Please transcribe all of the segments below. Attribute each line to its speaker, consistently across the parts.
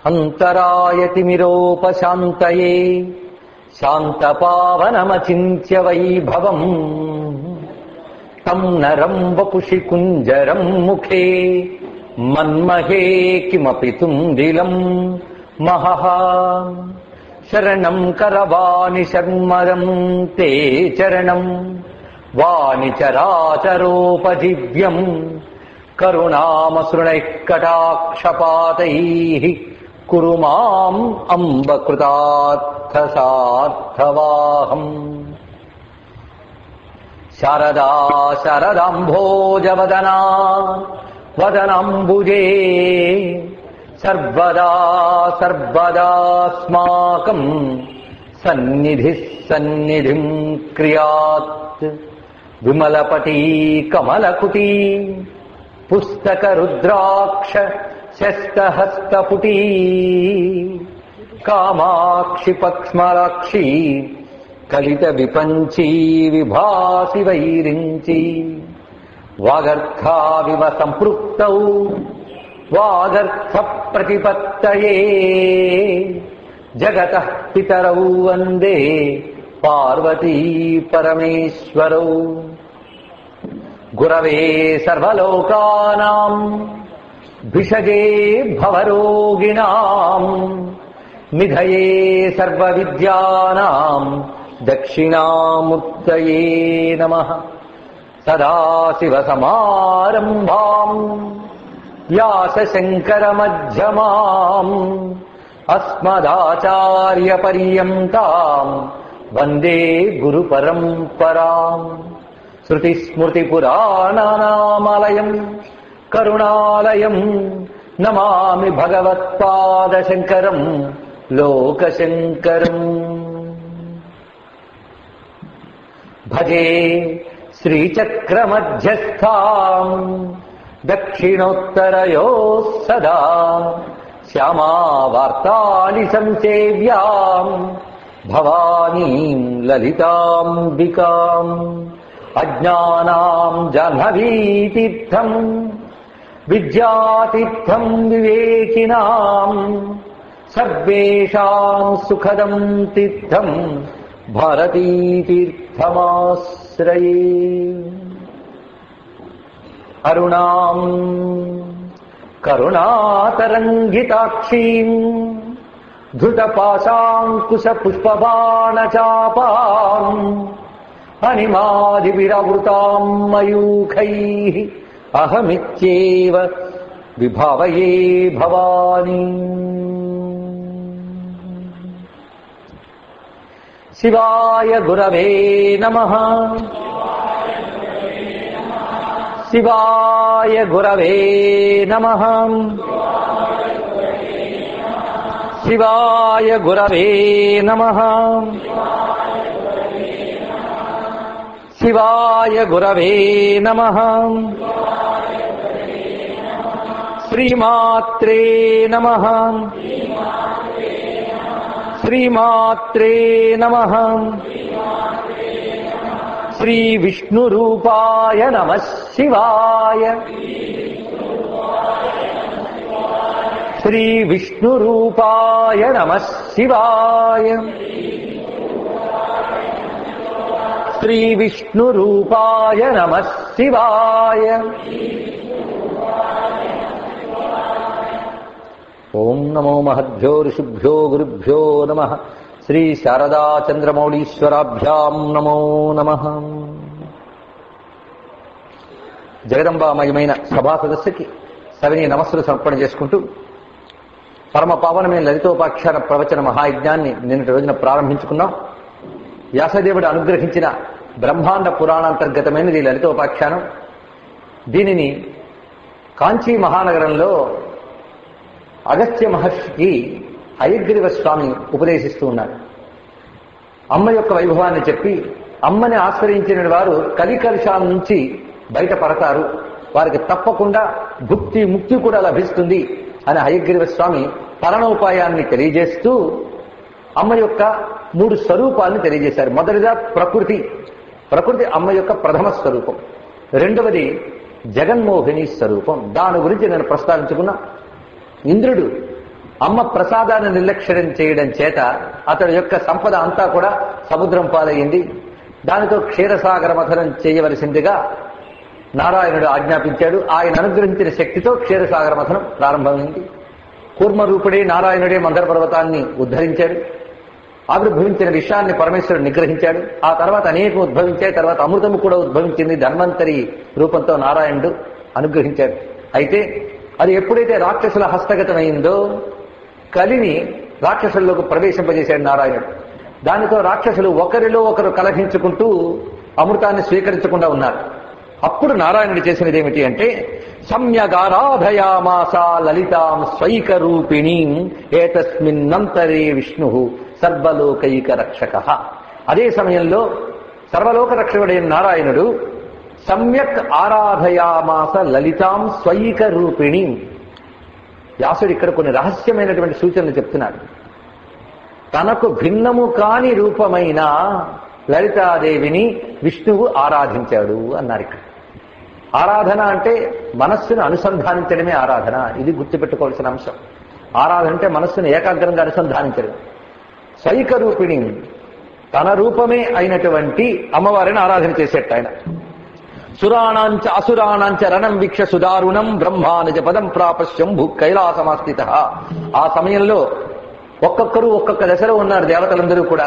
Speaker 1: అంతరాయతిమిరోపశాంతయే శాంతపావనమచింత్య వైభవం తం నరం వపుషి కుంజరం ముఖే మన్మహే కిమపి తుందిలం మహః శరణం కరవాణి శర్మరం తే చరణం వాణి చరాచరోపజీవ్యం కరుణామసృణైః కటాక్షపాతైः కురు మాం అంబకృతార్థసార్థవాహం శారదా శరదాంభోజవదనా వదనాంబుజే సర్వదా సర్వదాస్మాకం సన్నిధి సన్నిధిం క్రియాత్ విమలపటీ కమలకుటీ పుస్తక రుద్రాక్ష శస్తహస్తపుటీ కామాక్షి పక్ష్మలాక్షి కలిత విపంచీ విభాసి వైరించి వాగర్థావివ సంపృక్తౌ వాగర్థ ప్రతిపత్తయే జగత పితరౌ వందే పార్వతీ పరమేశ్వరౌ గురవే సర్వలోకానాం భిషజే భవరోగిణాం నిధయే సర్వవిద్యానాం దక్షిణాముత్తయే నమః సదాశివసమారంభాం వ్యాసశంకరమధ్యమాం అస్మదాచార్యపర్యంతాం వందే గురుపరంపరాం శృతిస్మృతిపురాణానామాలయం కరుణాలయం నమామి భగవత్పాదశంకరం లోకశంకరం భజే శ్రీచక్రమధ్యస్థాం దక్షిణోత్తరయో సదా శ్యామావార్తాళి సంసేవ్యాం భవానీం లలితాంబికాం అజ్ఞానాం జాహ్నవీతీర్థం విద్యాతీర్థం వివేకినాం సర్వేషాం సుఖదం తీర్థం భారతీతీర్థమాశ్రయే అరుణాం కరుణాతరంగితాక్షీం ధృతపాశాంకుశ పుష్పబాణచాపాం అనిమాదివిరవృతాం మయూఖై అహమిత్యేవ విభావయే భవానీ శివాయ గురవే నమ శివాయ గురవే నమ శివాయ గురవే నమ శివాయ గురవే నమ శ్రీమాత్రే నమ శ్రీమాత్రే నమ శ్రీ విష్ణురూపాయ నమ శివాయ శ్రీ విష్ణురూపాయ నమ శివాయ శ్రీ విష్ణురూపాయ నమ శివాయ ఓం నమో మహద్భ్యో ఋషిభ్యో గురుభ్యో నమ శ్రీ శారదా చంద్రమౌళీశ్వరాభ్యాం నమో నమ జగదంబామయమైన సభా సదస్సుకి సవిని నమస్సులు సమర్పణ చేసుకుంటూ పరమ పావనమైన లలితోపాఖ్యాన ప్రవచన మహాయజ్ఞాన్ని నిన్నటి రోజున ప్రారంభించుకున్నాం వ్యాసదేవుడు అనుగ్రహించిన బ్రహ్మాండ పురాణాంతర్గతమైనది ఈ లలితోపాఖ్యానం దీనిని కాంచీ మహానగరంలో అగస్త్య మహర్షికి హయగ్రీవ స్వామి ఉపదేశిస్తూ ఉన్నారు అమ్మ యొక్క వైభవాన్ని చెప్పి అమ్మని ఆశ్రయించిన వారు కలికలుషాల నుంచి బయటపడతారు వారికి తప్పకుండా భుక్తి ముక్తి కూడా లభిస్తుంది అని హయగ్రీవ స్వామి పలనోపాయాన్ని తెలియజేస్తూ అమ్మ యొక్క మూడు స్వరూపాలను తెలియజేశారు మొదటిగా ప్రకృతి ప్రకృతి అమ్మ యొక్క ప్రథమ స్వరూపం రెండవది జగన్మోహిని స్వరూపం దాని గురించి నేను ప్రస్తావించుకున్నా ఇంద్రుడు అమ్మ ప్రసాదాన్ని నిర్లక్ష్యం చేయడం చేత అతడి యొక్క సంపద అంతా కూడా సముద్రం పాలయ్యింది దానితో క్షీరసాగర మథనం చేయవలసిందిగా నారాయణుడు ఆజ్ఞాపించాడు ఆయన అనుగ్రహించిన శక్తితో క్షీరసాగర మథనం ప్రారంభమైంది కూర్మరూపుడే నారాయణుడే మందర పర్వతాన్ని ఉద్ధరించాడు ఆవిర్భవించిన విషయాన్ని పరమేశ్వరుడు నిగ్రహించాడు ఆ తర్వాత అనేకం ఉద్భవించాయి తర్వాత అమృతము కూడా ఉద్భవించింది ధన్వంతరి రూపంతో నారాయణుడు అనుగ్రహించాడు అయితే అది ఎప్పుడైతే రాక్షసుల హస్తగతమైందో కలిని రాక్షసుల్లోకి ప్రవేశింపజేశాడు నారాయణుడు దానితో రాక్షసులు ఒకరిలో ఒకరు కలహించుకుంటూ అమృతాన్ని స్వీకరించకుండా ఉన్నారు అప్పుడు నారాయణుడు చేసినది ఏమిటి అంటే సమ్యగారాధయామాస లలితాం స్వైక రూపిణీం ఏతస్మిన్నంతరే విష్ణు సర్వలోకైక రక్షక అదే సమయంలో సర్వలోక రక్షకుడైన నారాయణుడు సమ్యక్ ఆరాధయామాస లలితాం స్వైక రూపిణి వ్యాసుడు ఇక్కడ కొన్ని రహస్యమైనటువంటి సూచనలు చెప్తున్నాడు తనకు భిన్నము కాని రూపమైన లలితాదేవిని విష్ణువు ఆరాధించాడు అన్నారు ఇక్కడ ఆరాధన అంటే మనస్సును అనుసంధానించడమే ఆరాధన ఇది గుర్తుపెట్టుకోవాల్సిన అంశం ఆరాధన అంటే మనస్సును ఏకాగ్రంగా అనుసంధానించడం స్వైక రూపిణి తన రూపమే అయినటువంటి అమ్మవారిని ఆరాధన చేసేట ఆయన సురాణాంచ అసురాణాంచ రణం వీక్ష సుదారుణం బ్రహ్మానిజ పదం ప్రాప శంభు కైలాసమాస్థిత ఆ సమయంలో ఒక్కొక్కరు ఒక్కొక్క దశలో ఉన్నారు దేవతలందరూ కూడా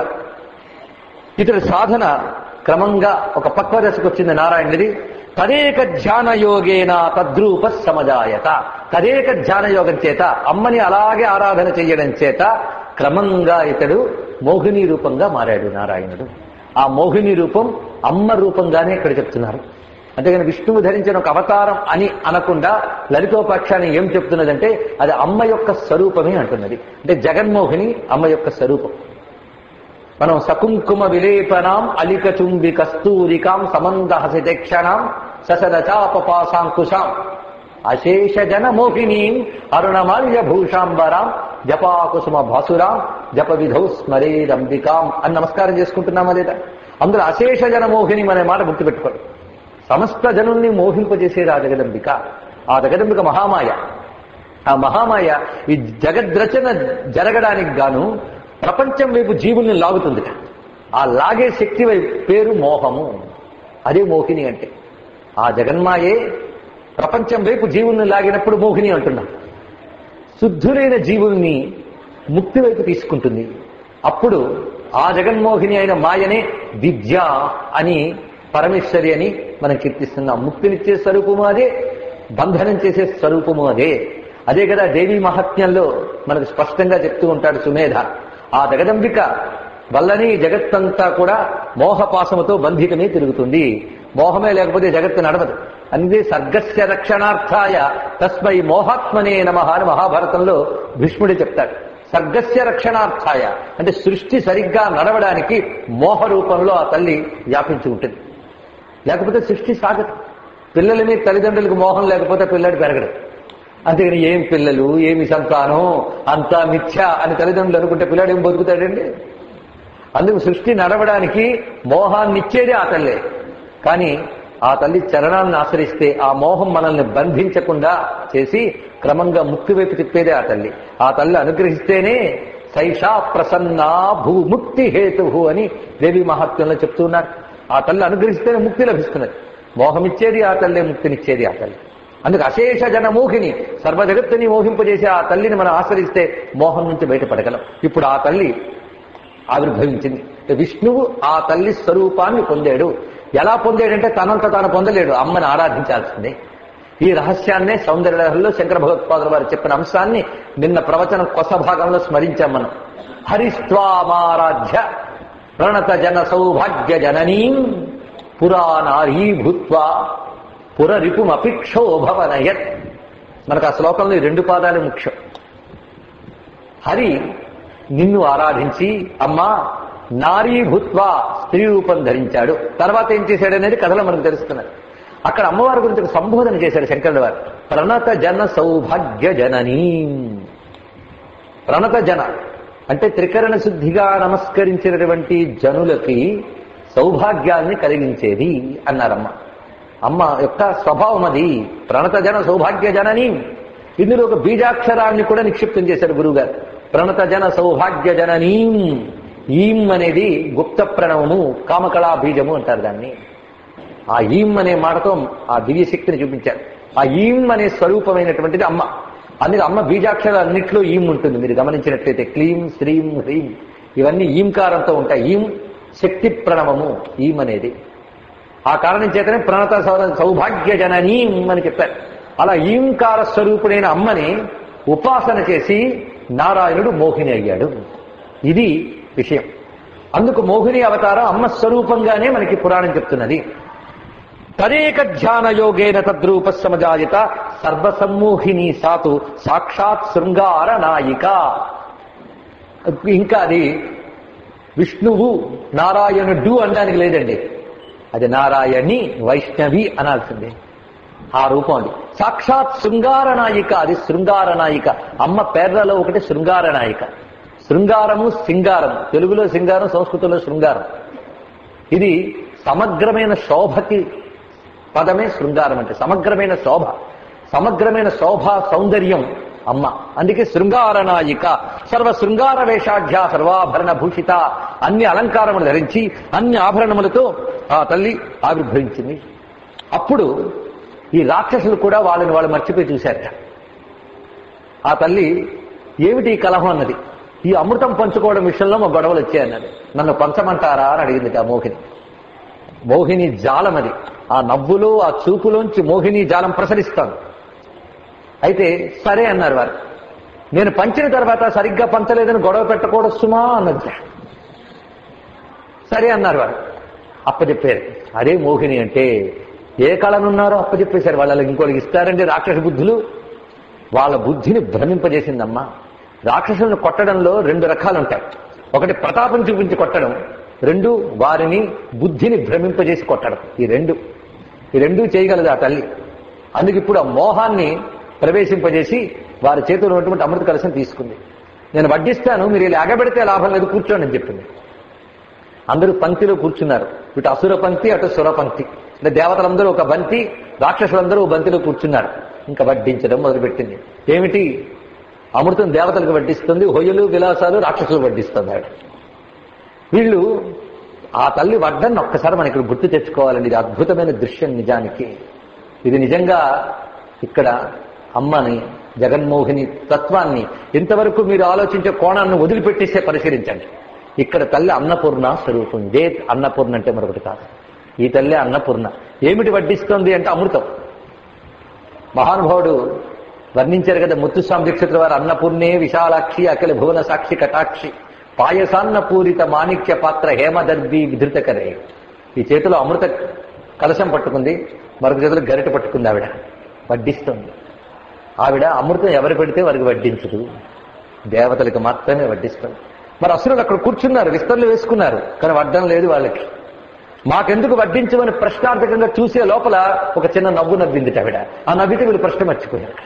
Speaker 1: ఇతడి సాధన క్రమంగా ఒక పక్వ దశకు వచ్చింది నారాయణుడిది తదేక ధ్యాన యోగేన తద్రూప సమజాయత తదేక ధ్యాన యోగం చేత అమ్మని అలాగే ఆరాధన చేయడం చేత క్రమంగా ఇతడు మోహిని రూపంగా మారాడు నారాయణుడు ఆ మోహిని రూపం అమ్మ రూపంగానే ఇక్కడ చెప్తున్నారు అంతేగాని విష్ణువు ధరించిన ఒక అవతారం అని అనకుండా లలితోపాఖ్యానం ఏం చెప్తున్నదంటే అది అమ్మ యొక్క స్వరూపమే అంటున్నది అంటే జగన్మోహిని అమ్మ యొక్క స్వరూపం మనం సకుంకుమ విలేపనాం అలికచుంబి కస్తూరికాం సమందహసితక్షణాం ససదచాపపాసాంకుశాం అశేష జన మోహినీం అరుణమాల్య భూషాంబరాం జపాకుసుమ భాసురాం జప విధౌ స్మరేదంబికాం అని నమస్కారం చేసుకుంటున్నామా లేదా అందులో అశేష జన మోహిని అనే మాట గుర్తుపెట్టుకోండి సమస్త జనుల్ని మోహింపజేసేది ఆ జగదంబిక ఆ జగదంబిక మహామాయ ఆ మహామాయ ఈ జగద్రచన జరగడానికి గాను ప్రపంచం వైపు జీవుల్ని లాగుతుంది ఆ లాగే శక్తి వైపు పేరు మోహము అదే మోహిని అంటే ఆ జగన్మాయే ప్రపంచం వైపు జీవుల్ని లాగినప్పుడు మోహిని అంటున్నాం శుద్ధులైన జీవుల్ని ముక్తి వైపు తీసుకుంటుంది అప్పుడు ఆ జగన్మోహిని అయిన మాయనే విద్య అని పరమేశ్వరి అని మనం కీర్తిస్తున్నాం ముక్తినిచ్చే స్వరూపము అదే బంధనం చేసే స్వరూపము అదే అదే కదా దేవీ మహాత్మ్యంలో మనకు స్పష్టంగా చెప్తూ ఉంటాడు సుమేధ ఆ జగదంబిక వల్లనే ఈ జగత్తంతా కూడా మోహపాసముతో బంధితమే తిరుగుతుంది మోహమే లేకపోతే జగత్తు నడవదు అందుకే సర్గస్య రక్షణార్థాయ తస్మై మోహాత్మనే నమ అని మహాభారతంలో భీష్ముడే చెప్తాడు సర్గస్య రక్షణార్థాయ అంటే సృష్టి సరిగ్గా నడవడానికి మోహ రూపంలో ఆ తల్లి వ్యాపించి ఉంటుంది లేకపోతే సృష్టి సాగదు పిల్లల మీద తల్లిదండ్రులకు మోహం లేకపోతే పిల్లడు పెరగడు అంతేగాని ఏం పిల్లలు ఏమి సంతానం అంతా మిథ్య అని తల్లిదండ్రులు అనుకుంటే పిల్లాడు ఏం బతుకుతాడండి అందుకు సృష్టి నడవడానికి మోహాన్ని ఇచ్చేదే ఆ తల్లే కానీ ఆ తల్లి చరణాలను ఆశ్రయిస్తే ఆ మోహం మనల్ని బంధించకుండా చేసి క్రమంగా ముక్తి వైపు తిప్పేదే ఆ తల్లి ఆ తల్లి అనుగ్రహిస్తేనే సైషా ప్రసన్నా భూముక్తి హేతు అని దేవి మహాత్మ్యంలో చెప్తున్నారు ఆ తల్లి అనుగ్రహిస్తేనే ముక్తి లభిస్తున్నది మోహమిచ్చేది ఆ తల్లే ముక్తినిచ్చేది ఆ తల్లి అందుకు అశేష జన మోహిని సర్వ జగత్తుని మోహింపజేసే ఆ తల్లిని మనం ఆశ్రయిస్తే మోహం నుంచి బయటపడగలం ఇప్పుడు ఆ తల్లి ఆవిర్భవించింది విష్ణువు ఆ తల్లి స్వరూపాన్ని పొందాడు ఎలా పొందాడంటే తనంత తాను పొందలేడు అమ్మని ఆరాధించాల్సిందే ఈ రహస్యాన్నే సౌందర్యలో శంకర భగవత్పాదుల వారు చెప్పిన అంశాన్ని నిన్న ప్రవచనం కొస భాగంలో స్మరించాం మనం హరిస్వామారాధ్య ప్రణత జన సౌభాగ్య జననీం పురాణారీ భూత్వా పురరిపుమపిక్షోభవనయత్ మనకు ఆ శ్లోకంలో ఈ రెండు పాదాలు ముఖ్యం హరి నిన్ను ఆరాధించి అమ్మా నారీ భూత్వా స్త్రీ రూపం ధరించాడు తర్వాత ఏం చేశాడు అనేది కథలో మనకు తెలుస్తున్నది అక్కడ అమ్మవారి గురించి ఒక సంబోధన చేశాడు శంకరుడు వారు ప్రణత జన సౌభాగ్య జననీ ప్రణత జన అంటే త్రికరణ శుద్ధిగా నమస్కరించినటువంటి జనులకి సౌభాగ్యాన్ని కలిగించేది అన్నారమ్మ అమ్మ యొక్క స్వభావం అది ప్రణత జన సౌభాగ్య జనని ఇందులో ఒక బీజాక్షరాన్ని కూడా నిక్షిప్తం చేశారు గురువుగారు ప్రణత జన సౌభాగ్య జననీం ఈం అనేది గుప్త ప్రణవము కామకళా బీజము అంటారు దాన్ని ఆ ఈం అనే మాటతో ఆ దివ్య శక్తిని చూపించారు ఆ ఈం అనే స్వరూపమైనటువంటిది అమ్మ అందుకే అమ్మ బీజాక్షరాలు అన్నింటిలో ఈం ఉంటుంది మీరు గమనించినట్లయితే క్లీం శ్రీం హ్రీం ఇవన్నీ ఈంకారంతో ఉంటాయి ఈం శక్తి ప్రణవము ఈం అనేది ఆ కారణం చేతనే ప్రణత సౌ- సౌభాగ్య జననీం అని చెప్పారు అలా ఈంకార స్వరూపుడైన అమ్మని ఉపాసన చేసి నారాయణుడు మోహిని అయ్యాడు ఇది విషయం అందుకు మోహిని అవతారం అమ్మ స్వరూపంగానే మనకి పురాణం చెప్తున్నది తదేక ధ్యాన యోగేన తద్రూప సమజాయత సర్వసమ్మోహిని సాతు సాక్షాత్ శృంగార నాయిక ఇంకా అది విష్ణువు నారాయణుడు అనడానికి లేదండి అది నారాయణి వైష్ణవి అనాల్సిందే ఆ రూపం అది సాక్షాత్ శృంగార నాయిక అది శృంగార నాయిక అమ్మ పేర్లలో ఒకటి శృంగార నాయిక శృంగారము సింగారం తెలుగులో సింగారం సంస్కృతంలో శృంగారం ఇది సమగ్రమైన శోభకి పదమే శృంగారం అంటే సమగ్రమైన శోభ సమగ్రమైన శోభ సౌందర్యం అమ్మ అందుకే శృంగార నాయిక సర్వ శృంగార వేషాఢ్య సర్వాభరణ భూషిత అన్ని అలంకారములు ధరించి అన్ని ఆభరణములతో ఆ తల్లి ఆవిర్భవించింది అప్పుడు ఈ రాక్షసులు కూడా వాళ్ళని వాళ్ళు మర్చిపోయి చూశారట ఆ తల్లి ఏమిటి ఈ కలహం అన్నది ఈ అమృతం పంచుకోవడం విషయంలో మా గొడవలు వచ్చాయన్నది నన్ను పంచమంటారా అని అడిగింది ఆ మోహిని మోహిని జాలం అది ఆ నవ్వులో ఆ చూపులోంచి మోహిని జాలం ప్రసరిస్తాను అయితే సరే అన్నారు వారు నేను పంచిన తర్వాత సరిగ్గా పంచలేదని గొడవ పెట్టకూడదు సుమా అన్నది సరే అన్నారు వారు అప్పచెప్పారు అదే మోహిని అంటే ఏ కళనున్నారో అప్పచెప్పేశారు వాళ్ళు ఇంకోటికి ఇస్తారంటే రాక్షస బుద్ధులు వాళ్ళ బుద్ధిని భ్రమింపజేసిందమ్మా రాక్షసులను కొట్టడంలో రెండు రకాలు ఉంటాయి ఒకటి ప్రతాపం చూపించి కొట్టడం రెండు వారిని బుద్ధిని భ్రమింపజేసి కొట్టడం ఈ రెండు ఈ రెండు చేయగలదు ఆ తల్లి అందుకు ఇప్పుడు ఆ మోహాన్ని ప్రవేశింపజేసి వారి చేతిలో ఉన్నటువంటి అమృత కలశం తీసుకుంది నేను వడ్డిస్తాను మీరు ఇలా ఎగబెడితే లాభం లేదు కూర్చోండి అని చెప్పింది అందరూ పంక్తిలో కూర్చున్నారు ఇటు అసుర పంక్తి అటు సుర పంక్తి అంటే దేవతలందరూ ఒక బంతి రాక్షసులందరూ ఒక బంతిలో కూర్చున్నారు ఇంకా వడ్డించడం మొదలుపెట్టింది ఏమిటి అమృతం దేవతలకు వడ్డిస్తుంది హొయ్యలు విలాసాలు రాక్షసులు వడ్డిస్తుంది ఆవిడ వీళ్ళు ఆ తల్లి వడ్డన్ని ఒక్కసారి మనం ఇక్కడ గుర్తు తెచ్చుకోవాలండి ఇది అద్భుతమైన దృశ్యం నిజానికి ఇది నిజంగా ఇక్కడ అమ్మని జగన్మోహిని తత్వాన్ని ఇంతవరకు మీరు ఆలోచించే కోణాన్ని వదిలిపెట్టేసే పరిశీలించండి ఇక్కడ తల్లి అన్నపూర్ణ స్వరూపం ఇదే అన్నపూర్ణ అంటే మరొకటి కాదు ఈ తల్లి అన్నపూర్ణ ఏమిటి వడ్డిస్తుంది అంటే అమృతం మహానుభావుడు వర్ణించారు కదా ముత్తుస్వామి దీక్షితుల వారు అన్నపూర్ణే విశాలాక్షి అఖిల భువన సాక్షి కటాక్షి పాయసాన్న పూరిత మాణిక్య పాత్ర హేమదర్భి విధృతకరే ఈ చేతిలో అమృత కలశం పట్టుకుంది మరొక చేతిలో గరిట పట్టుకుంది ఆవిడ వడ్డిస్తుంది ఆవిడ అమృతం ఎవరు పెడితే వారికి వడ్డించదు దేవతలకు మాత్రమే వడ్డిస్తుంది మరి అసురులు అక్కడ కూర్చున్నారు విస్తరలు వేసుకున్నారు కానీ వడ్డం లేదు వాళ్ళకి మాకెందుకు వడ్డించమని ప్రశ్నార్థకంగా చూసే లోపల ఒక చిన్న నవ్వు నవ్వింది ఆవిడ ఆ నవ్వితే వీళ్ళు ప్రశ్న మర్చిపోయారు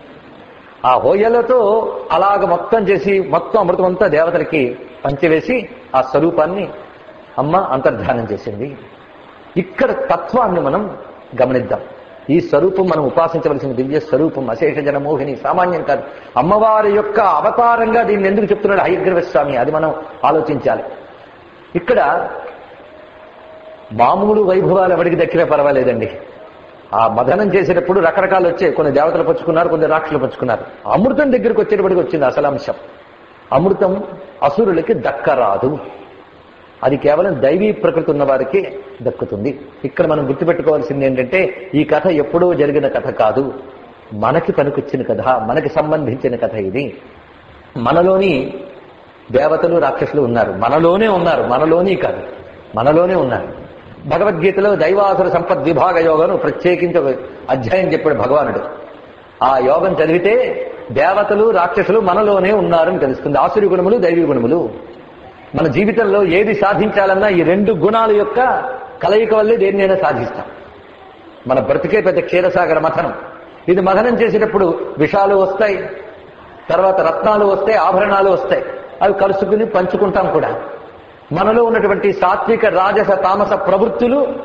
Speaker 1: ఆ హోయలతో అలాగ మొత్తం చేసి మొత్తం అమృతం అంతా దేవతలకి పంచివేసి ఆ స్వరూపాన్ని అమ్మ అంతర్ధానం చేసింది ఇక్కడ తత్వాన్ని మనం గమనిద్దాం ఈ స్వరూపం మనం ఉపాసించవలసిన దివ్య స్వరూపం అశేష జనమోహిని సామాన్యం కాదు అమ్మవారి యొక్క అవతారంగా దీన్ని ఎందుకు చెప్తున్నాడు హయగ్రీవ స్వామి అది మనం ఆలోచించాలి ఇక్కడ మామూలు వైభవాలు ఎవరికి దక్కినా పర్వాలేదండి ఆ మదనం చేసేటప్పుడు రకరకాలు వచ్చాయి కొన్ని దేవతలు పంచుకున్నారు కొన్ని రాక్షసులు పంచుకున్నారు అమృతం దగ్గరికి వచ్చేటప్పటికి వచ్చింది అసలు అంశం అమృతం అసురులకి దక్కరాదు అది కేవలం దైవీ ప్రకృతి ఉన్న వారికి దక్కుతుంది ఇక్కడ మనం గుర్తుపెట్టుకోవాల్సింది ఏంటంటే ఈ కథ ఎప్పుడో జరిగిన కథ కాదు మనకి పనికొచ్చిన కథ మనకి సంబంధించిన కథ ఇది మనలోని దేవతలు రాక్షసులు ఉన్నారు మనలోనే ఉన్నారు మనలోని కాదు మనలోనే ఉన్నారు భగవద్గీతలో దైవాసుర సంపద్ విభాగ యోగను ప్రత్యేకించి ఒక అధ్యాయం చెప్పాడు భగవానుడు ఆ యోగం చదివితే దేవతలు రాక్షసులు మనలోనే ఉన్నారని తెలుస్తుంది ఆసురి గుణములు దైవీ గుణములు మన జీవితంలో ఏది సాధించాలన్నా ఈ రెండు గుణాల యొక్క కలయిక వల్లే దేన్నైనా సాధిస్తాం మన బ్రతికే పెద్ద క్షీరసాగర మథనం ఇది మథనం చేసేటప్పుడు విషాలు వస్తాయి తర్వాత రత్నాలు వస్తాయి ఆభరణాలు వస్తాయి అవి కలుసుకుని పంచుకుంటాం కూడా మనలో ఉన్నటువంటి సాత్విక రాజస తామస ప్రవృత్తులు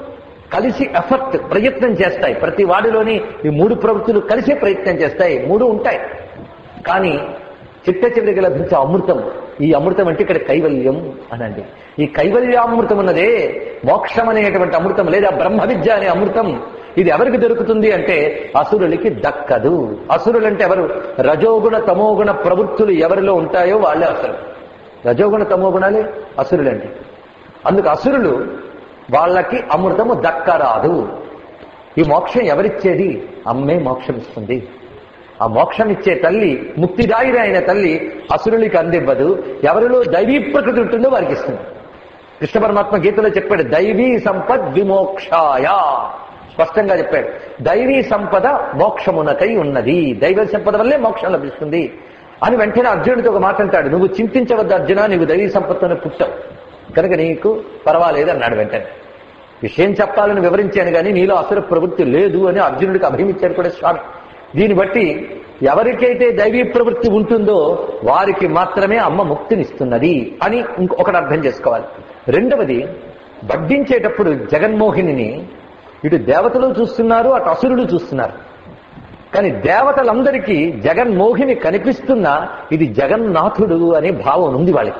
Speaker 1: కలిసి ఎఫర్ట్ ప్రయత్నం చేస్తాయి ప్రతి వాడిలోని ఈ మూడు ప్రవృత్తులు కలిసే ప్రయత్నం చేస్తాయి మూడు ఉంటాయి కానీ చిట్ట చివరికి లభించే అమృతం ఈ అమృతం అంటే ఇక్కడ కైవల్యం అనండి ఈ కైవల్యామృతం ఉన్నదే మోక్షం అనేటువంటి అమృతం లేదా బ్రహ్మ విద్య అనే అమృతం ఇది ఎవరికి దొరుకుతుంది అంటే అసురులకి దక్కదు అసురులు అంటే ఎవరు రజోగుణ తమోగుణ ప్రవృత్తులు ఎవరిలో ఉంటాయో వాళ్ళే అసురులు రజోగుణ తమోగుణాలే అసురులండి అందుకు అసురులు వాళ్ళకి అమృతము దక్కరాదు ఈ మోక్షం ఎవరిచ్చేది అమ్మే మోక్షం ఇస్తుంది ఆ మోక్షం ఇచ్చే తల్లి ముక్తిదాయిరి అయిన తల్లి అసురులకి అందివ్వదు ఎవరిలో దైవీ ప్రకృతి ఉంటుందో వారికి ఇస్తుంది కృష్ణ పరమాత్మ గీతలో చెప్పాడు దైవీ సంపద్ విమోక్షాయ స్పష్టంగా చెప్పాడు దైవీ సంపద మోక్షమునకై ఉన్నది దైవ సంపద వల్లే మోక్షం లభిస్తుంది అని వెంటనే అర్జునుడితో ఒక మాట అంటాడు నువ్వు చింతించవద్దు అర్జున నీవు దైవీ సంపత్తును పుట్టావు కనుక నీకు పర్వాలేదు అన్నాడు వెంటనే విషయం చెప్పాలని వివరించాను కానీ నీలో అసుర ప్రవృత్తి లేదు అని అర్జునుడికి అభిమించాడు కూడా స్వామి దీన్ని బట్టి ఎవరికైతే దైవీ ప్రవృత్తి ఉంటుందో వారికి మాత్రమే అమ్మ ముక్తినిస్తున్నది అని ఇంకొకటి అర్థం చేసుకోవాలి రెండవది వడ్డించేటప్పుడు జగన్మోహిని ఇటు దేవతలు చూస్తున్నారు అటు అసురులు చూస్తున్నారు కానీ దేవతలందరికీ జగన్మోహిని కనిపిస్తున్నా ఇది జగన్నాథుడు అనే భావం ఉంది వాళ్ళకి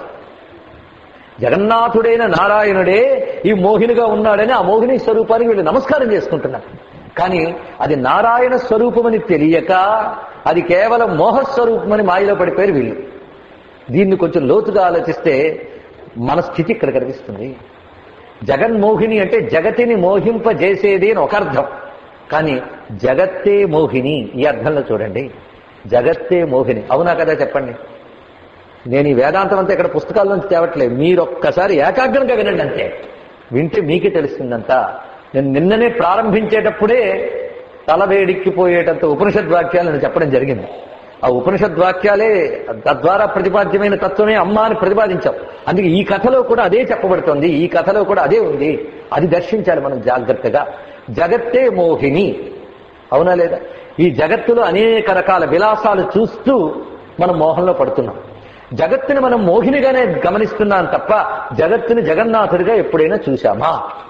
Speaker 1: జగన్నాథుడైన నారాయణుడే ఈ మోహినిగా ఉన్నాడని ఆ మోహిని స్వరూపానికి వీళ్ళు నమస్కారం చేసుకుంటున్నారు కానీ అది నారాయణ స్వరూపమని తెలియక అది కేవలం మోహస్వరూపమని మాయలో పడిపోయారు వీళ్ళు దీన్ని కొంచెం లోతుగా ఆలోచిస్తే మన స్థితి ఇక్కడ కనిపిస్తుంది జగన్మోహిని అంటే జగతిని మోహింపజేసేది అని ఒక అర్థం కానీ జగత్తే మోహిని ఈ అర్థంలో చూడండి జగత్తే మోహిని అవునా కదా చెప్పండి నేను ఈ వేదాంతం అంతా ఇక్కడ పుస్తకాల నుంచి తేవట్లేదు మీరు ఒక్కసారి ఏకాగ్రంగా వినండి అంతే వింటే మీకే తెలుస్తుందంతా నేను నిన్ననే ప్రారంభించేటప్పుడే తల వేడిక్కిపోయేటంత ఉపనిషద్ వాక్యాలు నేను చెప్పడం జరిగింది ఆ ఉపనిషద్ వాక్యాలే తద్వారా ప్రతిపాద్యమైన తత్వమే అమ్మ అని ప్రతిపాదించాం అందుకే ఈ కథలో కూడా అదే చెప్పబడుతోంది ఈ కథలో కూడా అదే ఉంది అది దర్శించాలి మనం జాగ్రత్తగా జగత్తే మోహిని అవునా లేదా ఈ జగత్తులో అనేక రకాల విలాసాలు చూస్తూ మనం మోహంలో పడుతున్నాం జగత్తుని మనం మోహినిగానే గమనిస్తున్నాం తప్ప జగత్తుని జగన్నాథుడిగా ఎప్పుడైనా చూశామా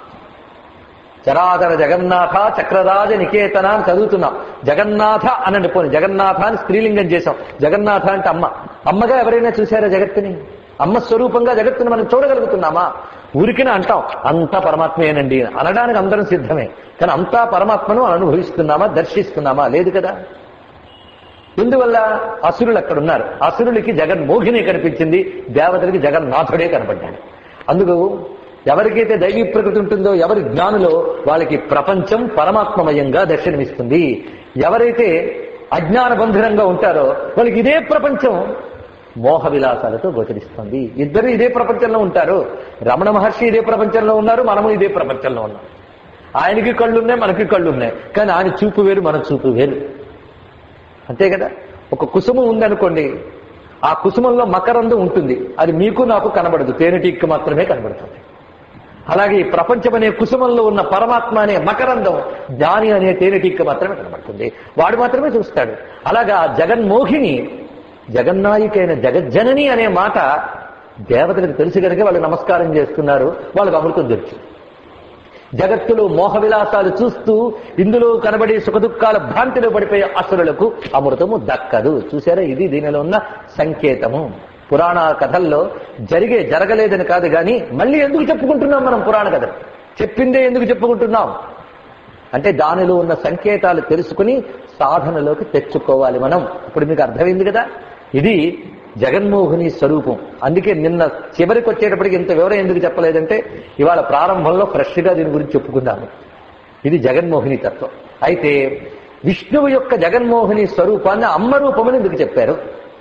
Speaker 1: చరాచర జగన్నాథ చక్రరాజ నికేతన అని చదువుతున్నాం జగన్నాథ అనండి పోనీ జగన్నాథ అని స్త్రీలింగం చేశాం జగన్నాథ అంటే అమ్మ అమ్మగా ఎవరైనా చూశారా జగత్తుని అమ్మ స్వరూపంగా జగత్తుని మనం చూడగలుగుతున్నామా ఊరికిన అంటాం అంతా పరమాత్మేనండి అనడానికి అందరం సిద్ధమే కానీ అంతా పరమాత్మను మనం అనుభవిస్తున్నామా దర్శిస్తున్నామా లేదు కదా ఎందువల్ల అసురులు అక్కడ ఉన్నారు అసురులకి జగన్మోహిని కనిపించింది దేవతలకి జగన్నాథుడే కనపడ్డాడు అందుకు ఎవరికైతే దైవీ ప్రకృతి ఉంటుందో ఎవరి జ్ఞానులో వాళ్ళకి ప్రపంచం పరమాత్మమయంగా దర్శనమిస్తుంది ఎవరైతే అజ్ఞాన బంధురంగా ఉంటారో వాళ్ళకి ఇదే ప్రపంచం మోహ విలాసాలతో గోచరిస్తుంది ఇద్దరు ఇదే ప్రపంచంలో ఉంటారు రమణ మహర్షి ఇదే ప్రపంచంలో ఉన్నారు మనము ఇదే ప్రపంచంలో ఉన్నాం ఆయనకి కళ్ళున్నాయి మనకి కళ్ళున్నాయి కానీ ఆయన చూపు వేరు మన చూపు వేరు అంతే కదా ఒక కుసుమం ఉందనుకోండి ఆ కుసుమంలో మకరందం ఉంటుంది అది మీకు నాకు కనబడదు తేనెటీక్కి మాత్రమే కనబడుతుంది అలాగే ఈ ప్రపంచం అనే కుసుమంలో ఉన్న పరమాత్మ అనే మకరందం జ్ఞాని అనే తేనెటీక్కి మాత్రమే కనబడుతుంది వాడు మాత్రమే చూస్తాడు అలాగా జగన్మోహిని జగన్నాయికైన జగజ్జనని అనే మాట దేవతలకు తెలిసి కనుక వాళ్ళు నమస్కారం చేస్తున్నారు వాళ్ళకు అమృతం తెలుసు జగత్తులో మోహ విలాసాలు చూస్తూ ఇందులో కనబడే సుఖదుఖాల భ్రాంతిలో పడిపోయే అసురులకు అమృతము దక్కదు చూసారా ఇది దీనిలో ఉన్న సంకేతము పురాణ కథల్లో జరిగే జరగలేదని కాదు కానీ మళ్ళీ ఎందుకు చెప్పుకుంటున్నాం మనం పురాణ కథ చెప్పిందే ఎందుకు చెప్పుకుంటున్నాం అంటే దానిలో ఉన్న సంకేతాలు తెలుసుకుని సాధనలోకి తెచ్చుకోవాలి మనం ఇప్పుడు మీకు అర్థమైంది కదా ఇది జగన్మోహిని స్వరూపం అందుకే నిన్న చివరికి వచ్చేటప్పటికి ఇంత వివరం ఎందుకు చెప్పలేదంటే ఇవాళ ప్రారంభంలో ఫ్రెష్గా దీని గురించి చెప్పుకుందాము ఇది జగన్మోహిని తత్వం అయితే విష్ణువు యొక్క జగన్మోహిని స్వరూపాన్ని అమ్మ రూపమని ఎందుకు చెప్పారు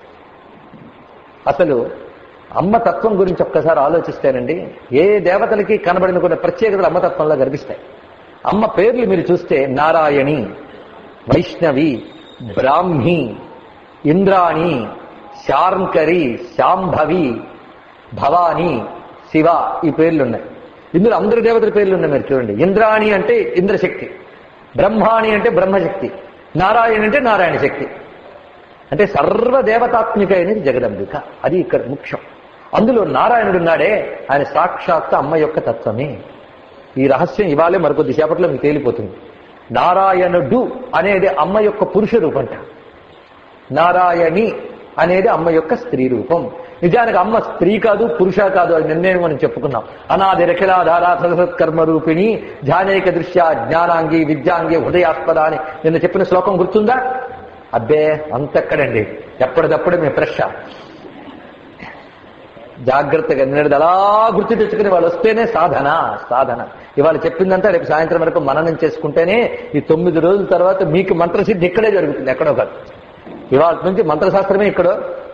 Speaker 1: అసలు అమ్మ తత్వం గురించి ఒక్కసారి ఆలోచిస్తేనండి ఏ దేవతలకి కనబడిన కొన్ని ప్రత్యేకతలు అమ్మతత్వంలో కనిపిస్తాయి అమ్మ పేర్లు మీరు చూస్తే నారాయణి వైష్ణవి బ్రాహ్మి ఇంద్రాణి శార్ంకరి శాంభవి భవాని శివ ఈ పేర్లు ఉన్నాయి ఇందులో అందరి దేవతల పేర్లు ఉన్నాయి మీరు చూడండి ఇంద్రాణి అంటే ఇంద్రశక్తి బ్రహ్మాణి అంటే బ్రహ్మశక్తి నారాయణ అంటే నారాయణ శక్తి అంటే సర్వదేవతాత్మిక అనేది జగదంబిక అది ఇక్కడ ముఖ్యం అందులో నారాయణుడు ఉన్నాడే ఆయన సాక్షాత్ అమ్మ యొక్క తత్వమే ఈ రహస్యం ఇవాళే మరికొద్ది సేపట్లో మీకు తేలిపోతుంది నారాయణుడు అనేది అమ్మ యొక్క పురుష రూపంట నారాయణి అనేది అమ్మ యొక్క స్త్రీ రూపం నిజానికి అమ్మ స్త్రీ కాదు పురుష కాదు అది నిర్ణయం మనం చెప్పుకున్నాం అనాది రఖిలాధార సరసత్కర్మ రూపిణి ధ్యానేక దృశ్య జ్ఞానాంగి విద్యాంగి హృదయాస్పద అని నిన్న చెప్పిన శ్లోకం గుర్తుందా అబ్బే అంతెక్కడండి ఎప్పటికప్పుడు మేము ఫ్రెష్ జాగ్రత్తగా నిన్నది అలా గుర్తు తెచ్చుకుని వాళ్ళు వస్తేనే సాధన సాధన ఇవాళ చెప్పిందంతా రేపు సాయంత్రం వరకు మననం చేసుకుంటేనే ఈ తొమ్మిది రోజుల తర్వాత మీకు మంత్రసిద్ధి ఇక్కడే జరుగుతుంది ఎక్కడో కాదు ఇవాళ నుంచి మంత్రశాస్త్రమే ఇక్కడ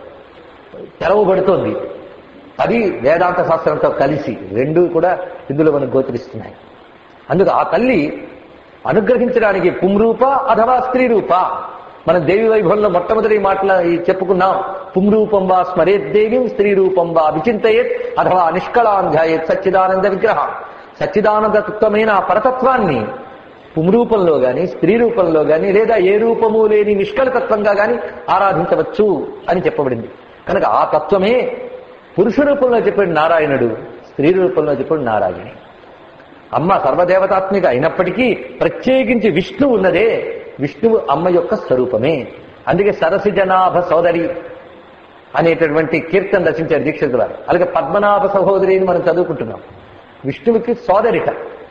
Speaker 1: తెరవబడుతోంది అది వేదాంత శాస్త్రంతో కలిసి రెండు కూడా ఇందులో మనకు గోచరిస్తున్నాయి అందుకు ఆ తల్లి అనుగ్రహించడానికి పుంరూప అథవా స్త్రీ రూప మనం దేవి వైభవంలో మొట్టమొదటి మాటల ఈ చెప్పుకున్నాం పుంరూపం వా స్మరేత్ దేవీం స్త్రీ రూపం వా విచింతయేత్ అథవా నిష్కళాంధ్యాయేత్ సచ్చిదానంద విగ్రహం సచ్చిదానంద తత్వమైన ఆ పరతత్వాన్ని పుంరూపంలో గాని స్త్రీ రూపంలో గాని లేదా ఏ రూపము లేని నిష్కళతత్వంగా గాని ఆరాధించవచ్చు అని చెప్పబడింది కనుక ఆ తత్వమే పురుష రూపంలో చెప్పాడు నారాయణుడు స్త్రీ రూపంలో చెప్పాడు నారాయణి అమ్మ సర్వదేవతాత్మిక అయినప్పటికీ ప్రత్యేకించి విష్ణు ఉన్నదే విష్ణువు అమ్మ యొక్క స్వరూపమే అందుకే సరసి జనాభ సోదరి అనేటటువంటి కీర్తన రచించారు దీక్షితుల వారు అలాగే పద్మనాభ సహోదరి అని మనం చదువుకుంటున్నాం విష్ణువుకి సోదరిట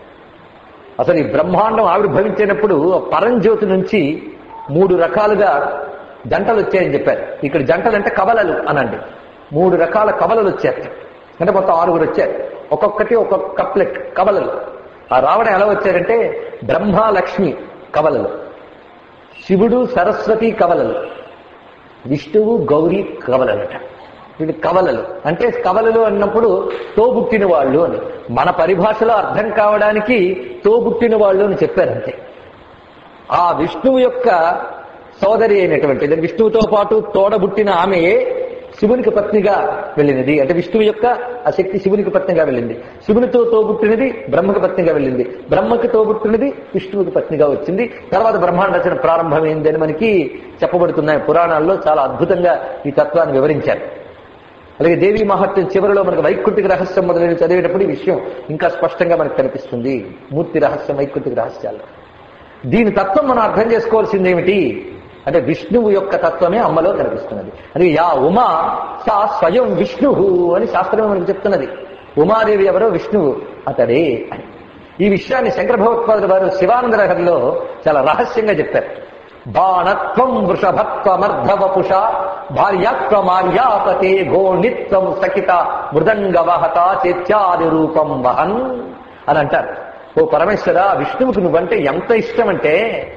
Speaker 1: అసలు ఈ బ్రహ్మాండం ఆవిర్భవించినప్పుడు పరంజ్యోతి నుంచి మూడు రకాలుగా జంటలు వచ్చాయని చెప్పారు ఇక్కడ జంటలు అంటే కవలలు అనండి మూడు రకాల కవలలు వచ్చారు అంటే మొత్తం ఆరుగురు వచ్చారు ఒక్కొక్కటి ఒక్కొక్క కప్లెట్ కవలలు ఆ రావడం ఎలా వచ్చారంటే బ్రహ్మ లక్ష్మి కవలలు శివుడు సరస్వతి కవలలు విష్ణువు గౌరీ కవలలట వీళ్ళు కవలలు అంటే కవలలు అన్నప్పుడు తోబుట్టిన వాళ్ళు అని మన పరిభాషలో అర్థం కావడానికి తోబుట్టిన వాళ్ళు అని చెప్పారు అంతే ఆ విష్ణువు యొక్క సోదరి అయినటువంటిది విష్ణువుతో పాటు తోడబుట్టిన ఆమెయే శివునికి పత్నిగా వెళ్ళినది అంటే విష్ణువు యొక్క ఆ శక్తి శివునికి పత్నిగా వెళ్ళింది శివునితో తోబుట్టినది బ్రహ్మకి పత్నిగా వెళ్ళింది బ్రహ్మకి తోబుట్టినది విష్ణువుకి పత్నిగా వచ్చింది తర్వాత బ్రహ్మాండ రచన ప్రారంభమైంది అని మనకి చెప్పబడుతున్నాయి పురాణాల్లో చాలా అద్భుతంగా ఈ తత్వాన్ని వివరించారు అలాగే దేవీ మహత్యం చివరిలో మనకు వైకుంఠిక రహస్యం మొదలైన చదివేటప్పుడు ఈ విషయం ఇంకా స్పష్టంగా మనకు కనిపిస్తుంది మూర్తి రహస్యం వైకుంఠిక రహస్యాలు దీని తత్వం మనం అర్థం చేసుకోవాల్సింది ఏమిటి అంటే విష్ణువు యొక్క తత్వమే అమ్మలో కనిపిస్తున్నది అది యా ఉమా సా స్వయం విష్ణు అని శాస్త్రమే మనకు చెప్తున్నది ఉమాదేవి ఎవరో విష్ణువు అతడే అని ఈ విషయాన్ని శంకర భగవత్పాదుల వారు శివానందరహరిలో చాలా రహస్యంగా చెప్పారు బాణత్వం వృషభత్వమర్ధవపుష భార్యాత్వమార్యాపతే గోణిత్వం సకిత మృదంగవహత చేత్యాది రూపం వహన్ అని అంటారు ఓ పరమేశ్వర విష్ణువుకు నువ్వంటే ఎంత ఇష్టం అంటే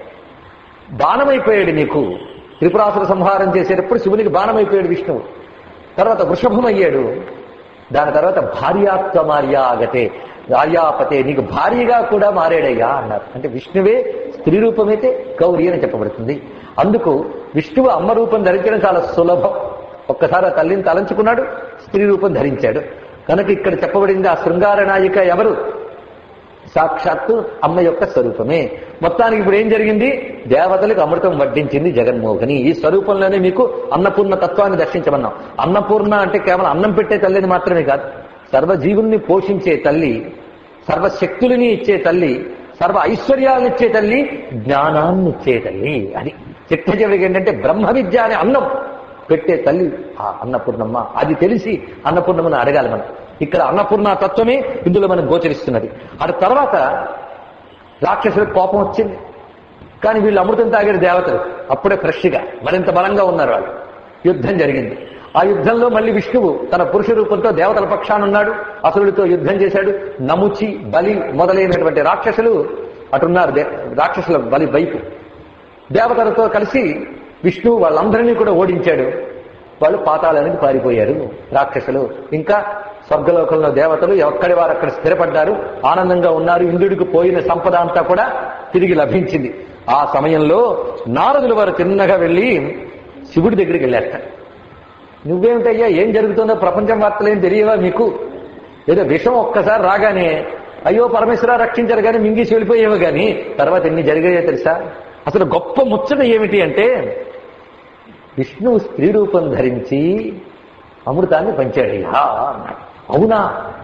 Speaker 1: బాణమైపోయాడు నీకు త్రిపురాసుర సంహారం చేసేటప్పుడు శివునికి బాణమైపోయాడు విష్ణువు తర్వాత వృషభం అయ్యాడు దాని తర్వాత భార్యాత్వమార్యాగతే ఆర్యాపతే నీకు భార్యగా కూడా మారాడయ్యా అన్నారు అంటే విష్ణువే స్త్రీ రూపమైతే గౌరీ అని చెప్పబడుతుంది అందుకు విష్ణువు అమ్మ రూపం ధరించడం చాలా సులభం ఒక్కసారి ఆ తల్లిని తలంచుకున్నాడు స్త్రీ రూపం ధరించాడు కనుక ఇక్కడ చెప్పబడింది ఆ శృంగార నాయిక ఎవరు సాక్షాత్తు అమ్మ యొక్క స్వరూపమే మొత్తానికి ఇప్పుడు ఏం జరిగింది దేవతలకు అమృతం వడ్డించింది జగన్మోహిని ఈ స్వరూపంలోనే మీకు అన్నపూర్ణ తత్వాన్ని దర్శించమన్నాం అన్నపూర్ణ అంటే కేవలం అన్నం పెట్టే తల్లిని మాత్రమే కాదు సర్వజీవుల్ని పోషించే తల్లి సర్వశక్తులని ఇచ్చే తల్లి సర్వ ఐశ్వర్యాలను ఇచ్చే తల్లి జ్ఞానాన్ని ఇచ్చే తల్లి అది చిట్ట చివరికి ఏంటంటే బ్రహ్మ విద్య అనే అన్నం పెట్టే తల్లి ఆ అన్నపూర్ణమ్మ అది తెలిసి అన్నపూర్ణమ్మని అడగాలి మనం ఇక్కడ అన్నపూర్ణ తత్వమే ఇందులో మనకు గోచరిస్తున్నది ఆ తర్వాత రాక్షసులకు కోపం వచ్చింది కానీ వీళ్ళు అమృతం తాగారు దేవతలు అప్పుడే ఫ్రెష్గా మరింత బలంగా ఉన్నారు వాళ్ళు యుద్ధం జరిగింది ఆ యుద్ధంలో మళ్ళీ విష్ణువు తన పురుష రూపంతో దేవతల పక్షాన ఉన్నాడు అసురుడితో యుద్ధం చేశాడు నముచి బలి మొదలైనటువంటి రాక్షసులు అటున్నారు దే- రాక్షసుల బలి వైపు దేవతలతో కలిసి విష్ణువు వాళ్ళందరినీ కూడా ఓడించాడు వాళ్ళు పాతాళానికి పారిపోయారు రాక్షసులు ఇంకా స్వర్గలోకంలో దేవతలు ఎక్కడి వారు అక్కడ స్థిరపడ్డారు ఆనందంగా ఉన్నారు ఇంద్రుడికి పోయిన సంపద అంతా కూడా తిరిగి లభించింది ఆ సమయంలో నారదులు వారు తిన్నగా వెళ్ళి శివుడి దగ్గరికి వెళ్ళేస్తారు నువ్వేమిటయ్యా ఏం జరుగుతుందో ప్రపంచం వార్తలేం తెలియవా మీకు ఏదో విషం ఒక్కసారి రాగానే అయ్యో పరమేశ్వర రక్షించారు కానీ మింగేసి వెళ్ళిపోయేవి కానీ తర్వాత ఎన్ని జరిగాయో తెలుసా అసలు గొప్ప ముచ్చట ఏమిటి అంటే విష్ణువు స్త్రీ రూపం ధరించి అమృతాన్ని పంచాడయ్యా అన్నాడు అవునా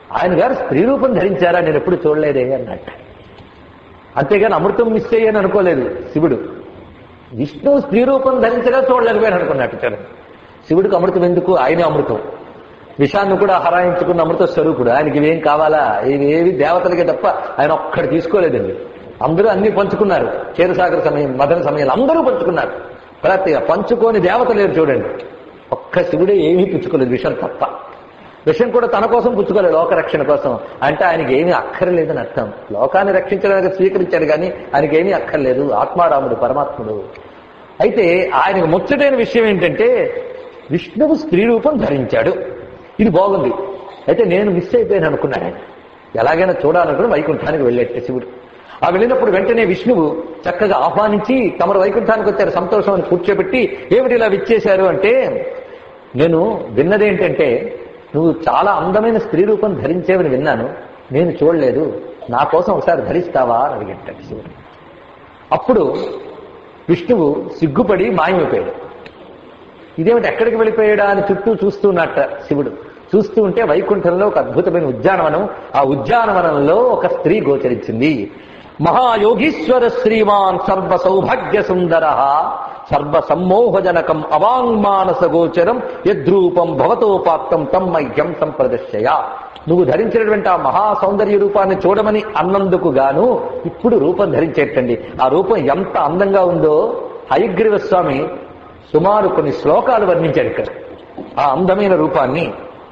Speaker 1: ఆయన గారు స్త్రీ రూపం ధరించారా నేను ఎప్పుడు చూడలేదే అన్నట్టు అంతేగాని అమృతం మిస్ అయ్యని అనుకోలేదు శివుడు విష్ణువు స్త్రీ రూపం ధరించగా చూడలేకపోయాను అనుకున్నట్టు చూడండి శివుడికి అమృతం ఎందుకు ఆయనే అమృతం విషాన్ని కూడా హరాయించుకున్న అమృత స్వరూపుడు ఆయనకి ఇవేం కావాలా ఇవి ఏవి దేవతలకే తప్ప ఆయన ఒక్కడు తీసుకోలేదండి అందరూ అన్ని పంచుకున్నారు క్షీరసాగర సమయం మదన సమయంలో అందరూ పంచుకున్నారు ప్రతి పంచుకోని దేవత లేరు చూడండి ఒక్క శివుడే ఏమీ పుచ్చుకోలేదు విషం తప్ప విషం కూడా తన కోసం పుచ్చుకోలేదు లోక రక్షణ కోసం అంటే ఆయనకి ఏమీ అక్కర్లేదని అర్థం లోకాన్ని రక్షించడానికి స్వీకరించాడు కానీ ఆయనకి ఏమీ అక్కర్లేదు ఆత్మారాముడు పరమాత్ముడు అయితే ఆయనకు ముచ్చటైన విషయం ఏంటంటే విష్ణువు స్త్రీ రూపం ధరించాడు ఇది బాగుంది అయితే నేను మిస్ అయిపోయాను అనుకున్నాను ఆయన ఎలాగైనా చూడాలనుకుని వైకుంఠానికి వెళ్ళేట శివుడు ఆ వెళ్ళినప్పుడు వెంటనే విష్ణువు చక్కగా ఆహ్వానించి తమరు వైకుంఠానికి వచ్చారు సంతోషం అని కూర్చోబెట్టి ఏమిటి ఇలా విచ్చేశారు అంటే నేను విన్నదేంటంటే నువ్వు చాలా అందమైన స్త్రీ రూపం ధరించేవని విన్నాను నేను చూడలేదు నా కోసం ఒకసారి ధరిస్తావా అని అడిగంటాడు శివుడు అప్పుడు విష్ణువు సిగ్గుపడి మాయమైపోయాడు ఇదేమిటి ఎక్కడికి వెళ్ళిపోయాడా అని చుట్టూ చూస్తున్నట్ట శివుడు చూస్తూ ఉంటే వైకుంఠంలో ఒక అద్భుతమైన ఉద్యానవనం ఆ ఉద్యానవనంలో ఒక స్త్రీ గోచరించింది మహాయోగీశ్వర శ్రీమాన్ సర్వ సౌభాగ్య సుందర సర్వ సమ్మోహజనకం అవాంగ్మానస గోచరం యద్రూపం భవతోపాత్తం తమ్మహ్యం సంప్రదర్శయ నువ్వు ధరించినటువంటి ఆ మహా సౌందర్య రూపాన్ని చూడమని అన్నందుకు గాను ఇప్పుడు రూపం ధరించేటండి ఆ రూపం ఎంత అందంగా ఉందో హయగ్రీవ స్వామి సుమారు కొన్ని శ్లోకాలు వర్ణించాడు ఇక్కడ ఆ అందమైన రూపాన్ని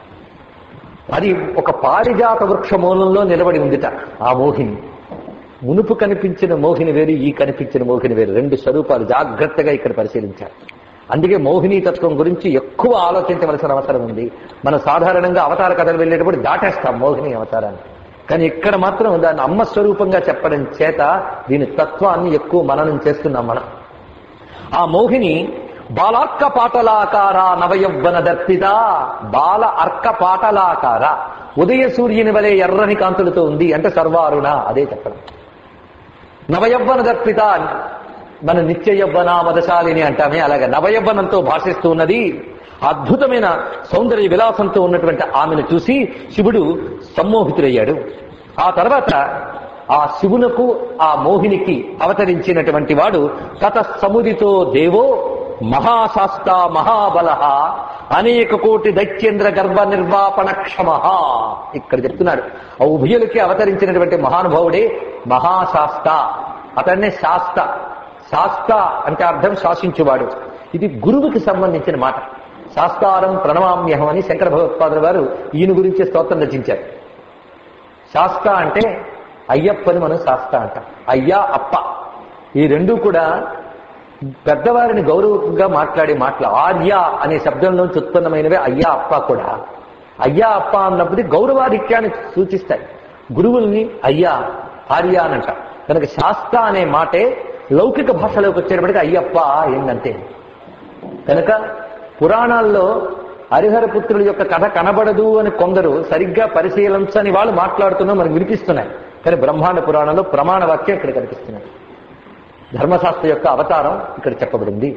Speaker 1: అది ఒక పారిజాత వృక్ష మూలంలో నిలబడి ఉందిట ఆ మోహిని మునుపు కనిపించిన మోహిని వేరు ఈ కనిపించిన మోహిని వేరు రెండు స్వరూపాలు జాగ్రత్తగా ఇక్కడ పరిశీలించారు అందుకే మోహిని తత్వం గురించి ఎక్కువ ఆలోచించవలసిన అవసరం ఉంది మనం సాధారణంగా అవతార కథలు వెళ్ళేటప్పుడు దాటేస్తాం మోహిని అవతారాన్ని కానీ ఇక్కడ మాత్రం దాన్ని అమ్మ స్వరూపంగా చెప్పడం చేత దీని తత్వాన్ని ఎక్కువ మననం చేస్తున్నాం మనం ఆ మోహిని బాలార్క పాటలాకార నవయవ్వన దర్పిత బాల అర్క పాటలాకార ఉదయ సూర్యుని వలె ఎర్రని కాంతులతో ఉంది అంటే సర్వారుణ అదే చెప్పడం నవయవ్వన దర్పిత మన నిత్య యవ్వన మదశాలిని అంటామే అలాగే నవయవ్వనంతో భాషిస్తూ ఉన్నది అద్భుతమైన సౌందర్య విలాసంతో ఉన్నటువంటి ఆమెను చూసి శివుడు సమ్మోహితుడయ్యాడు ఆ తర్వాత ఆ శివునకు ఆ మోహినికి అవతరించినటువంటి వాడు తత సముదితో దేవో మహాశాస్త మహాబల అనేక కోటి దైత్యేంద్ర గర్భ నిర్వాపణ క్షమ ఇక్కడ చెప్తున్నాడు ఆ ఉభయులకి అవతరించినటువంటి మహానుభావుడే మహాశాస్త అతన్నే శాస్త శాస్త అంటే అర్థం శాసించువాడు ఇది గురువుకి సంబంధించిన మాట శాస్త్రారం ప్రణమామ్యహం అని శంకర భగవత్పాదుల వారు ఈయన గురించి స్తోత్రం రచించారు శాస్త అంటే అయ్యప్పని మనం శాస్త అంటాం అయ్యా అప్ప ఈ రెండు కూడా పెద్దవారిని గౌరవంగా మాట్లాడే మాటలు ఆర్య అనే శబ్దంలోంచి ఉత్పన్నమైనవే అయ్యా అప్ప కూడా అయ్యా అప్ప అన్నప్పుడు గౌరవాధిక్యాన్ని సూచిస్తాయి గురువుల్ని అయ్యా ఆర్య అని అంటాం కనుక శాస్త అనే మాటే లౌకిక భాషలోకి వచ్చేటప్పటికి అయ్యప్ప ఏంటంటే కనుక పురాణాల్లో హరిహర పుత్రుల యొక్క కథ కనబడదు అని కొందరు సరిగ్గా పరిశీలించని వాళ్ళు మాట్లాడుతున్నా మనకు వినిపిస్తున్నాయి కానీ బ్రహ్మాండ పురాణంలో ప్రమాణ వాక్యం ఇక్కడ కనిపిస్తున్నాయి ధర్మశాస్త్ర యొక్క అవతారం ఇక్కడ చెప్పబడింది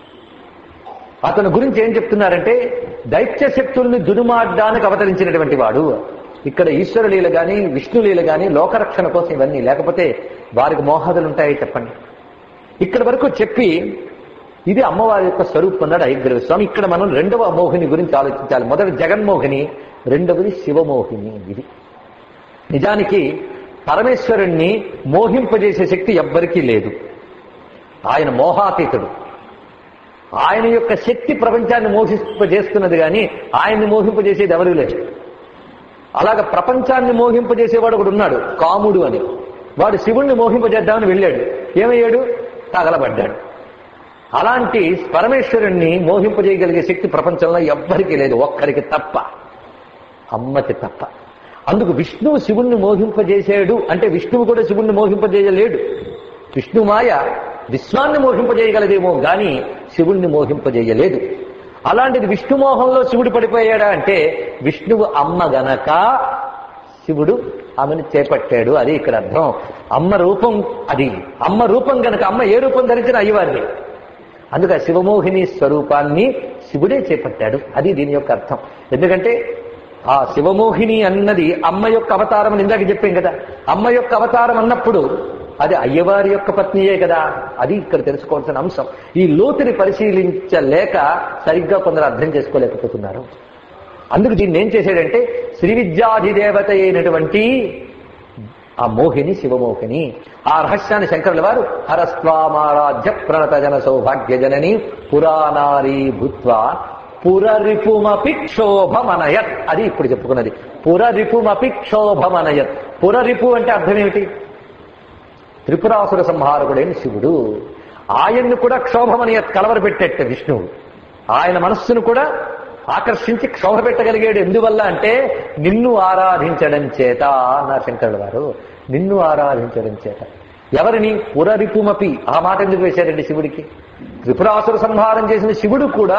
Speaker 1: అతని గురించి ఏం చెప్తున్నారంటే దైత్య శక్తుల్ని దునుమాడడానికి అవతరించినటువంటి వాడు ఇక్కడ ఈశ్వరలీల గాని విష్ణులీల గాని లోకరక్షణ కోసం ఇవన్నీ లేకపోతే వారికి మోహాదులు ఉంటాయి చెప్పండి ఇక్కడ వరకు చెప్పి ఇది అమ్మవారి యొక్క స్వరూపం అన్నాడు అయ్యగ్రవ స్వామి ఇక్కడ మనం రెండవ మోహిని గురించి ఆలోచించాలి మొదటి జగన్మోహిని రెండవది శివమోహిని ఇది నిజానికి పరమేశ్వరుణ్ణి మోహింపజేసే శక్తి ఎవ్వరికీ లేదు ఆయన మోహాతీతుడు ఆయన యొక్క శక్తి ప్రపంచాన్ని మోహింపజేస్తున్నది కానీ ఆయన్ని మోహింపజేసేది ఎవరూ లేదు అలాగ ప్రపంచాన్ని మోహింపజేసేవాడు ఒకడు ఉన్నాడు కాముడు అని వాడు శివుణ్ణి మోహింపజేద్దామని వెళ్ళాడు ఏమయ్యాడు తగలబడ్డాడు అలాంటి పరమేశ్వరుణ్ణి మోహింపజేయగలిగే శక్తి ప్రపంచంలో ఎవ్వరికీ లేదు ఒక్కరికి తప్ప అమ్మకి తప్ప అందుకు విష్ణువు శివుణ్ణి మోహింపజేసాడు అంటే విష్ణువు కూడా శివుణ్ణి మోహింపజేయలేడు విష్ణుమాయ విశ్వాన్ని మోహింపజేయగలదేమో గాని శివుణ్ణి మోహింపజేయలేదు అలాంటిది విష్ణుమోహంలో శివుడు పడిపోయాడా అంటే విష్ణువు అమ్మ గనక శివుడు ఆమెను చేపట్టాడు అది ఇక్కడ అర్థం అమ్మ రూపం అది అమ్మ రూపం గనక అమ్మ ఏ రూపం ధరించిన అయ్యవారిని అందుకే శివమోహిని స్వరూపాన్ని శివుడే చేపట్టాడు అది దీని యొక్క అర్థం ఎందుకంటే ఆ శివమోహిని అన్నది అమ్మ యొక్క అవతారం అని ఇందాక చెప్పాం కదా అమ్మ యొక్క అవతారం అన్నప్పుడు అది అయ్యవారి యొక్క పత్నియే కదా అది ఇక్కడ తెలుసుకోవాల్సిన అంశం ఈ లోతుని పరిశీలించలేక సరిగ్గా కొందరు అర్థం చేసుకోలేకపోతున్నారు అందుకు దీన్ని ఏం చేశాడంటే శ్రీ విద్యాధిదేవత అయినటువంటి ఆ మోహిని శివమోహిని ఆ రహస్యాన్ని శంకరుల వారు హరస్వామారాధ్య ప్రణత జన సౌభాగ్య జనని పురాణారీ భూత్వ పురరిపుమపి క్షోభమనయత్ అది ఇప్పుడు చెప్పుకున్నది పురరిపుమపి క్షోభమనయత్ పురరిపు అంటే అర్థం ఏమిటి త్రిపురాసుర సంహారకుడైన శివుడు ఆయన్ను కూడా క్షోభమనయత్ కలవరపెట్టేట విష్ణువు ఆయన మనస్సును కూడా ఆకర్షించి క్షోభ పెట్టగలిగాడు ఎందువల్ల అంటే నిన్ను ఆరాధించడం చేత అన్నారు శంకరుడు వారు నిన్ను ఆరాధించడం చేత ఎవరిని పురరిపుమపి ఆ మాట ఎందుకు వేశారండి శివుడికి త్రిపురాసుర సంహారం చేసిన శివుడు కూడా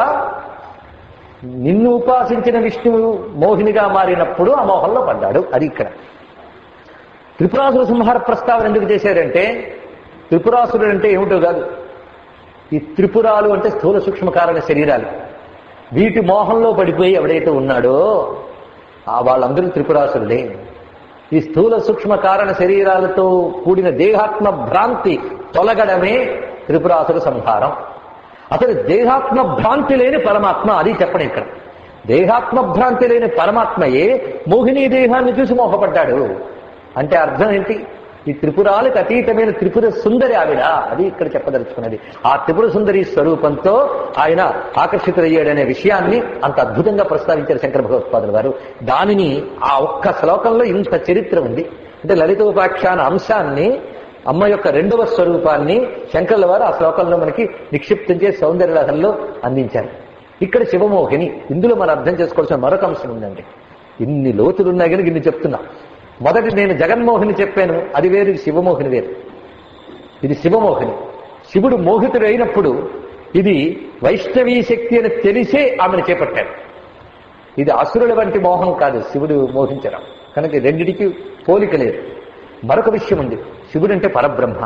Speaker 1: నిన్ను ఉపాసించిన విష్ణువు మోహినిగా మారినప్పుడు ఆ మోహంలో పడ్డాడు అది ఇక్కడ త్రిపురాసుర సంహార ప్రస్తావన ఎందుకు చేశారంటే త్రిపురాసురుడు అంటే ఏమిటో కాదు ఈ త్రిపురాలు అంటే స్థూల సూక్ష్మ కారణ శరీరాలు వీటి మోహంలో పడిపోయి ఎవడైతే ఉన్నాడో ఆ వాళ్ళందరూ త్రిపురాసురుడే ఈ స్థూల సూక్ష్మ కారణ శరీరాలతో కూడిన దేహాత్మ భ్రాంతి తొలగడమే త్రిపురాసుర సంహారం అసలు దేహాత్మ భ్రాంతి లేని పరమాత్మ అది చెప్పడం ఇక్కడ దేహాత్మ భ్రాంతి లేని పరమాత్మయే మోహిని దేహాన్ని చూసి మోహపడ్డాడు అంటే అర్థం ఏంటి ఈ త్రిపురాలకు అతీతమైన త్రిపుర సుందరి ఆవిడ అది ఇక్కడ చెప్పదలుచుకున్నది ఆ త్రిపుర సుందరి స్వరూపంతో ఆయన ఆకర్షితులయ్యాడనే విషయాన్ని అంత అద్భుతంగా ప్రస్తావించారు శంకర భగవత్పాదుల వారు దానిని ఆ ఒక్క శ్లోకంలో ఇంత చరిత్ర ఉంది అంటే లలితోపాఖ్యాన అంశాన్ని అమ్మ యొక్క రెండవ స్వరూపాన్ని శంకర్ల వారు ఆ శ్లోకంలో మనకి నిక్షిప్తం చేసి సౌందర్యలహంలో అందించారు ఇక్కడ శివమోహిని ఇందులో మనం అర్థం చేసుకోవాల్సిన మరొక అంశం ఉందండి ఇన్ని లోతులు ఉన్నాయి కనుక ఇన్ని చెప్తున్నా మొదటి నేను జగన్మోహిని చెప్పాను అది వేరు ఇది శివమోహిని వేరు ఇది శివమోహిని శివుడు మోహితుడైనప్పుడు ఇది వైష్ణవీ శక్తి అని తెలిసే ఆమెను చేపట్టాడు ఇది అసురుల వంటి మోహం కాదు శివుడు మోహించడం కనుక ఈ రెండిటికి పోలిక లేదు మరొక విషయం ఉంది శివుడు అంటే పరబ్రహ్మ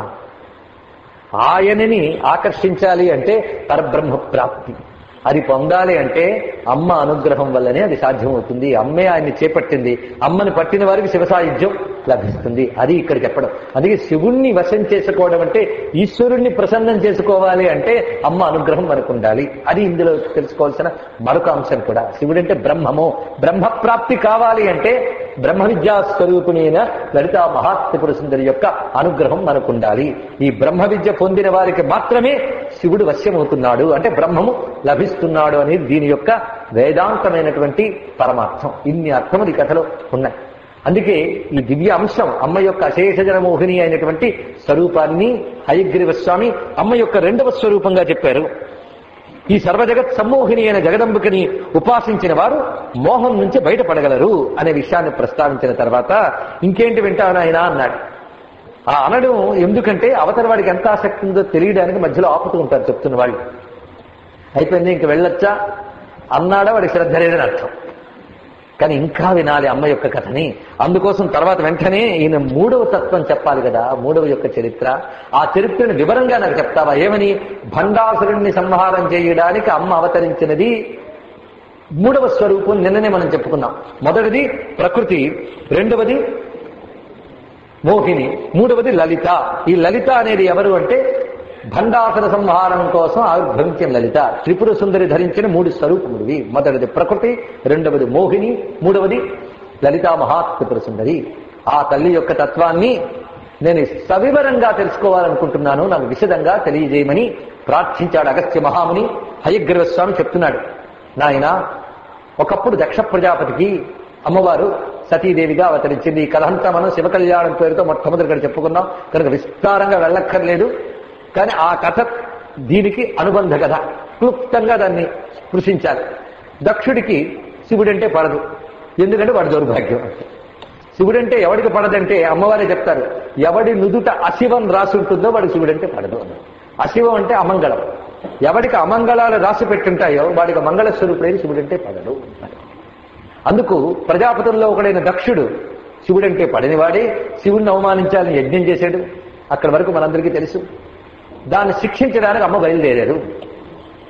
Speaker 1: ఆయనని ఆకర్షించాలి అంటే పరబ్రహ్మ ప్రాప్తి అది పొందాలి అంటే అమ్మ అనుగ్రహం వల్లనే అది సాధ్యమవుతుంది అమ్మే ఆయన్ని చేపట్టింది అమ్మని పట్టిన వారికి శివ సాయుధ్యం లభిస్తుంది అది ఇక్కడ చెప్పడం అందుకే శివుణ్ణి వశం చేసుకోవడం అంటే ఈశ్వరుణ్ణి ప్రసన్నం చేసుకోవాలి అంటే అమ్మ అనుగ్రహం మనకు ఉండాలి అది ఇందులో తెలుసుకోవాల్సిన మరొక అంశం కూడా శివుడంటే బ్రహ్మము బ్రహ్మ ప్రాప్తి కావాలి అంటే బ్రహ్మ విద్యా స్వరూపిణైన లలిత మహాత్రిపుర సుందరి యొక్క అనుగ్రహం మనకు ఉండాలి ఈ బ్రహ్మ విద్య పొందిన వారికి మాత్రమే శివుడు వశ్యమవుతున్నాడు అంటే బ్రహ్మము లభిస్తున్నాడు అనేది దీని యొక్క వేదాంతమైనటువంటి పరమార్థం ఇన్ని అర్థములు ఈ కథలో ఉన్నాయి అందుకే ఈ దివ్య అంశం అమ్మ యొక్క అశేషజన మోహిని అయినటువంటి స్వరూపాన్ని హయగ్రీవ స్వామి అమ్మ యొక్క రెండవ స్వరూపంగా చెప్పారు ఈ సర్వజగత్ సమ్మోహిని అయిన జగదంబికని ఉపాసించిన వారు మోహం నుంచి బయటపడగలరు అనే విషయాన్ని ప్రస్తావించిన తర్వాత ఇంకేంటి వింటాను ఆయన అన్నాడు ఆ అనడం ఎందుకంటే అవతల వాడికి ఎంత ఆసక్తి ఉందో తెలియడానికి మధ్యలో ఆపుతూ ఉంటారు చెప్తున్న వాళ్ళు అయిపోయింది ఇంక వెళ్ళొచ్చా అన్నాడా వాడి శ్రద్ధ లేదని అర్థం కానీ ఇంకా వినాలి అమ్మ యొక్క కథని అందుకోసం తర్వాత వెంటనే ఈయన మూడవ తత్వం చెప్పాలి కదా మూడవ యొక్క చరిత్ర ఆ చరిత్రను వివరంగా నాకు చెప్తావా ఏమని భండాసురుణ్ణి సంహారం చేయడానికి అమ్మ అవతరించినది మూడవ స్వరూపం నిన్ననే మనం చెప్పుకున్నాం మొదటిది ప్రకృతి రెండవది మోహిని మూడవది లలిత ఈ లలిత అనేది ఎవరు అంటే భండాసుర సంహారం కోసం ఆవిర్భవించిన లలిత త్రిపుర సుందరి ధరించిన మూడు స్వరూపముడివి మొదటిది ప్రకృతి రెండవది మోహిని మూడవది లలితా మహాత్రిపుర సుందరి ఆ తల్లి యొక్క తత్వాన్ని నేను సవివరంగా తెలుసుకోవాలనుకుంటున్నాను నాకు విశదంగా తెలియజేయమని ప్రార్థించాడు అగస్త్య మహాముని హయగ్రీవ స్వామి చెప్తున్నాడు నాయన ఒకప్పుడు దక్ష ప్రజాపతికి అమ్మవారు సతీదేవిగా అవతరించింది ఈ కథంతా మనం శివ కళ్యాణం పేరుతో మొట్టమొదటి ఇక్కడ చెప్పుకున్నాం కనుక విస్తారంగా వెళ్ళక్కర్లేదు కానీ ఆ కథ దీనికి అనుబంధ కథ క్లుప్తంగా దాన్ని స్పృశించాలి దక్షుడికి శివుడంటే పడదు ఎందుకంటే వాడి దౌర్భాగ్యం శివుడంటే ఎవడికి పడదంటే అమ్మవారే చెప్తారు ఎవడి నుదుట అశివం రాసి ఉంటుందో వాడికి శివుడంటే పడదు అశివం అంటే అమంగళం ఎవడికి అమంగళాలు రాసి పెట్టుంటాయో వాడికి మంగళ స్వరూపుడైన శివుడంటే పడడు అందుకు ప్రజాపతుల్లో ఒకడైన దక్షుడు శివుడంటే పడనివాడే శివుడిని అవమానించాలని యజ్ఞం చేశాడు అక్కడి వరకు మనందరికీ తెలుసు దాన్ని శిక్షించడానికి అమ్మ బయలుదేరారు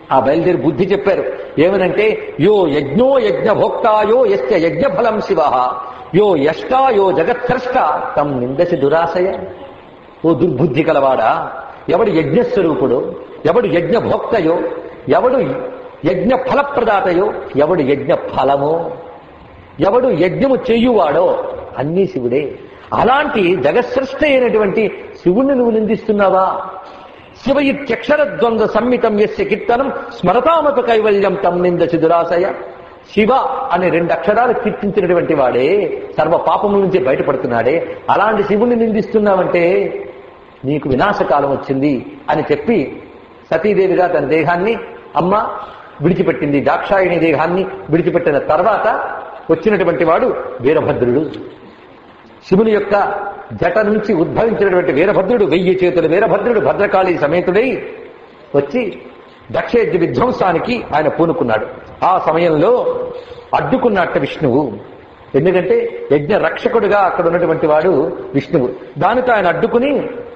Speaker 1: ఆ బయలుదేరి బుద్ధి చెప్పారు ఏమనంటే యో యజ్ఞో యజ్ఞ భోక్తాయో యస్య యజ్ఞ ఫలం శివ యో యష్టా యో జగత్కర్ష్ట తం నిందసి దురాశయ ఓ దుర్బుద్ధి కలవాడా ఎవడు యజ్ఞస్వరూపుడు ఎవడు యజ్ఞ భోక్తయో ఎవడు యజ్ఞ ఫలప్రదాతయో ఎవడు యజ్ఞ ఫలమో ఎవడు యజ్ఞము చెయ్యువాడో అన్నీ శివుడే అలాంటి జగత్సృష్ట అయినటువంటి శివుణ్ణి నువ్వు నిందిస్తున్నావా శివ ఇత్యక్షర ద్వంద్వ సంమితం యస్య కీర్తనం స్మరతామత కైవల్యం తం నిందసి దురాశయ శివ అనే రెండు అక్షరాలు కీర్తించినటువంటి వాడే సర్వ పాపముల నుంచి బయటపడుతున్నాడే అలాంటి శివుణ్ణి నిందిస్తున్నావంటే నీకు వినాశకాలం వచ్చింది అని చెప్పి సతీదేవిగా తన దేహాన్ని అమ్మ విడిచిపెట్టింది దాక్షాయిని దేహాన్ని విడిచిపెట్టిన తర్వాత వచ్చినటువంటి వాడు వీరభద్రుడు శివుని యొక్క జట నుంచి ఉద్భవించినటువంటి వీరభద్రుడు వెయ్యి చేతుల వీరభద్రుడు భద్రకాళి సమేతుడై వచ్చి దక్షయజ్ఞ విధ్వంసానికి ఆయన పూనుకున్నాడు ఆ సమయంలో అడ్డుకున్నట్ట విష్ణువు ఎందుకంటే యజ్ఞ రక్షకుడుగా అక్కడ ఉన్నటువంటి వాడు విష్ణువు దానితో ఆయన అడ్డుకుని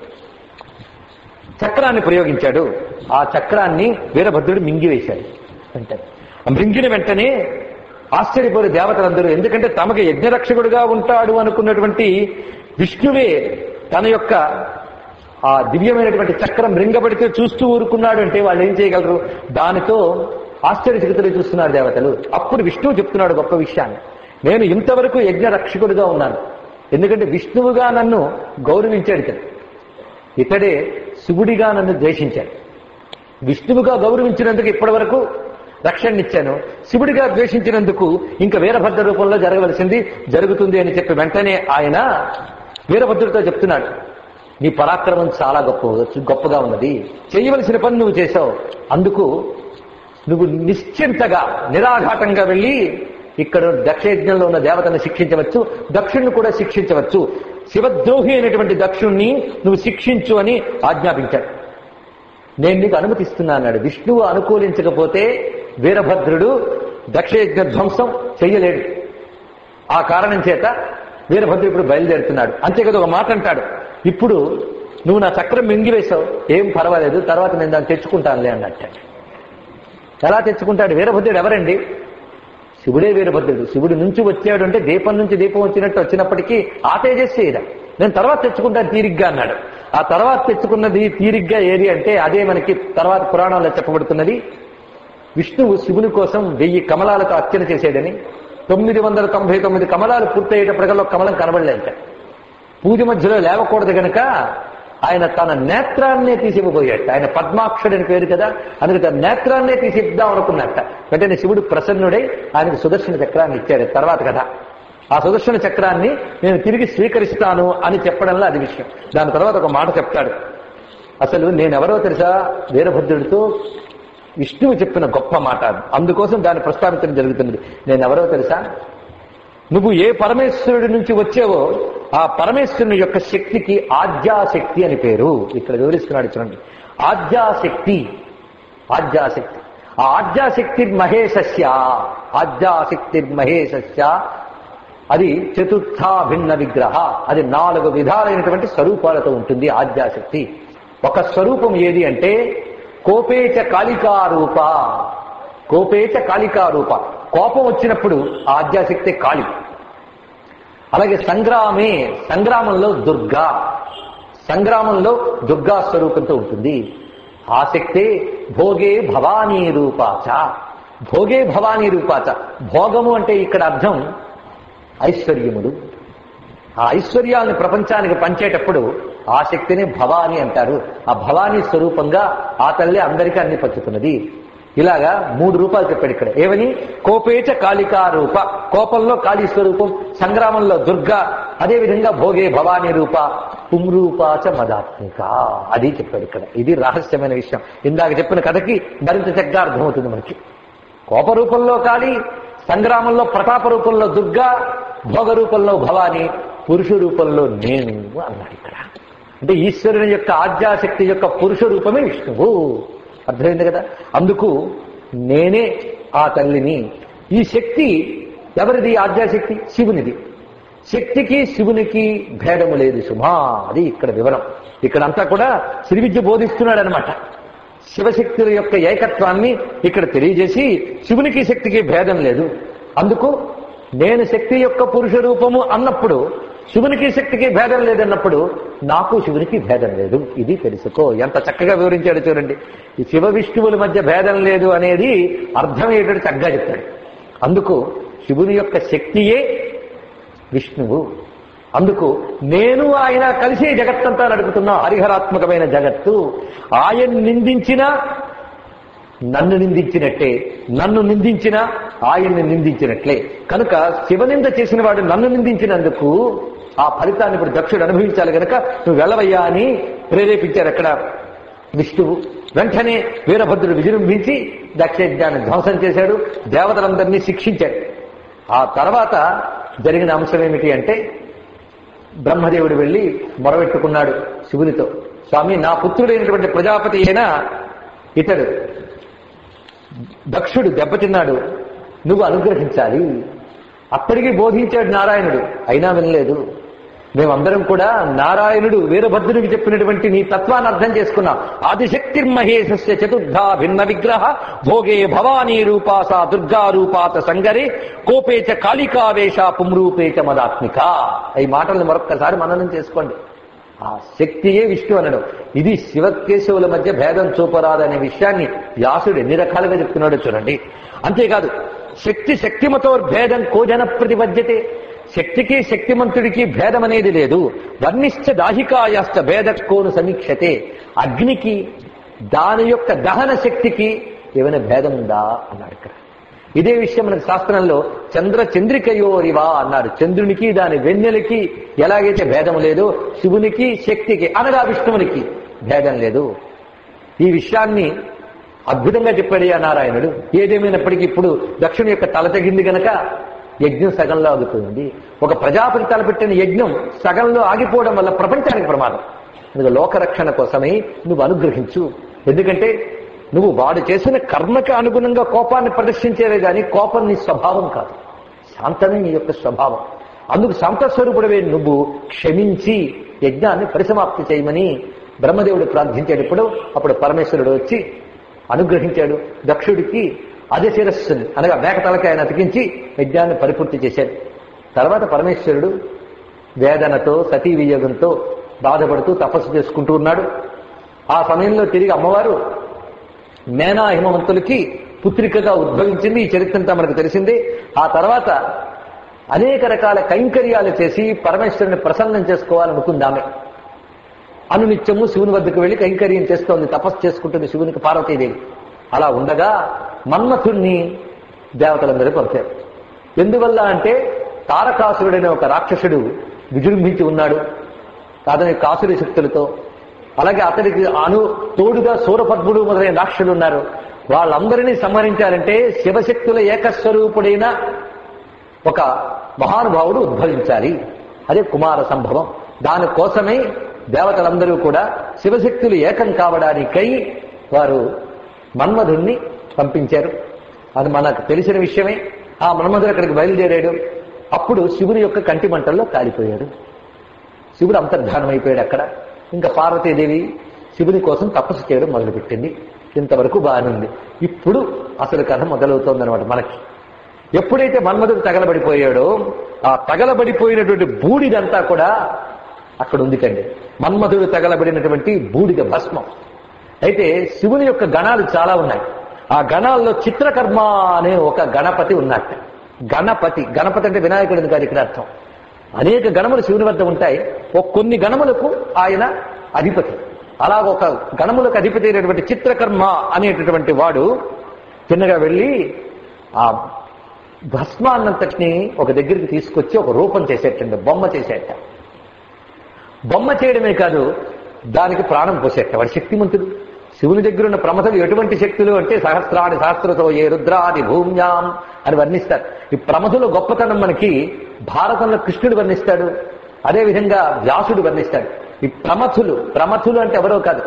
Speaker 1: చక్రాన్ని ప్రయోగించాడు ఆ చక్రాన్ని వీరభద్రుడు మింగివేశాడు వెంటనే ఆ మింగిన వెంటనే ఆశ్చర్యపోయే దేవతలందరూ ఎందుకంటే తమకు యజ్ఞరక్షకుడుగా ఉంటాడు అనుకున్నటువంటి విష్ణువే తన యొక్క ఆ దివ్యమైనటువంటి చక్రం రింగబడితే చూస్తూ ఊరుకున్నాడు అంటే వాళ్ళు ఏం చేయగలరు దానితో ఆశ్చర్యచకితులు చూస్తున్నారు దేవతలు అప్పుడు విష్ణువు చెప్తున్నాడు గొప్ప విషయాన్ని నేను ఇంతవరకు యజ్ఞ రక్షకుడిగా ఉన్నాను ఎందుకంటే విష్ణువుగా నన్ను గౌరవించాడు ఇతడు ఇతడే శివుడిగా నన్ను ద్వేషించాడు విష్ణువుగా గౌరవించినందుకు ఇప్పటి వరకు రక్షణనిచ్చాను శివుడిగా ద్వేషించినందుకు ఇంకా వీరభద్ర రూపంలో జరగవలసింది జరుగుతుంది అని చెప్పి వెంటనే ఆయన వీరభద్రుడితో చెప్తున్నాడు నీ పరాక్రమం చాలా గొప్ప గొప్పగా ఉన్నది చేయవలసిన పని నువ్వు చేశావు అందుకు నువ్వు నిశ్చింతగా నిరాఘాటంగా వెళ్ళి ఇక్కడ దక్షయజ్ఞంలో ఉన్న దేవతను శిక్షించవచ్చు దక్షుణ్ణి కూడా శిక్షించవచ్చు శివద్రోహి అయినటువంటి దక్షుణ్ణి నువ్వు శిక్షించు అని ఆజ్ఞాపించాడు నేను నీకు అనుమతిస్తున్నా అన్నాడు విష్ణువు అనుకూలించకపోతే వీరభద్రుడు దక్షయజ్ఞ ధ్వంసం చెయ్యలేడు ఆ కారణం చేత వీరభద్రుడు ఇప్పుడు బయలుదేరుతున్నాడు అంతేకాదు ఒక మాట అంటాడు ఇప్పుడు నువ్వు నా చక్రం మింగివేశావు ఏం పర్వాలేదు తర్వాత నేను దాన్ని తెచ్చుకుంటానులే అన్నట్ట ఎలా తెచ్చుకుంటాడు వీరభద్రుడు ఎవరండి శివుడే వీరభద్రుడు శివుడి నుంచి వచ్చాడు అంటే దీపం నుంచి దీపం వచ్చినట్టు వచ్చినప్పటికీ ఆ తేజస్సే ఇదా నేను తర్వాత తెచ్చుకుంటాను తీరిగ్గా అన్నాడు ఆ తర్వాత తెచ్చుకున్నది తీరిగ్గా ఏది అంటే అదే మనకి తర్వాత పురాణంలో చెప్పబడుతున్నది విష్ణువు శివుని కోసం వెయ్యి కమలాలతో అర్చన చేసేడని తొమ్మిది వందల తొంభై తొమ్మిది కమలాలు పూర్తయ్యేటప్పటికల్లో కమలం కనబడలేక పూజ మధ్యలో లేవకూడదు గనక ఆయన తన నేత్రాన్నే తీసిపోయాట ఆయన పద్మాక్షుడని పేరు కదా అందుకే తన నేత్రాన్నే తీసిద్దాం అనుకున్నట్ట వెంటనే శివుడు ప్రసన్నుడై ఆయనకు సుదర్శన చక్రాన్ని ఇచ్చాడు తర్వాత కదా ఆ సుదర్శన చక్రాన్ని నేను తిరిగి స్వీకరిస్తాను అని చెప్పడంలో అది విషయం దాని తర్వాత ఒక మాట చెప్తాడు అసలు నేనెవరో తెలుసా వీరభద్రుడితో విష్ణువు చెప్పిన గొప్ప మాట అది. అందుకోసం దాన్ని ప్రస్తావించడం జరుగుతున్నది నేనెవరో తెలుసా నువ్వు ఏ పరమేశ్వరుడి నుంచి వచ్చావో ఆ పరమేశ్వరుని యొక్క శక్తికి ఆద్యాశక్తి అని పేరు ఇక్కడ వివరిస్తున్నాడు చూడండి ఆద్యాశక్తి ఆద్యాశక్తి ఆ ఆద్యాశక్తి మహేశస్య ఆద్యాశక్తి మహేశస్య అది చతుర్థా భిన్న విగ్రహ అది నాలుగు విధాలైనటువంటి స్వరూపాలతో ఉంటుంది ఆద్యాశక్తి ఒక స్వరూపం ఏది అంటే కోపేచ కాళికారూప కోపేచ కాళికారూప కోపం వచ్చినప్పుడు ఆ ఆద్యాశక్తి కాళి అలాగే సంగ్రామే సంగ్రామంలో దుర్గా సంగ్రామంలో దుర్గా స్వరూపంతో ఉంటుంది ఆ శక్తే భోగే భవానీ రూపాచ భోగే భవానీ రూపాచ భోగము అంటే ఇక్కడ అర్థం ఐశ్వర్యములు ఆ ఐశ్వర్యాలను ప్రపంచానికి పంచేటప్పుడు ఆ శక్తిని భవాని అంటారు ఆ భవానీ స్వరూపంగా ఆ తల్లి అందరికీ అన్ని పంచుతున్నది ఇలాగా మూడు రూపాలు చెప్పాడు ఇక్కడ ఏమని కోపేచ కాళికా రూప కోపంలో కాళీ స్వరూపం సంగ్రామంలో దుర్గా అదేవిధంగా భోగే భవానీ రూప పుంరూపాచ మదాత్మిక అది చెప్పాడు ఇక్కడ ఇది రహస్యమైన విషయం ఇందాక చెప్పిన కథకి మరింత చక్కగా అర్థమవుతుంది మనకి కోప రూపంలో కాళీ సంగ్రామంలో ప్రతాప రూపంలో దుర్గా భోగ రూపంలో భవాని పురుష రూపంలో నేను అన్నాడు ఇక్కడ అంటే ఈశ్వరుని యొక్క ఆద్యాశక్తి యొక్క పురుష రూపమే విష్ణువు అర్థమైంది కదా అందుకు నేనే ఆ తల్లిని ఈ శక్తి ఎవరిది ఆద్యాశక్తి శివునిది శక్తికి శివునికి భేదము లేదు సుమా అది ఇక్కడ వివరం ఇక్కడంతా కూడా శ్రీ విద్య బోధిస్తున్నాడు అనమాట శివశక్తుల యొక్క ఏకత్వాన్ని ఇక్కడ తెలియజేసి శివునికి శక్తికి భేదం లేదు అందుకు నేను శక్తి యొక్క పురుష రూపము అన్నప్పుడు శివునికి శక్తికి భేదం లేదన్నప్పుడు నాకు శివునికి భేదం లేదు ఇది తెలుసుకో ఎంత చక్కగా వివరించాడు చూడండి ఈ శివ విష్ణువుల మధ్య భేదం లేదు అనేది అర్థమయ్యేటట్టు చక్కగా చెప్తాడు అందుకు శివుని యొక్క శక్తియే విష్ణువు అందుకు నేను ఆయన కలిసి జగత్తంతా నడుపుతున్న హరిహరాత్మకమైన జగత్తు ఆయన నిందించినా నన్ను నిందించినట్టే నన్ను నిందించిన ఆయన్ని నిందించినట్లే కనుక శివనింద చేసిన వాడు నన్ను నిందించినందుకు ఆ ఫలితాన్ని ఇప్పుడు దక్షుడు అనుభవించాలి కనుక నువ్వు వెళ్ళవయ్యా అని ప్రేరేపించారు అక్కడ విష్ణువు వెంటనే వీరభద్రుడు విజృంభించి దక్షయజ్ఞాన్ని ధ్వంసం చేశాడు దేవతలందరినీ శిక్షించాడు ఆ తర్వాత జరిగిన అంశం ఏమిటి అంటే బ్రహ్మదేవుడు వెళ్ళి మొరబెట్టుకున్నాడు శివునితో స్వామి నా పుత్రుడైనటువంటి ప్రజాపతి అయినా ఇతడు దక్షుడు దెబ్బతిన్నాడు నువ్వు అనుగ్రహించాలి అప్పటికి బోధించాడు నారాయణుడు అయినా వినలేదు మేమందరం కూడా నారాయణుడు వీరభద్రునికి చెప్పినటువంటి నీ తత్వాన్ని అర్థం చేసుకున్నాం ఆదిశక్తిర్మహేశస్య చతుర్థా భిన్న విగ్రహ భోగే భవానీ రూపాస దుర్గా రూపాత సంగరే కోపేచ కాళికావేశ పుంరూపేచ మదాత్మిక ఈ మాటల్ని మరొక్కసారి మననం చేసుకోండి ఆ శక్తియే విష్ణు అనడం ఇది శివకేశవుల మధ్య భేదం చూపరాదనే విషయాన్ని వ్యాసుడు ఎన్ని రకాలుగా చెప్తున్నాడో చూడండి అంతేకాదు శక్తి శక్తిమతో భేదం కోజన ప్రతిపద్యతే శక్తికి శక్తిమంతుడికి భేదం అనేది లేదు వర్ణిశ్చ దాహికాయాశ్చ భేద కోను సమీక్షతే అగ్నికి దాని యొక్క దహన శక్తికి ఏమైనా భేదం ఉందా అన్నాడు ఇక్కడ ఇదే విషయం మనకు శాస్త్రంలో చంద్ర చంద్రికయోరివా అన్నాడు చంద్రునికి దాని వెన్నెలకి ఎలాగైతే భేదం లేదు శివునికి శక్తికి అనగా విష్ణువునికి భేదం లేదు ఈ విషయాన్ని అద్భుతంగా చెప్పాడు ఆ నారాయణుడు ఏదేమైనప్పటికీ ఇప్పుడు దక్షిణ యొక్క తల తెగింది గనక యజ్ఞం సగంలో ఆగిపోయింది ఒక ప్రజాపతి తలపెట్టిన యజ్ఞం సగంలో ఆగిపోవడం వల్ల ప్రపంచానికి ప్రమాదం అందుకు లోకరక్షణ కోసమై నువ్వు అనుగ్రహించు ఎందుకంటే నువ్వు వాడు చేసిన కర్మకి అనుగుణంగా కోపాన్ని ప్రదర్శించేవే గాని కోపం నీ స్వభావం కాదు శాంతమే నీ యొక్క స్వభావం అందుకు శాంతస్వరూపుడవే నువ్వు క్షమించి యజ్ఞాన్ని పరిసమాప్తి చేయమని బ్రహ్మదేవుడు ప్రార్థించేటప్పుడు అప్పుడు పరమేశ్వరుడు వచ్చి అనుగ్రహించాడు దక్షుడికి అదే శిరస్సుని అనగా మేక తలకి ఆయన అతికించి యజ్ఞాన్ని పరిపూర్తి చేశాడు తర్వాత పరమేశ్వరుడు వేదనతో సతీ వియోగంతో బాధపడుతూ తపస్సు చేసుకుంటూ ఉన్నాడు ఆ సమయంలో తిరిగి అమ్మవారు మేనా హిమవంతులకి పుత్రికగా ఉద్భవించింది ఈ చరిత్ర అంతా మనకు తెలిసింది ఆ తర్వాత అనేక రకాల కైంకర్యాలు చేసి పరమేశ్వరుని ప్రసన్నం చేసుకోవాలనుకుందామె అనునిత్యము శివుని వద్దకు వెళ్లి కైంకర్యం చేస్తోంది తపస్సు చేసుకుంటుంది శివునికి పార్వతీదేవి అలా ఉండగా మన్మథుణ్ణి దేవతలందరూ కొలిచారు ఎందువల్ల అంటే తారకాసురుడైన ఒక రాక్షసుడు విజృంభించి ఉన్నాడు అతని కాసురి శక్తులతో అలాగే అతనికి అను తోడుగా సూరపద్ముడు మొదలైన రాక్షసులు ఉన్నారు వాళ్ళందరినీ సంహరించాలంటే శివశక్తుల ఏకస్వరూపుడైన ఒక మహానుభావుడు ఉద్భవించాలి అదే కుమార సంభవం దానికోసమే దేవతలందరూ కూడా శివశక్తులు ఏకం కావడానికై వారు మన్మధుణ్ణి పంపించారు అది మనకు తెలిసిన విషయమే ఆ మన్మధుడు అక్కడికి బయలుదేరాడు అప్పుడు శివుని యొక్క కంటి మంటల్లో కాలిపోయాడు శివుడు అంతర్ధానం అయిపోయాడు అక్కడ ఇంకా పార్వతీదేవి శివుని కోసం తపస్సు చేయడం మొదలుపెట్టింది ఇంతవరకు బాగానే ఉంది ఇప్పుడు అసలు కథ మొదలవుతోందనమాట మనకి ఎప్పుడైతే మన్మధుడు తగలబడిపోయాడో ఆ తగలబడిపోయినటువంటి బూడిదంతా కూడా అక్కడ ఉంది కండి మన్మధుడు తగలబడినటువంటి బూడిద భస్మం అయితే శివుని యొక్క గణాలు చాలా ఉన్నాయి ఆ గణాల్లో చిత్రకర్మ అనే ఒక గణపతి ఉన్నట్ట గణపతి గణపతి అంటే వినాయకుడిని కాదు ఇక్కడ అర్థం అనేక గణములు శివుని వద్ద ఉంటాయి ఒక కొన్ని గణములకు ఆయన అధిపతి అలాగ ఒక గణములకు అధిపతి అయినటువంటి చిత్రకర్మ అనేటటువంటి వాడు చిన్నగా వెళ్ళి ఆ భస్మాన్నంతటిని ఒక దగ్గరికి తీసుకొచ్చి ఒక రూపం చేసేటండి బొమ్మ చేసేట బొమ్మ చేయడమే కాదు దానికి ప్రాణం పోసేట వాడు శక్తిమంతుడు శివుని దగ్గర ఉన్న ప్రమథలు ఎటువంటి శక్తులు అంటే సహస్రాది సహస్రతో ఏ రుద్రాది భూమ్యాం అని వర్ణిస్తారు ఈ ప్రమథుల గొప్పతనం మనకి భారతంలో కృష్ణుడు వర్ణిస్తాడు అదేవిధంగా వ్యాసుడు వర్ణిస్తాడు ఈ ప్రమథులు ప్రమథులు అంటే ఎవరో కాదు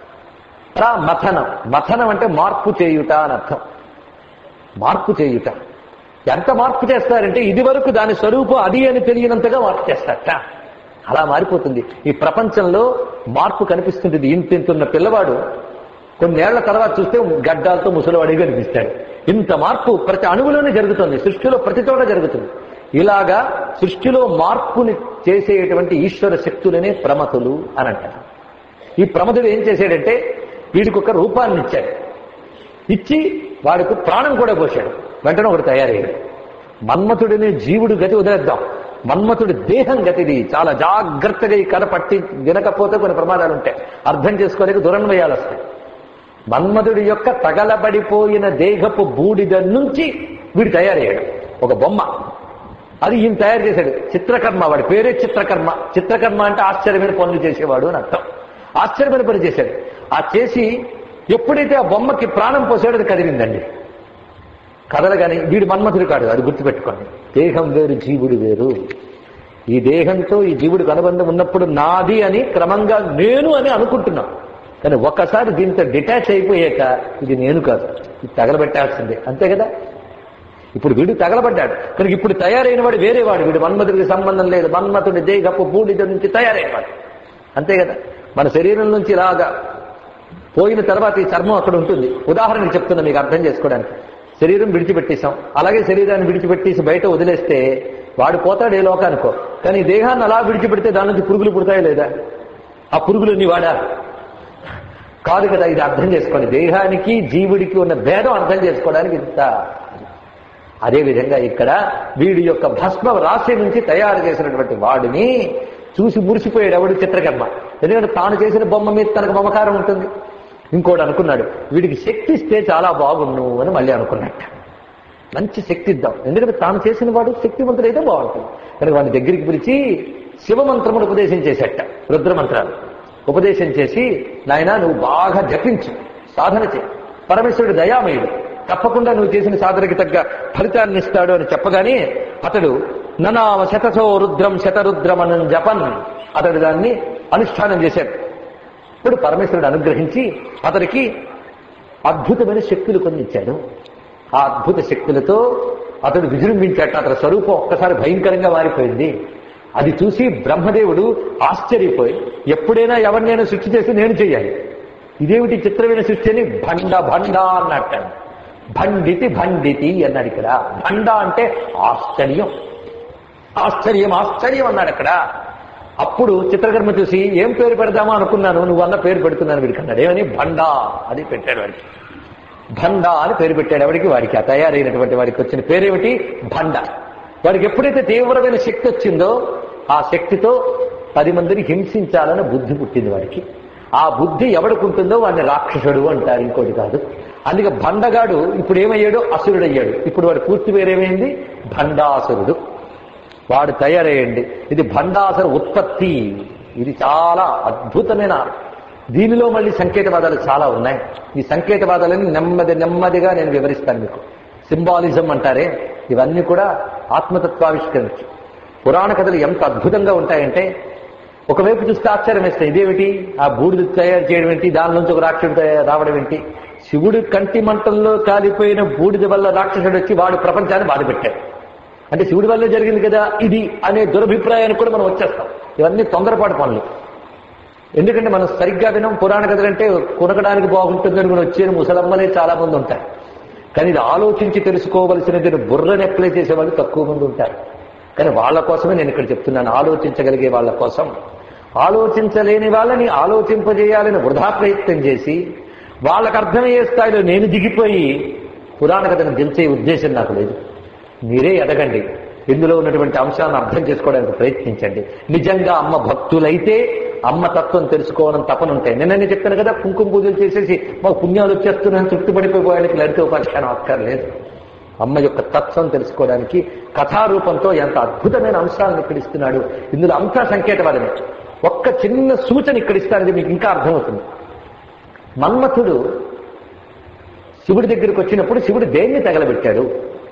Speaker 1: ప్రమథనం మథనం అంటే మార్పు చేయుట అని అర్థం మార్పు చేయుట ఎంత మార్పు చేస్తారంటే ఇది వరకు దాని స్వరూపం అది అని తెలియనంతగా మార్పు చేస్తారట అలా మారిపోతుంది ఈ ప్రపంచంలో మార్పు కనిపిస్తుంటుంది ఇంతింతున్న పిల్లవాడు కొన్నేళ్ల తర్వాత చూస్తే గడ్డాలతో ముసలివాడిగా కనిపిస్తాడు ఇంత మార్పు ప్రతి అణువులోనే జరుగుతుంది సృష్టిలో ప్రతి చోట జరుగుతుంది ఇలాగా సృష్టిలో మార్పుని చేసేటువంటి ఈశ్వర శక్తులనే ప్రమతులు అని అంటారు ఈ ప్రమతుడు ఏం చేశాడంటే వీడికి ఒక రూపాన్ని ఇచ్చాడు ఇచ్చి వాడికి ప్రాణం కూడా పోశాడు వెంటనే ఒకటి తయారయ్యాడు మన్మథుడిని జీవుడు గతి వదిలేద్దాం మన్మథుడి దేహం గతిది చాలా జాగ్రత్తగా ఈ కథ పట్టి వినకపోతే కొన్ని ప్రమాదాలు ఉంటాయి అర్థం చేసుకోలేక దురన్వయాలు వస్తాయి మన్మథుడి యొక్క తగలబడిపోయిన దేహపు బూడిద నుంచి వీడు తయారయ్యాడు ఒక బొమ్మ అది ఈయన తయారు చేశాడు చిత్రకర్మ వాడి పేరే చిత్రకర్మ చిత్రకర్మ అంటే ఆశ్చర్యమైన పనులు చేసేవాడు అని అర్థం ఆశ్చర్యమైన పని చేశాడు ఆ చేసి ఎప్పుడైతే ఆ బొమ్మకి ప్రాణం పోసాడో అది కదిలిందండి కదలగాని వీడు మన్మథుడు కాడు అది గుర్తుపెట్టుకోండి దేహం వేరు జీవుడు వేరు ఈ దేహంతో ఈ జీవుడికి అనుబంధం ఉన్నప్పుడు నాది అని క్రమంగా నేను అని అనుకుంటున్నాం కానీ ఒక్కసారి దీంతో డిటాచ్ అయిపోయాక ఇది నేను కాదు ఇది తగలబెట్టాల్సిందే అంతే కదా ఇప్పుడు వీడు తగలబడ్డాడు కనుక ఇప్పుడు తయారైన వాడు వేరే వాడు వీడు మన్మథుడికి సంబంధం లేదు మన్మథుడి దేహపు బూడిద నుంచి తయారైన వాడు అంతే కదా మన శరీరం నుంచి ఇలాగా పోయిన తర్వాత ఈ చర్మం అక్కడ ఉంటుంది ఉదాహరణకు చెప్తున్నా మీకు అర్థం చేసుకోవడానికి శరీరం విడిచిపెట్టేశాం అలాగే శరీరాన్ని విడిచిపెట్టేసి బయట వదిలేస్తే వాడు పోతాడు ఏ లోకానికో కానీ ఈ దేహాన్ని అలా విడిచిపెడితే దాని నుంచి పురుగులు పుడతాయి లేదా ఆ పురుగులన్నీ వాడా కాదు కదా ఇది అర్థం చేసుకోండి దేహానికి జీవుడికి ఉన్న భేదం అర్థం చేసుకోవడానికి ఇంత అదేవిధంగా ఇక్కడ వీడి యొక్క భస్మ రాశి నుంచి తయారు చేసినటువంటి వాడిని చూసి మురిసిపోయాడు ఎవడు చిత్రకర్మ ఎందుకంటే తాను చేసిన బొమ్మ మీద తనకు మమకారం ఉంటుంది ఇంకోటి అనుకున్నాడు వీడికి శక్తి ఇస్తే చాలా బాగుండు అని మళ్ళీ అనుకున్నట్ట మంచి శక్తి ఇద్దాం ఎందుకంటే తాను చేసిన వాడు శక్తివంతుడు అయితే బాగుంటుంది కనుక వాడి దగ్గరికి పిలిచి శివమంత్రమును ఉపదేశం చేసేట రుద్రమంత్రాలు ఉపదేశం చేసి నాయన నువ్వు బాగా జపించు సాధన చేయి పరమేశ్వరుడు దయామయుడు తప్పకుండా నువ్వు చేసిన సాధనకి తగ్గ ఫలితాన్ని ఇస్తాడు అని చెప్పగానే అతడు ననామ శతసో రుద్రం శతరుద్రమనం జపన్ అతడు దాన్ని అనుష్ఠానం చేశాడు ఇప్పుడు పరమేశ్వరుడు అనుగ్రహించి అతనికి అద్భుతమైన శక్తులు కొన్ని ఇచ్చాడు ఆ అద్భుత శక్తులతో అతడు విజృంభించాట అతని స్వరూపం ఒక్కసారి భయంకరంగా మారిపోయింది అది చూసి బ్రహ్మదేవుడు ఆశ్చర్యపోయి ఎప్పుడైనా ఎవరినైనా సృష్టి చేసి నేను చెయ్యాలి ఇదేమిటి చిత్రమైన సృష్టి అని భండ భండ అన్నట్టాడు భండితి భండితి అన్నాడు ఇక్కడ భండ అంటే ఆశ్చర్యం ఆశ్చర్యం ఆశ్చర్యం అన్నాడు అక్కడ అప్పుడు చిత్రకర్మ చూసి ఏం పేరు పెడదామా అనుకున్నాను నువ్వు అన్న పేరు పెడుతున్నాను వీడికి అన్నాడు ఏమని భండా అని పెట్టాడు వాడికి భండ అని పేరు పెట్టాడు ఎవడికి వాడికి ఆ తయారైనటువంటి వాడికి వచ్చిన పేరేమిటి భండ వాడికి ఎప్పుడైతే తీవ్రమైన శక్తి వచ్చిందో ఆ శక్తితో పది మందిని హింసించాలని బుద్ధి పుట్టింది వాడికి ఆ బుద్ధి ఎవడికుంటుందో వాడిని రాక్షసుడు అంటారు ఇంకోటి కాదు అందుకే భండగాడు ఇప్పుడు ఏమయ్యాడు అసురుడయ్యాడు ఇప్పుడు వాడి పూర్తి పేరేమైంది భండాసురుడు వాడు తయారయ్యండి ఇది భండాసుర ఉత్పత్తి ఇది చాలా అద్భుతమైన దీనిలో మళ్ళీ సంకేతవాదాలు చాలా ఉన్నాయి ఈ సంకేతవాదాలని నెమ్మది నెమ్మదిగా నేను వివరిస్తాను మీకు సింబాలిజం అంటారే ఇవన్నీ కూడా ఆత్మతత్వావిష్కరించి పురాణ కథలు ఎంత అద్భుతంగా ఉంటాయంటే ఒకవైపు చూస్తే ఆశ్చర్యం వేస్తాయి ఇదేమిటి ఆ బూడిద తయారు చేయడం ఏంటి దాని నుంచి ఒక రాక్షసుడు తయారు రావడం ఏంటి శివుడి కంటి మంటల్లో కాలిపోయిన బూడిద వల్ల రాక్షసుడు వచ్చి వాడు ప్రపంచాన్ని బాధపెట్టాడు అంటే శివుడి వల్లే జరిగింది కదా ఇది అనే దురభిప్రాయానికి కూడా మనం వచ్చేస్తాం ఇవన్నీ తొందరపాటు పనులు ఎందుకంటే మనం సరిగ్గా వినం పురాణ కథలంటే కొనకడానికి బాగుంటుందని కూడా వచ్చే ముసలమ్మలే చాలా మంది ఉంటారు కానీ ఇది ఆలోచించి తెలుసుకోవలసినది బుర్రని అప్లై చేసే వాళ్ళు తక్కువ మంది ఉంటారు కానీ వాళ్ళ కోసమే నేను ఇక్కడ చెప్తున్నాను ఆలోచించగలిగే వాళ్ళ కోసం ఆలోచించలేని వాళ్ళని ఆలోచింపజేయాలని వృధా ప్రయత్నం చేసి వాళ్ళకు అర్థమయ్యే స్థాయిలో నేను దిగిపోయి పురాణ కథను గెలిచే ఉద్దేశం నాకు లేదు మీరే ఎదగండి ఇందులో ఉన్నటువంటి అంశాలను అర్థం చేసుకోవడానికి ప్రయత్నించండి నిజంగా అమ్మ భక్తులైతే అమ్మ తత్వం తెలుసుకోవడం తపనుంటాయి నిన్న నేను చెప్పాను కదా కుంకుమ పూజలు చేసేసి మాకు పుణ్యాలు వచ్చేస్తున్నాయని తృప్తిపడిపోయేవాడికి లలిత ఉపాఖ్యానం అక్కర్లేదు అమ్మ యొక్క తత్వం తెలుసుకోవడానికి కథారూపంతో ఎంత అద్భుతమైన అంశాలను ఇక్కడ ఇస్తున్నాడు ఇందులో అంతా సంకేతవాదమే ఒక్క చిన్న సూచన ఇక్కడ ఇస్తానది మీకు ఇంకా అర్థమవుతుంది మన్మథుడు శివుడి దగ్గరికి వచ్చినప్పుడు శివుడు దేన్ని తగలబెట్టాడు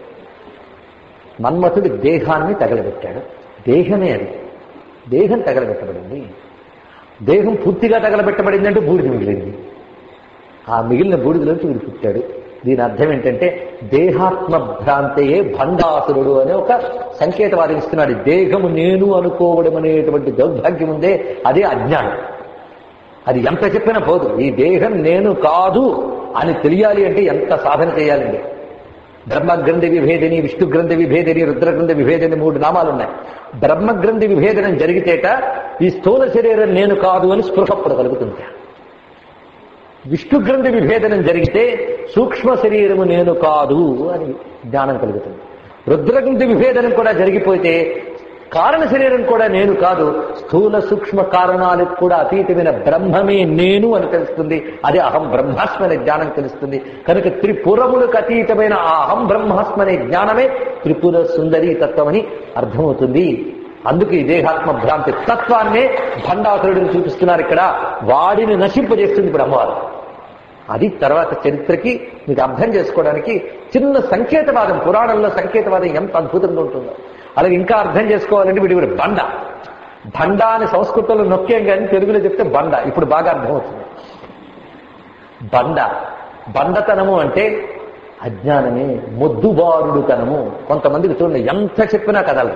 Speaker 1: మన్మథుడు దేహాన్ని తగలబెట్టాడు దేహమే అది దేహం తగలబెట్టబడింది దేహం పూర్తిగా తగలబెట్టబడింది అంటే బూడిద మిగిలింది ఆ మిగిలిన బూడిదలోంచి వీడు పుట్టాడు దీని అర్థం ఏంటంటే దేహాత్మ భ్రాంతయే భండాసురుడు అనే ఒక సంకేతవాదం ఇస్తున్నాడు దేహము నేను అనుకోవడం అనేటువంటి దౌర్భాగ్యం ఉందే అదే అజ్ఞానం అది ఎంత చెప్పినా పోదు ఈ దేహం నేను కాదు అని తెలియాలి అంటే ఎంత సాధన చేయాలండి బ్రహ్మగ్రంథి విభేదిని విష్ణు గ్రంథి విభేదిని రుద్రగ్రంథి విభేదిని మూడు నామాలు ఉన్నాయి బ్రహ్మగ్రంథి విభేదనం జరిగితేట ఈ స్థూల శరీరం నేను కాదు అని స్పృహప్పుడు కలుగుతుంది విష్ణు గ్రంథి విభేదనం జరిగితే సూక్ష్మ శరీరము నేను కాదు అని జ్ఞానం కలుగుతుంది రుద్రగ్రంథి విభేదనం కూడా జరిగిపోతే కారణ శరీరం కూడా నేను కాదు స్థూల సూక్ష్మ కారణాలకు కూడా అతీతమైన బ్రహ్మమే నేను అని తెలుస్తుంది అదే అహం బ్రహ్మాస్మి అనే జ్ఞానం తెలుస్తుంది కనుక త్రిపురములకు అతీతమైన ఆ అహం బ్రహ్మాస్మి అనే జ్ఞానమే త్రిపుర సుందరి తత్వమని అర్థమవుతుంది అందుకు ఈ దేహాత్మ భ్రాంతి తత్వాన్నే భండాసురుడిని చూపిస్తున్నారు ఇక్కడ వాడిని నశింపజేస్తుంది ఇప్పుడు అమ్మవారు అది తర్వాత చరిత్రకి మీకు అర్థం చేసుకోవడానికి చిన్న సంకేతవాదం పురాణంలో సంకేతవాదం ఎంత అద్భుతంగా ఉంటుందో అలాగే ఇంకా అర్థం చేసుకోవాలంటే వీడి వీడి బండ బండ అని సంస్కృతంలో నొక్కేం కానీ తెలుగులో చెప్తే బండ ఇప్పుడు బాగా అర్థమవుతుంది బండ బండతనము అంటే అజ్ఞానమే మొద్దుబారుడుతనము కొంతమందికి చూడండి ఎంత చెప్పినా కదలరు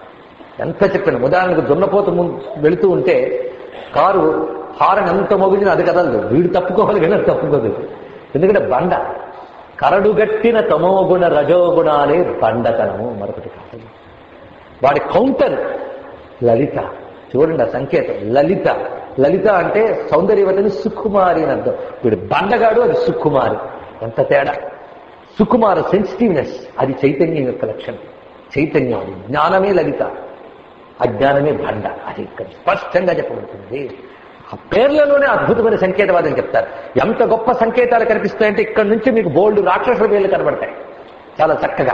Speaker 1: ఎంత చెప్పినా ఉదాహరణకు దున్నపోతు ముందు వెళుతూ ఉంటే కారు హారన్ ఎంత మొగిలినా అది కదలదు వీడు తప్పుకోవాలి వీళ్ళకి తప్పుకోదు ఎందుకంటే బండ కరడుగట్టిన తమోగుణ రజోగుణాలే బండతనము మరొకటి కాదు వాడి కౌంటర్ లలిత చూడండి ఆ సంకేతం లలిత లలిత అంటే సౌందర్యవతిని సుకుమారి అని అర్థం వీడు బండగాడు అది సుకుమారి ఎంత తేడా సుకుమార సెన్సిటివ్నెస్ అది చైతన్యం యొక్క లక్షణం చైతన్యం అది జ్ఞానమే లలిత అజ్ఞానమే బండ అది ఇక్కడ స్పష్టంగా చెప్పబడుతుంది ఆ పేర్లలోనే అద్భుతమైన సంకేతవాదం చెప్తారు ఎంత గొప్ప సంకేతాలు కనిపిస్తాయంటే ఇక్కడ నుంచి మీకు బోల్డ్ రాక్షసుల పేర్లు కనబడతాయి చాలా చక్కగా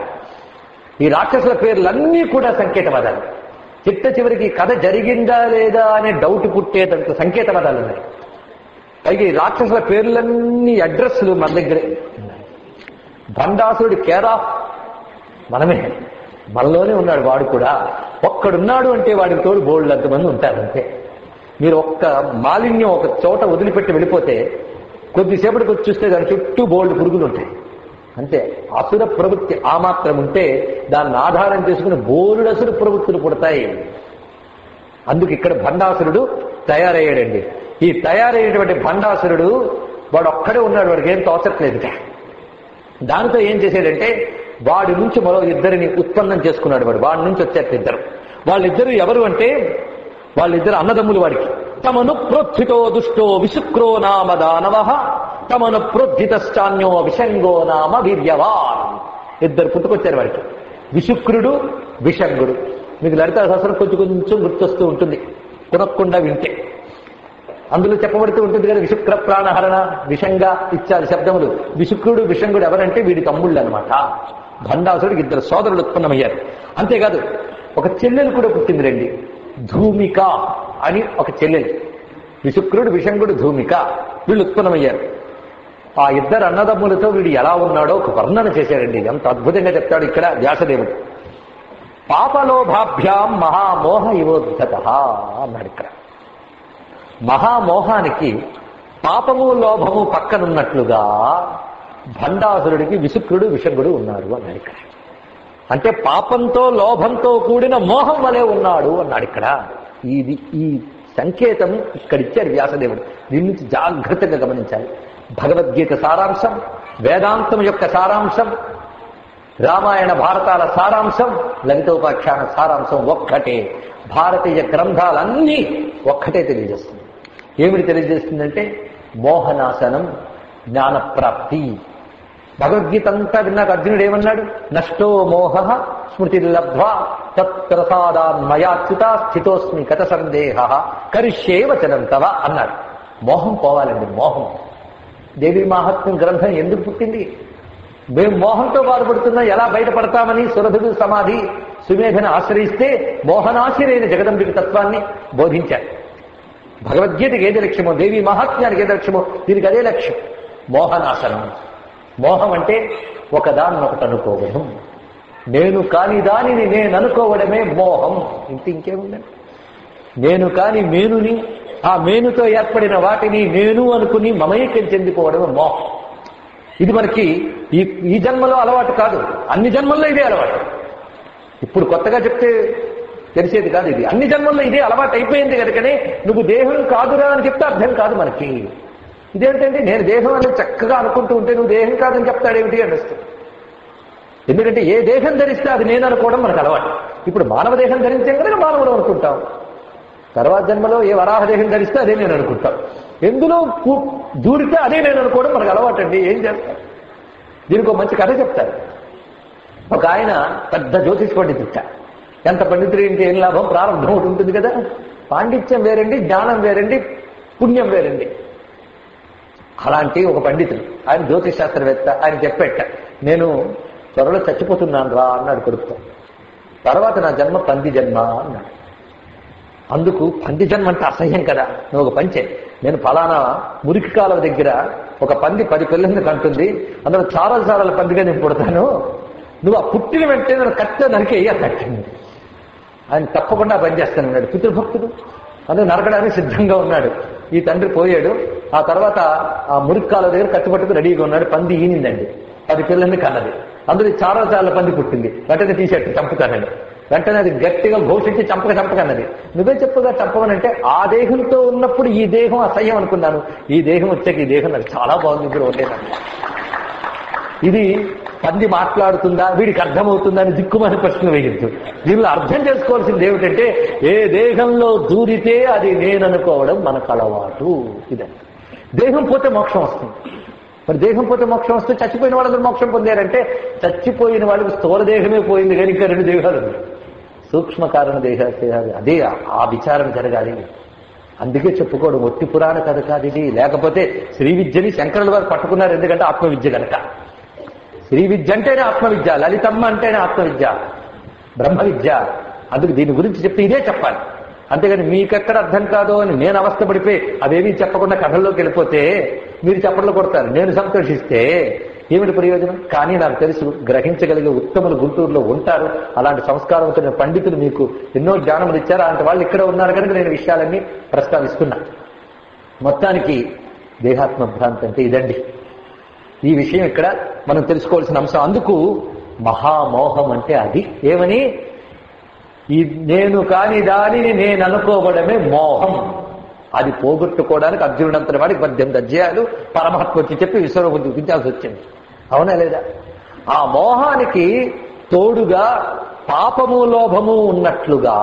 Speaker 1: ఈ రాక్షసుల పేర్లన్నీ కూడా సంకేతవాదాలు చిట్ట చివరికి ఈ కథ జరిగిందా లేదా అనే డౌట్ పుట్టేటంత సంకేతవాదాలు ఉన్నాయి పైగా ఈ రాక్షసుల పేర్లన్నీ అడ్రస్లు మన దగ్గరే ఉన్నాయి భండాసురుడి కేర్ ఆఫ్ మనమే మనలోనే ఉన్నాడు వాడు కూడా ఒక్కడున్నాడు అంటే వాడికి తోడు బోల్డ్ అంతమంది ఉంటారు అంతే మీరు ఒక్క మాలిన్యం ఒక చోట వదిలిపెట్టి వెళ్ళిపోతే కొద్దిసేపటికి వచ్చి చూస్తే దాని చుట్టూ బోల్డ్ పురుగులు ఉంటాయి అంతే అసుర ప్రవృత్తి ఆ మాత్రం ఉంటే దాన్ని ఆధారం చేసుకుని బోలుడు అసుర ప్రవృత్తులు పుడతాయి అందుకు ఇక్కడ భండాసురుడు తయారయ్యాడండి ఈ తయారయ్యేటువంటి భండాసురుడు వాడు ఒక్కడే ఉన్నాడు వాడికి ఏం తోచట్లేదు దానితో ఏం చేశాడంటే వాడి నుంచి మరో ఇద్దరిని ఉత్పన్నం చేసుకున్నాడు వాడు వాడి నుంచి వచ్చారు ఇద్దరు వాళ్ళిద్దరు ఎవరు అంటే వాళ్ళిద్దరు అన్నదమ్ములు వాడికి తమను ప్రోత్థితో దుష్టో విశుక్రో నామ దానవ తమను ప్రోద్ధితశ్చాన్యో విషంగో నామ వీర్యవాన్ ఇద్దరు పుట్టుకొచ్చారు వాడికి విశుక్రుడు విషంగుడు మీకు లలిత సహస్రం కొంచెం కొంచెం గుర్తొస్తూ ఉంటుంది కొనకుండా వింటే అందులో చెప్పబడుతూ ఉంటుంది కదా విశుక్ర ప్రాణహరణ విషంగా ఇచ్చారు శబ్దములు విశుక్రుడు విషంగుడు ఎవరంటే వీడి తమ్ముళ్ళు అనమాట భండాసుడికి ఇద్దరు సోదరులు ఉత్పన్నమయ్యారు అంతేకాదు ఒక చెల్లెలు కూడా పుట్టింది రండి ధూమిక అని ఒక చెల్లెలు విశుక్రుడు విషంగుడు ధూమిక వీళ్ళు ఉత్పన్నమయ్యారు ఆ ఇద్దరు అన్నదమ్ములతో వీడు ఎలా ఉన్నాడో ఒక వర్ణన చేశారండి ఎంత అద్భుతంగా చెప్తాడు ఇక్కడ వ్యాసదేవుడు పాపలోభాభ్యాం మహామోహ ఇవోద్ధత అన్నాడు ఇక్కడ మహామోహానికి పాపము లోభము పక్కనున్నట్లుగా భండాసురుడికి విశుక్రుడు విషంగుడు ఉన్నారు అన్నాడు ఇక్కడ అంటే పాపంతో లోభంతో కూడిన మోహం వలె ఉన్నాడు అన్నాడు ఇక్కడ ఇది ఈ సంకేతం ఇక్కడ ఇచ్చాడు వ్యాసదేవుడు దీని నుంచి జాగ్రత్తగా గమనించాలి భగవద్గీత సారాంశం వేదాంతం యొక్క సారాంశం రామాయణ భారతాల సారాంశం లలితోపాఖ్యాన సారాంశం ఒక్కటే భారతీయ గ్రంథాలన్నీ ఒక్కటే తెలియజేస్తుంది ఏమిటి తెలియజేస్తుందంటే మోహనాశనం జ్ఞానప్రాప్తి భగవద్గీత అంతా విన్నాక అర్జునుడు ఏమన్నాడు నష్టో మోహ స్మృతి లబ్ధ్వా తత్ప్రసాదాన్మయాచ్యుత స్థితోస్మి కథ సందేహ కరిష్యే వచనం తవ అన్నాడు మోహం పోవాలండి మోహం దేవి మహాత్మ్యం గ్రంథం ఎందుకు పుట్టింది మేము మోహంతో బాధపడుతున్నా ఎలా బయటపడతామని సురభుడు సమాధి సుమేధను ఆశ్రయిస్తే మోహనాశ్రయైన జగదంబిక తత్వాన్ని బోధించారు భగవద్గీతకి ఏది లక్ష్యమో దేవి మహాత్మ్యానికి ఏది లక్ష్యమో దీనికి అదే లక్ష్యం మోహనాశనం మోహం అంటే ఒకదాన్నొకటి అనుకోవడం నేను కాని దానిని నేను అనుకోవడమే మోహం ఇంత ఇంకేముందండి నేను కాని మేనుని ఆ మేనుతో ఏర్పడిన వాటిని నేను అనుకుని మమైక్యం చెందిపోవడమే మోహం ఇది మనకి ఈ ఈ జన్మలో అలవాటు కాదు అన్ని జన్మల్లో ఇదే అలవాటు ఇప్పుడు కొత్తగా చెప్తే తెలిసేది కాదు ఇది అన్ని జన్మల్లో ఇదే అలవాటు అయిపోయింది కనుకనే నువ్వు దేహం కాదురా అని చెప్తే అర్థం కాదు మనకి ఇదేంటంటే నేను దేహం అని చక్కగా అనుకుంటూ ఉంటే నువ్వు దేహం కాదని చెప్తాడేమిటి అనిస్తుంది ఎందుకంటే ఏ దేహం ధరిస్తే అది నేను అనుకోవడం మనకు అలవాటు ఇప్పుడు మానవ దేహం ధరించే కనుక మానవుడు అనుకుంటాం తర్వాత జన్మలో ఏ వరాహ దేహం ధరిస్తే అదే నేను అనుకుంటాం ఎందులో కు- దూరితే అదే నేను అనుకోవడం మనకు అలవాటు అండి ఏం చేస్తాం దీనికి ఒక మంచి కథ చెప్తారు ఒక ఆయన పెద్ద జ్యోతిష్ పండితుట ఎంత పండితుడు ఏంటి ఏం లాభం ప్రారంభం ఒకటి ఉంటుంది కదా పాండిత్యం వేరండి జ్ఞానం వేరండి పుణ్యం వేరండి అలాంటి ఒక పండితుడు ఆయన జ్యోతిష్ శాస్త్రవేత్త ఆయన చెప్పేట నేను త్వరలో చచ్చిపోతున్నాను రా అన్నాడు కొడుకుతో తర్వాత నా జన్మ పంది జన్మ అన్నాడు అందుకు పంది జన్మ అంటే అసహ్యం కదా నువ్వు ఒక పంచే నేను ఫలానా మురికి కాలువ దగ్గర ఒక పంది పది పిల్లల్ని కంటుంది అందులో చారల చారల పందిగా నేను పుడతాను నువ్వు ఆ పుట్టిన వెంటనే నన్ను కత్తి నరికేయ్యా కట్టింది ఆయన తప్పకుండా పనిచేస్తానన్నాడు పితృభక్తుడు అందుకు నరకడానికి సిద్ధంగా ఉన్నాడు ఈ తండ్రి పోయాడు ఆ తర్వాత ఆ మురికి కాలువ దగ్గర కత్తి పట్టుకు రెడీగా ఉన్నాడు పంది ఈనిందండి పది పిల్లల్ని కన్నది అందులో చాలా చాలా పంది పుట్టింది వెంటనే తీసేట్టు చంపుతానని వెంటనే అది గట్టిగా ఘోషించి చంపక చంపకన్నది నువ్వే చెప్పుగా చంపమనంటే ఆ దేహంతో ఉన్నప్పుడు ఈ దేహం అసహ్యం అనుకున్నాను ఈ దేహం వచ్చాక ఈ దేహం నాకు చాలా బాగుంది ఇప్పుడు ఉండేదండి ఇది పంది మాట్లాడుతుందా వీడికి అర్థమవుతుందా అని దిక్కుమని ప్రశ్న వేయద్దు దీనిలో అర్థం చేసుకోవాల్సింది ఏమిటంటే ఏ దేహంలో దూరితే అది నేననుకోవడం మనకు అలవాటు ఇదండి దేహం పోతే మోక్షం వస్తుంది మరి దేహం పోతే మోక్షం వస్తే చచ్చిపోయిన వాళ్ళందరూ మోక్షం పొందారంటే చచ్చిపోయిన వాళ్ళకి స్థూల దేహమే పోయింది కానీ ఇంకా రెండు దేహాలు ఉన్నాయి సూక్ష్మ కారణ దేహ దేహాలు అదే ఆ విచారం జరగాలి అందుకే చెప్పుకోవడం ఒట్టి పురాణ కథ కాదు ఇది లేకపోతే శ్రీ విద్యని శంకరుల వారు పట్టుకున్నారు ఎందుకంటే ఆత్మవిద్య కనుక శ్రీ విద్య అంటేనే ఆత్మవిద్య లలితమ్మ అంటేనే ఆత్మవిద్య బ్రహ్మ విద్య అందుకు దీని గురించి చెప్తే ఇదే చెప్పాలి అంతేగాని మీకెక్కడ అర్థం కాదో అని నేను అవస్థపడిపోయి అవేమీ చెప్పకుండా కథల్లోకి వెళ్ళిపోతే మీరు చెప్పట్లు కొడతారు నేను సంతోషిస్తే ఏమిటి ప్రయోజనం కానీ నాకు తెలుసు గ్రహించగలిగే ఉత్తములు గుంటూరులో ఉంటారు అలాంటి సంస్కారవంతులైన పండితులు మీకు ఎన్నో జ్ఞానములు ఇచ్చారు అలాంటి వాళ్ళు ఇక్కడ ఉన్నారు కనుక నేను విషయాలన్నీ ప్రస్తావిస్తున్నా మొత్తానికి దేహాత్మ భ్రాంతి అంటే ఇదండి ఈ విషయం ఇక్కడ మనం తెలుసుకోవాల్సిన అంశం అందుకు మహామోహం అంటే అది ఏమని ఈ నేను కాని దానిని నేను అనుకోవడమే మోహం అది పోగొట్టుకోవడానికి అర్జునుడంతటి వాడికి పద్దెనిమిది అధ్యాయాలు పరమాత్మ వచ్చి చెప్పి విశ్వరూపం చూపించాల్సి వచ్చింది అవునా లేదా ఆ మోహానికి తోడుగా పాపము లోభము ఉన్నట్లుగా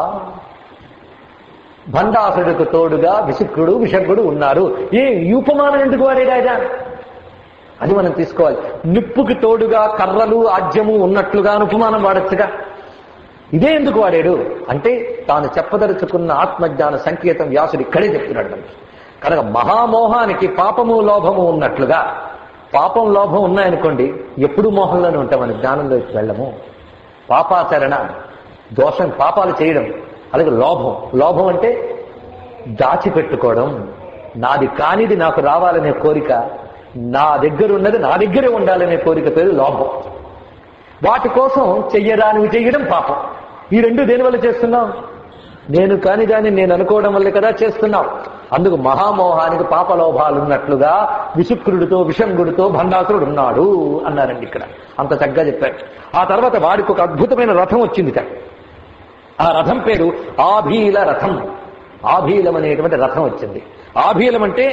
Speaker 1: భండాసుడికి తోడుగా విశుక్రుడు విషగ్గుడు ఉన్నారు ఈ ఈ ఉపమానం ఎందుకు వాడేది ఆయన అది మనం తీసుకోవాలి నిప్పుకి తోడుగా కర్రలు ఆజ్యము ఉన్నట్లుగా ఉపమానం వాడచ్చుగా ఇదే ఎందుకు వాడాడు అంటే తాను చెప్పదలుచుకున్న ఆత్మజ్ఞాన సంకేతం వ్యాసుడు ఇక్కడే చెప్తున్నాడు మనకి కనుక మహామోహానికి పాపము లోభము ఉన్నట్లుగా పాపం లోభం ఉన్నాయనుకోండి ఎప్పుడు మోహంలోనే ఉంటాం మన జ్ఞానంలోకి వెళ్ళము పాపాచరణ దోషం పాపాలు చేయడం అలాగే లోభం లోభం అంటే దాచిపెట్టుకోవడం నాది కానిది నాకు రావాలనే కోరిక నా దగ్గర ఉన్నది నా దగ్గరే ఉండాలనే కోరిక పేరు లోభం వాటి కోసం చెయ్యరానివి చెయ్యడం పాపం ఈ రెండు దేనివల్ల చేస్తున్నాం నేను కాని దాన్ని నేను అనుకోవడం వల్ల కదా చేస్తున్నాం అందుకు మహామోహానికి పాపలోభాలు ఉన్నట్లుగా విశుక్రుడితో విషంగుడితో భండాసురుడు ఉన్నాడు అన్నారండి ఇక్కడ అంత చక్కగా చెప్పారు ఆ తర్వాత వాడికి ఒక అద్భుతమైన రథం వచ్చింది ఇక్కడ ఆ రథం పేరు ఆభీల రథం ఆభీలం అనేటువంటి రథం వచ్చింది ఆభీలం అంటే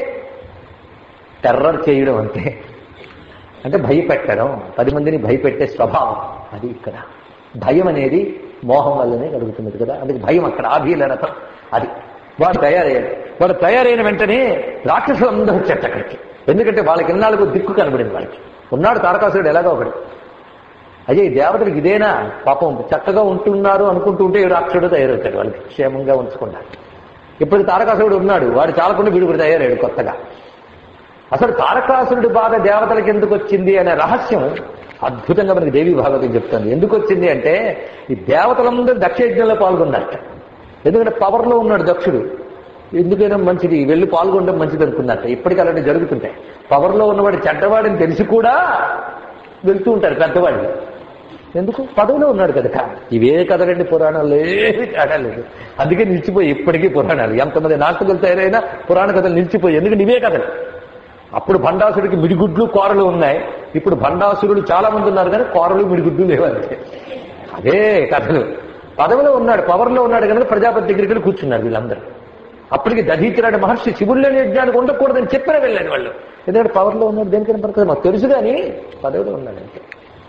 Speaker 1: టెర్రర్ చేయడం అంటే అంటే భయపెట్టడం పది మందిని భయపెట్టే స్వభావం అది ఇక్కడ భయం అనేది మోహం వల్లనే కలుగుతున్నది కదా అందుకే భయం అక్కడ ఆభీల రథం అది వాడు తయారయ్యాడు వాడు తయారైన వెంటనే రాక్షసులు అందరూ వచ్చారు అక్కడికి ఎందుకంటే వాళ్ళకి ఇన్నాళ్ళకు దిక్కు కనబడింది వాళ్ళకి ఉన్నాడు తారకాసురుడు ఎలాగో ఒకడు అయ్యే ఈ దేవతలకు ఇదేనా పాపం చక్కగా ఉంటున్నారు అనుకుంటూ ఉంటే ఈ రాక్షసుడు తయారవుతాడు వాళ్ళకి క్షేమంగా ఉంచకుండా ఇప్పుడు తారకాసురుడు ఉన్నాడు వాడు చాలకుండా వీడు కూడా తయారయ్యాడు కొత్తగా అసలు తారకాసురుడి బాధ దేవతలకు ఎందుకు వచ్చింది అనే రహస్యం అద్భుతంగా మనకి దేవి భాగవతం చెప్తుంది ఎందుకు వచ్చింది అంటే ఈ దేవతలందరూ దక్షయజ్ఞంలో పాల్గొన్నట్ట ఎందుకంటే పవర్లో ఉన్నాడు దక్షుడు ఎందుకైనా మంచిది వెళ్ళి పాల్గొనడం మంచిది అనుకున్నట్ట ఇప్పటికీ అలాంటి జరుగుతుంటాయి పవర్లో ఉన్నవాడు చెడ్డవాడిని తెలిసి కూడా వెళ్తూ ఉంటారు పెద్దవాళ్ళు ఎందుకు పదవిలో ఉన్నాడు కదా ఇవే కథలండి పురాణాలు ఏమి తేడా లేదు అందుకే నిలిచిపోయి ఇప్పటికీ పురాణాలు ఎంతమంది నాటకాలు తయారైనా పురాణ కథలు నిలిచిపోయి ఎందుకంటే ఇవే కథలు అప్పుడు భండాసుడికి మిడిగుడ్లు కోరలు ఉన్నాయి ఇప్పుడు భండాసురులు చాలా మంది ఉన్నారు కానీ కోరలు మిడిగుడ్లు లేవంతే అదే కథలు పదవిలో ఉన్నాడు పవర్లో ఉన్నాడు కనుక ప్రజాపతి దగ్గరికి వెళ్ళి కూర్చున్నారు వీళ్ళందరూ అప్పటికి దధీచరాడు మహర్షి శివుళ్ళని యజ్ఞానికి ఉండకూడదని చెప్పిన వెళ్ళాడు వాళ్ళు ఎందుకంటే పవర్లో ఉన్నాడు దేనికైనా పడుతుంది మాకు తెలుసు కానీ పదవిలో ఉన్నాడు అంటే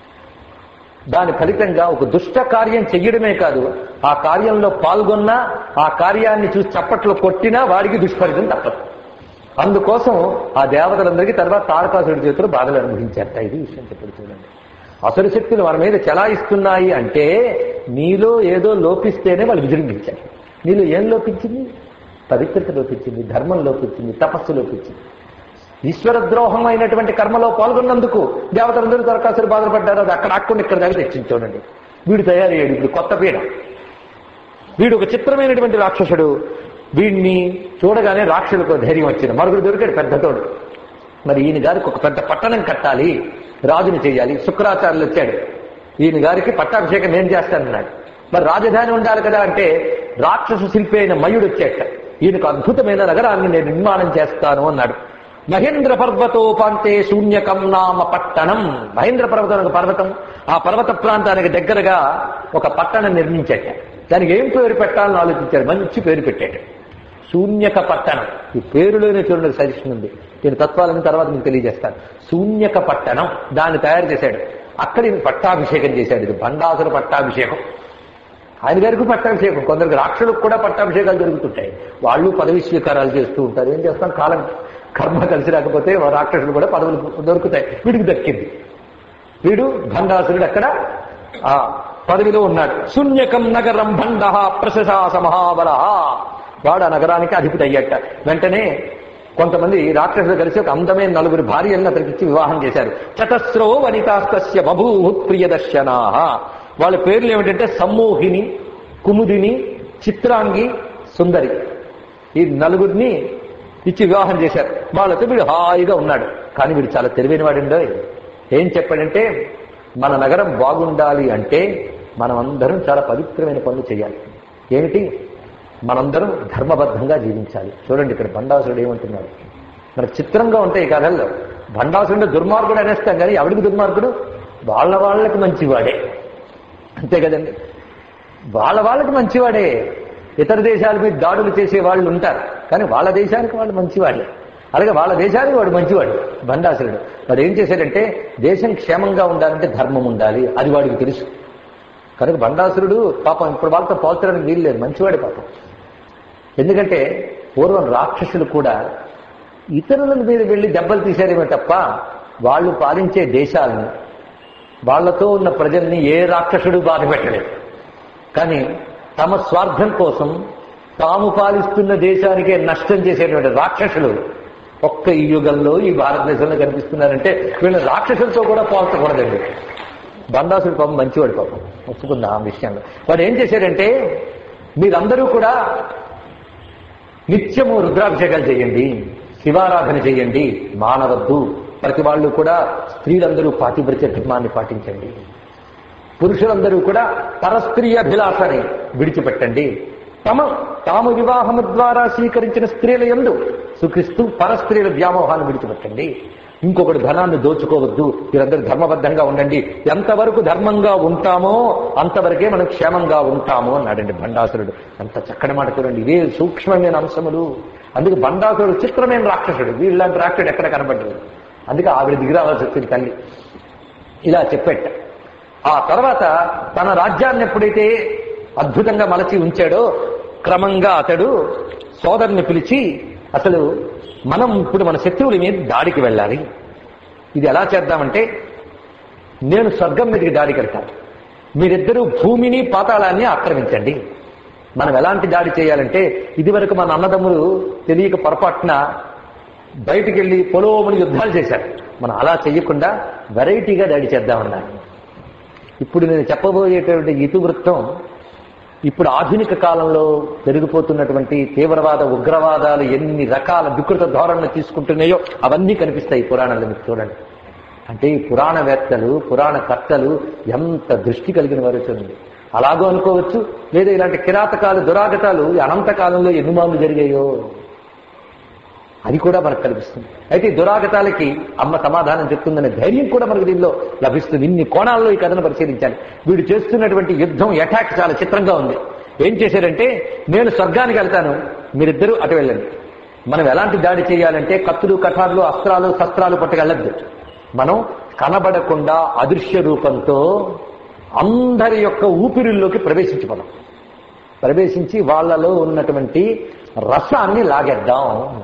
Speaker 1: దాని ఫలితంగా ఒక దుష్ట కార్యం చెయ్యడమే కాదు ఆ కార్యంలో పాల్గొన్నా ఆ కార్యాన్ని చూసి చప్పట్లు కొట్టినా వాడికి దుష్ఫలితం తప్పదు అందుకోసం ఆ దేవతలందరికీ తర్వాత తారకాసుడి చేతులు బాధలు అనుభవించారట ఇది విషయం చెప్పడు చూడండి అసురు శక్తులు మన మీద చెలాయిస్తున్నాయి అంటే నీలో ఏదో లోపిస్తేనే వాళ్ళు విజృంభించారు నీలో ఏం లోపించింది పవిత్రత లోపించింది ధర్మం లోపించింది తపస్సు లోపించింది ఈశ్వర ద్రోహం అయినటువంటి కర్మలో పాల్గొన్నందుకు దేవతలందరూ దరఖాస్తులు బాధపడ్డారు అది అక్కడ అక్కడ ఇక్కడ దాకా తెచ్చింది చూడండి వీడు తయారయ్యాడు ఇప్పుడు కొత్త పీడ వీడు ఒక చిత్రమైనటువంటి రాక్షసుడు వీడిని చూడగానే రాక్షసులకు ధైర్యం వచ్చింది మరుగుడు దొరికాడు పెద్దతోడు మరి ఈయన గారికి ఒక పెద్ద పట్టణం కట్టాలి రాజుని చేయాలి శుక్రాచార్యులు వచ్చాడు ఈయన గారికి పట్టాభిషేకం నేను చేస్తానన్నాడు మరి రాజధాని ఉండాలి కదా అంటే రాక్షస శిల్పి అయిన మయుడు వచ్చాట ఈయనకు అద్భుతమైన నగరాన్ని నేను నిర్మాణం చేస్తాను అన్నాడు మహేంద్ర పర్వతోపాంతే శూన్యకం నామ పట్టణం మహేంద్ర పర్వతం ఒక పర్వతం ఆ పర్వత ప్రాంతానికి దగ్గరగా ఒక పట్టణం నిర్మించాట దానికి ఏం పేరు పెట్టాలని ఆలోచించాడు మంచి పేరు పెట్టాడు శూన్యక పట్టణం ఈ పేరులోనే చూడండి సజెషన్ ఉంది దీని తత్వాలని తర్వాత మీకు తెలియజేస్తాను శూన్యక పట్టణం దాన్ని తయారు చేశాడు అక్కడ ఈయన పట్టాభిషేకం చేశాడు ఇది బండాసుర పట్టాభిషేకం ఆయన గారికి పట్టాభిషేకం కొందరికి రాక్షసులకు కూడా పట్టాభిషేకాలు జరుగుతుంటాయి వాళ్ళు పదవి స్వీకారాలు చేస్తూ ఉంటారు ఏం చేస్తాం కాలం కర్మ కలిసి రాకపోతే రాక్షసులు కూడా పదవులు దొరుకుతాయి వీడికి దక్కింది వీడు భండాసురుడు అక్కడ ఆ పదవిలో ఉన్నాడు శూన్యకం నగరం భండ ప్రశశాస మహాబల వాడు ఆ నగరానికి అధిపతి అయ్యట వెంటనే కొంతమంది రాక్షసులు కలిసి ఒక అందమైన నలుగురు భార్యలను అతనికి ఇచ్చి వివాహం చేశారు చతస్రో వనితాస్తస్య బభూభుత్ ప్రియదర్శనా వాళ్ళ పేర్లు ఏమిటంటే సమ్మోహిని కుముదిని చిత్రాంగి సుందరి ఈ నలుగురిని ఇచ్చి వివాహం చేశారు వాళ్ళతో వీడు హాయిగా ఉన్నాడు కానీ వీడు చాలా తెలివైన వాడిండో ఏం చెప్పాడంటే మన నగరం బాగుండాలి అంటే మనం అందరం చాలా పవిత్రమైన పనులు చేయాలి ఏమిటి మనందరం ధర్మబద్ధంగా జీవించాలి చూడండి ఇక్కడ బండాసురుడు ఏమంటున్నాడు మనకు చిత్రంగా ఉంటాయి ఈ కథల్లో బండాసురుడు దుర్మార్గుడు అనేస్తాం కానీ ఎవడికి దుర్మార్గుడు వాళ్ళ వాళ్ళకి మంచివాడే అంతే కదండి వాళ్ళ వాళ్ళకి మంచివాడే ఇతర దేశాల మీద దాడులు చేసే వాళ్ళు ఉంటారు కానీ వాళ్ళ దేశానికి వాళ్ళు మంచివాళ్ళే అలాగే వాళ్ళ దేశానికి వాడు మంచివాడు బండాసురుడు వాడు ఏం చేశాడంటే దేశం క్షేమంగా ఉండాలంటే ధర్మం ఉండాలి అది వాడికి తెలుసు కనుక బండాసురుడు పాపం ఇప్పుడు వాళ్ళతో పోల్చడానికి వీలు లేదు మంచివాడే పాపం ఎందుకంటే పూర్వం రాక్షసులు కూడా ఇతరుల మీద వెళ్ళి దెబ్బలు తీశారేమో తప్ప వాళ్ళు పాలించే దేశాలను వాళ్లతో ఉన్న ప్రజల్ని ఏ రాక్షసుడు బాధ పెట్టలేదు కానీ తమ స్వార్థం కోసం తాము పాలిస్తున్న దేశానికే నష్టం చేసేటువంటి రాక్షసులు ఒక్క ఈ యుగంలో ఈ భారతదేశంలో కనిపిస్తున్నారంటే వీళ్ళ రాక్షసులతో కూడా పోల్చకూడదండి బండాసుడు పాపం మంచివాడు పాపం ఒప్పుకుందా ఆ విషయంలో వాడు ఏం చేశాడంటే మీరందరూ కూడా నిత్యము రుద్రాభిషేకాలు చేయండి శివారాధన చేయండి మానవద్దు ప్రతి వాళ్ళు కూడా స్త్రీలందరూ పాతివ్రత్య ధర్మాన్ని పాటించండి పురుషులందరూ కూడా పరస్త్రీ అభిలాషని విడిచిపెట్టండి తమ తాము వివాహము ద్వారా స్వీకరించిన స్త్రీల ఎందు సుఖిస్తూ పరస్త్రీల వ్యామోహాన్ని విడిచిపెట్టండి ఇంకొకటి ధనాన్ని దోచుకోవద్దు మీరందరూ ధర్మబద్ధంగా ఉండండి ఎంతవరకు ధర్మంగా ఉంటామో అంతవరకే మనం క్షేమంగా ఉంటాము అన్నాడండి భండాసురుడు ఎంత చక్కని మాట చూడండి ఇవే సూక్ష్మమైన అంశములు అందుకే భండాసురుడు చిత్రమైన రాక్షసుడు వీళ్ళంటి రాక్షసుడు ఎక్కడ కనబడ్డాడు అందుకే ఆవిడ దిగిరావాల్సి వచ్చింది తల్లి ఇలా చెప్పేట ఆ తర్వాత తన రాజ్యాన్ని ఎప్పుడైతే అద్భుతంగా మలచి ఉంచాడో క్రమంగా అతడు సోదరుని పిలిచి అసలు మనం ఇప్పుడు మన శత్రువుల మీద దాడికి వెళ్ళాలి ఇది ఎలా చేద్దామంటే నేను స్వర్గం మీదకి దాడికి వెళ్తాను మీరిద్దరూ భూమిని పాతాళాన్ని ఆక్రమించండి మనం ఎలాంటి దాడి చేయాలంటే ఇదివరకు మన అన్నదమ్ములు తెలియక పొరపాటున బయటికి వెళ్ళి పొలోమని యుద్ధాలు చేశారు మనం అలా చేయకుండా వెరైటీగా దాడి చేద్దామన్నాను ఇప్పుడు నేను చెప్పబోయేటువంటి ఇతివృత్తం ఇప్పుడు ఆధునిక కాలంలో పెరిగిపోతున్నటువంటి తీవ్రవాద ఉగ్రవాదాలు ఎన్ని రకాల వికృత ధోరణులు తీసుకుంటున్నాయో అవన్నీ కనిపిస్తాయి ఈ పురాణాలు మీకు చూడండి అంటే ఈ పురాణవేత్తలు పురాణ కర్తలు ఎంత దృష్టి కలిగిన వారు చూడండి అలాగో అనుకోవచ్చు లేదా ఇలాంటి కిరాతకాలు దురాగతాలు ఈ అనంత కాలంలో ఎన్ని మార్లు జరిగాయో అది కూడా మనకు కనిపిస్తుంది అయితే ఈ దురాగతాలకి అమ్మ సమాధానం చెప్తుందనే ధైర్యం కూడా మనకు దీనిలో లభిస్తుంది ఇన్ని కోణాల్లో ఈ కథను పరిశీలించాలి వీడు చేస్తున్నటువంటి యుద్ధం అటాక్ చాలా చిత్రంగా ఉంది ఏం చేశారంటే నేను స్వర్గానికి వెళ్తాను మీరిద్దరూ అటు వెళ్ళండి మనం ఎలాంటి దాడి చేయాలంటే కత్తులు కఠార్లు అస్త్రాలు శస్త్రాలు పట్టుకెళ్ళద్దు మనం కనబడకుండా అదృశ్య రూపంతో అందరి యొక్క ఊపిరిల్లోకి ప్రవేశించబడం ప్రవేశించి వాళ్ళలో ఉన్నటువంటి రసాన్ని లాగేద్దాం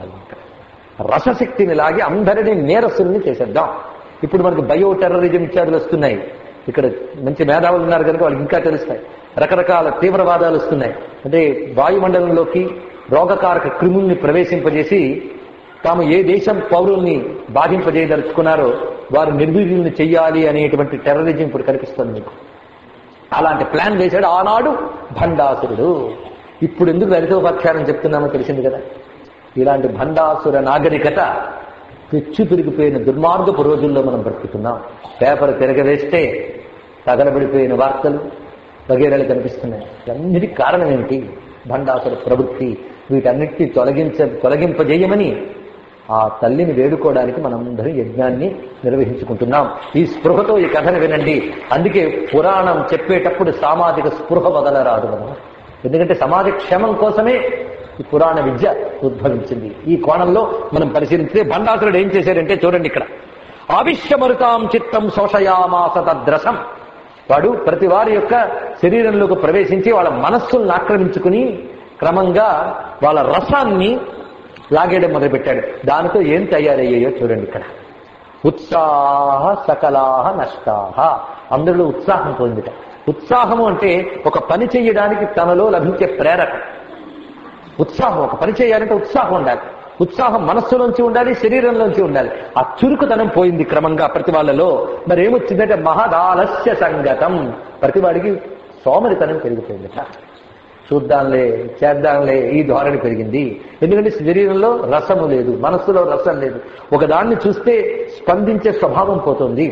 Speaker 1: రసశక్తిని లాగి అందరినీ నేరస్తుల్ని చేసేద్దాం ఇప్పుడు మనకు బయో టెర్రరిజం ఇత్యాదులు వస్తున్నాయి ఇక్కడ మంచి మేధావులు ఉన్నారు కనుక వాళ్ళకి ఇంకా తెలుస్తాయి రకరకాల తీవ్రవాదాలు వస్తున్నాయి అంటే వాయుమండలంలోకి రోగకారక క్రిముల్ని ప్రవేశింపజేసి తాము ఏ దేశం పౌరుల్ని బాధింపజేయదలుచుకున్నారో వారు నిర్వీర్యుల్ని చెయ్యాలి అనేటువంటి టెర్రరిజం ఇప్పుడు కనిపిస్తుంది మీకు అలాంటి ప్లాన్ వేశాడు ఆనాడు భండాసురుడు ఇప్పుడు ఎందుకు లలితోపక్షారం చెప్తున్నామో తెలిసింది కదా ఇలాంటి భండాసుర నాగరికత పెచ్చు పెరిగిపోయిన దుర్మార్గపు రోజుల్లో మనం బ్రతుకుతున్నాం పేపర్ తిరగవేస్తే తగలబడిపోయిన వార్తలు వగేరాలు కనిపిస్తున్నాయి అన్నిటికి కారణం ఏమిటి భండాసుర ప్రవృత్తి వీటన్నిటిని తొలగించ తొలగింపజేయమని ఆ తల్లిని వేడుకోవడానికి మనందరం యజ్ఞాన్ని నిర్వహించుకుంటున్నాం ఈ స్పృహతో ఈ కథను వినండి అందుకే పురాణం చెప్పేటప్పుడు సామాజిక స్పృహ వదలరాదు మనం ఎందుకంటే సమాజ క్షేమం కోసమే ఈ పురాణ విద్య ఉద్భవించింది ఈ కోణంలో మనం పరిశీలిస్తే భండాసురుడు ఏం చేశారంటే చూడండి ఇక్కడ ఆవిష్యమరుతాం చిత్తం శోషయామాస తద్రసం వాడు ప్రతి వారి యొక్క శరీరంలోకి ప్రవేశించి వాళ్ళ మనస్సులను ఆక్రమించుకుని క్రమంగా వాళ్ళ రసాన్ని లాగేయడం మొదలుపెట్టాడు దానితో ఏం తయారయ్యాయో చూడండి ఇక్కడ ఉత్సాహ సకలాహ నష్టాహ అందరిలో ఉత్సాహం పొందిట ఉత్సాహము అంటే ఒక పని చేయడానికి తనలో లభించే ప్రేరక ఉత్సాహం ఒక పని చేయాలంటే ఉత్సాహం ఉండాలి ఉత్సాహం మనస్సులోంచి ఉండాలి శరీరంలోంచి ఉండాలి ఆ చురుకుతనం పోయింది క్రమంగా ప్రతి వాళ్ళలో మరి ఏమొచ్చిందంటే మహదాలస్య సంగతం ప్రతివాడికి సోమరితనం పెరిగిపోయిందట చూద్దాంలే చేద్దాంలే ఈ ధోరణి పెరిగింది ఎందుకంటే శరీరంలో రసము లేదు మనస్సులో రసం లేదు ఒకదాన్ని చూస్తే స్పందించే స్వభావం పోతుంది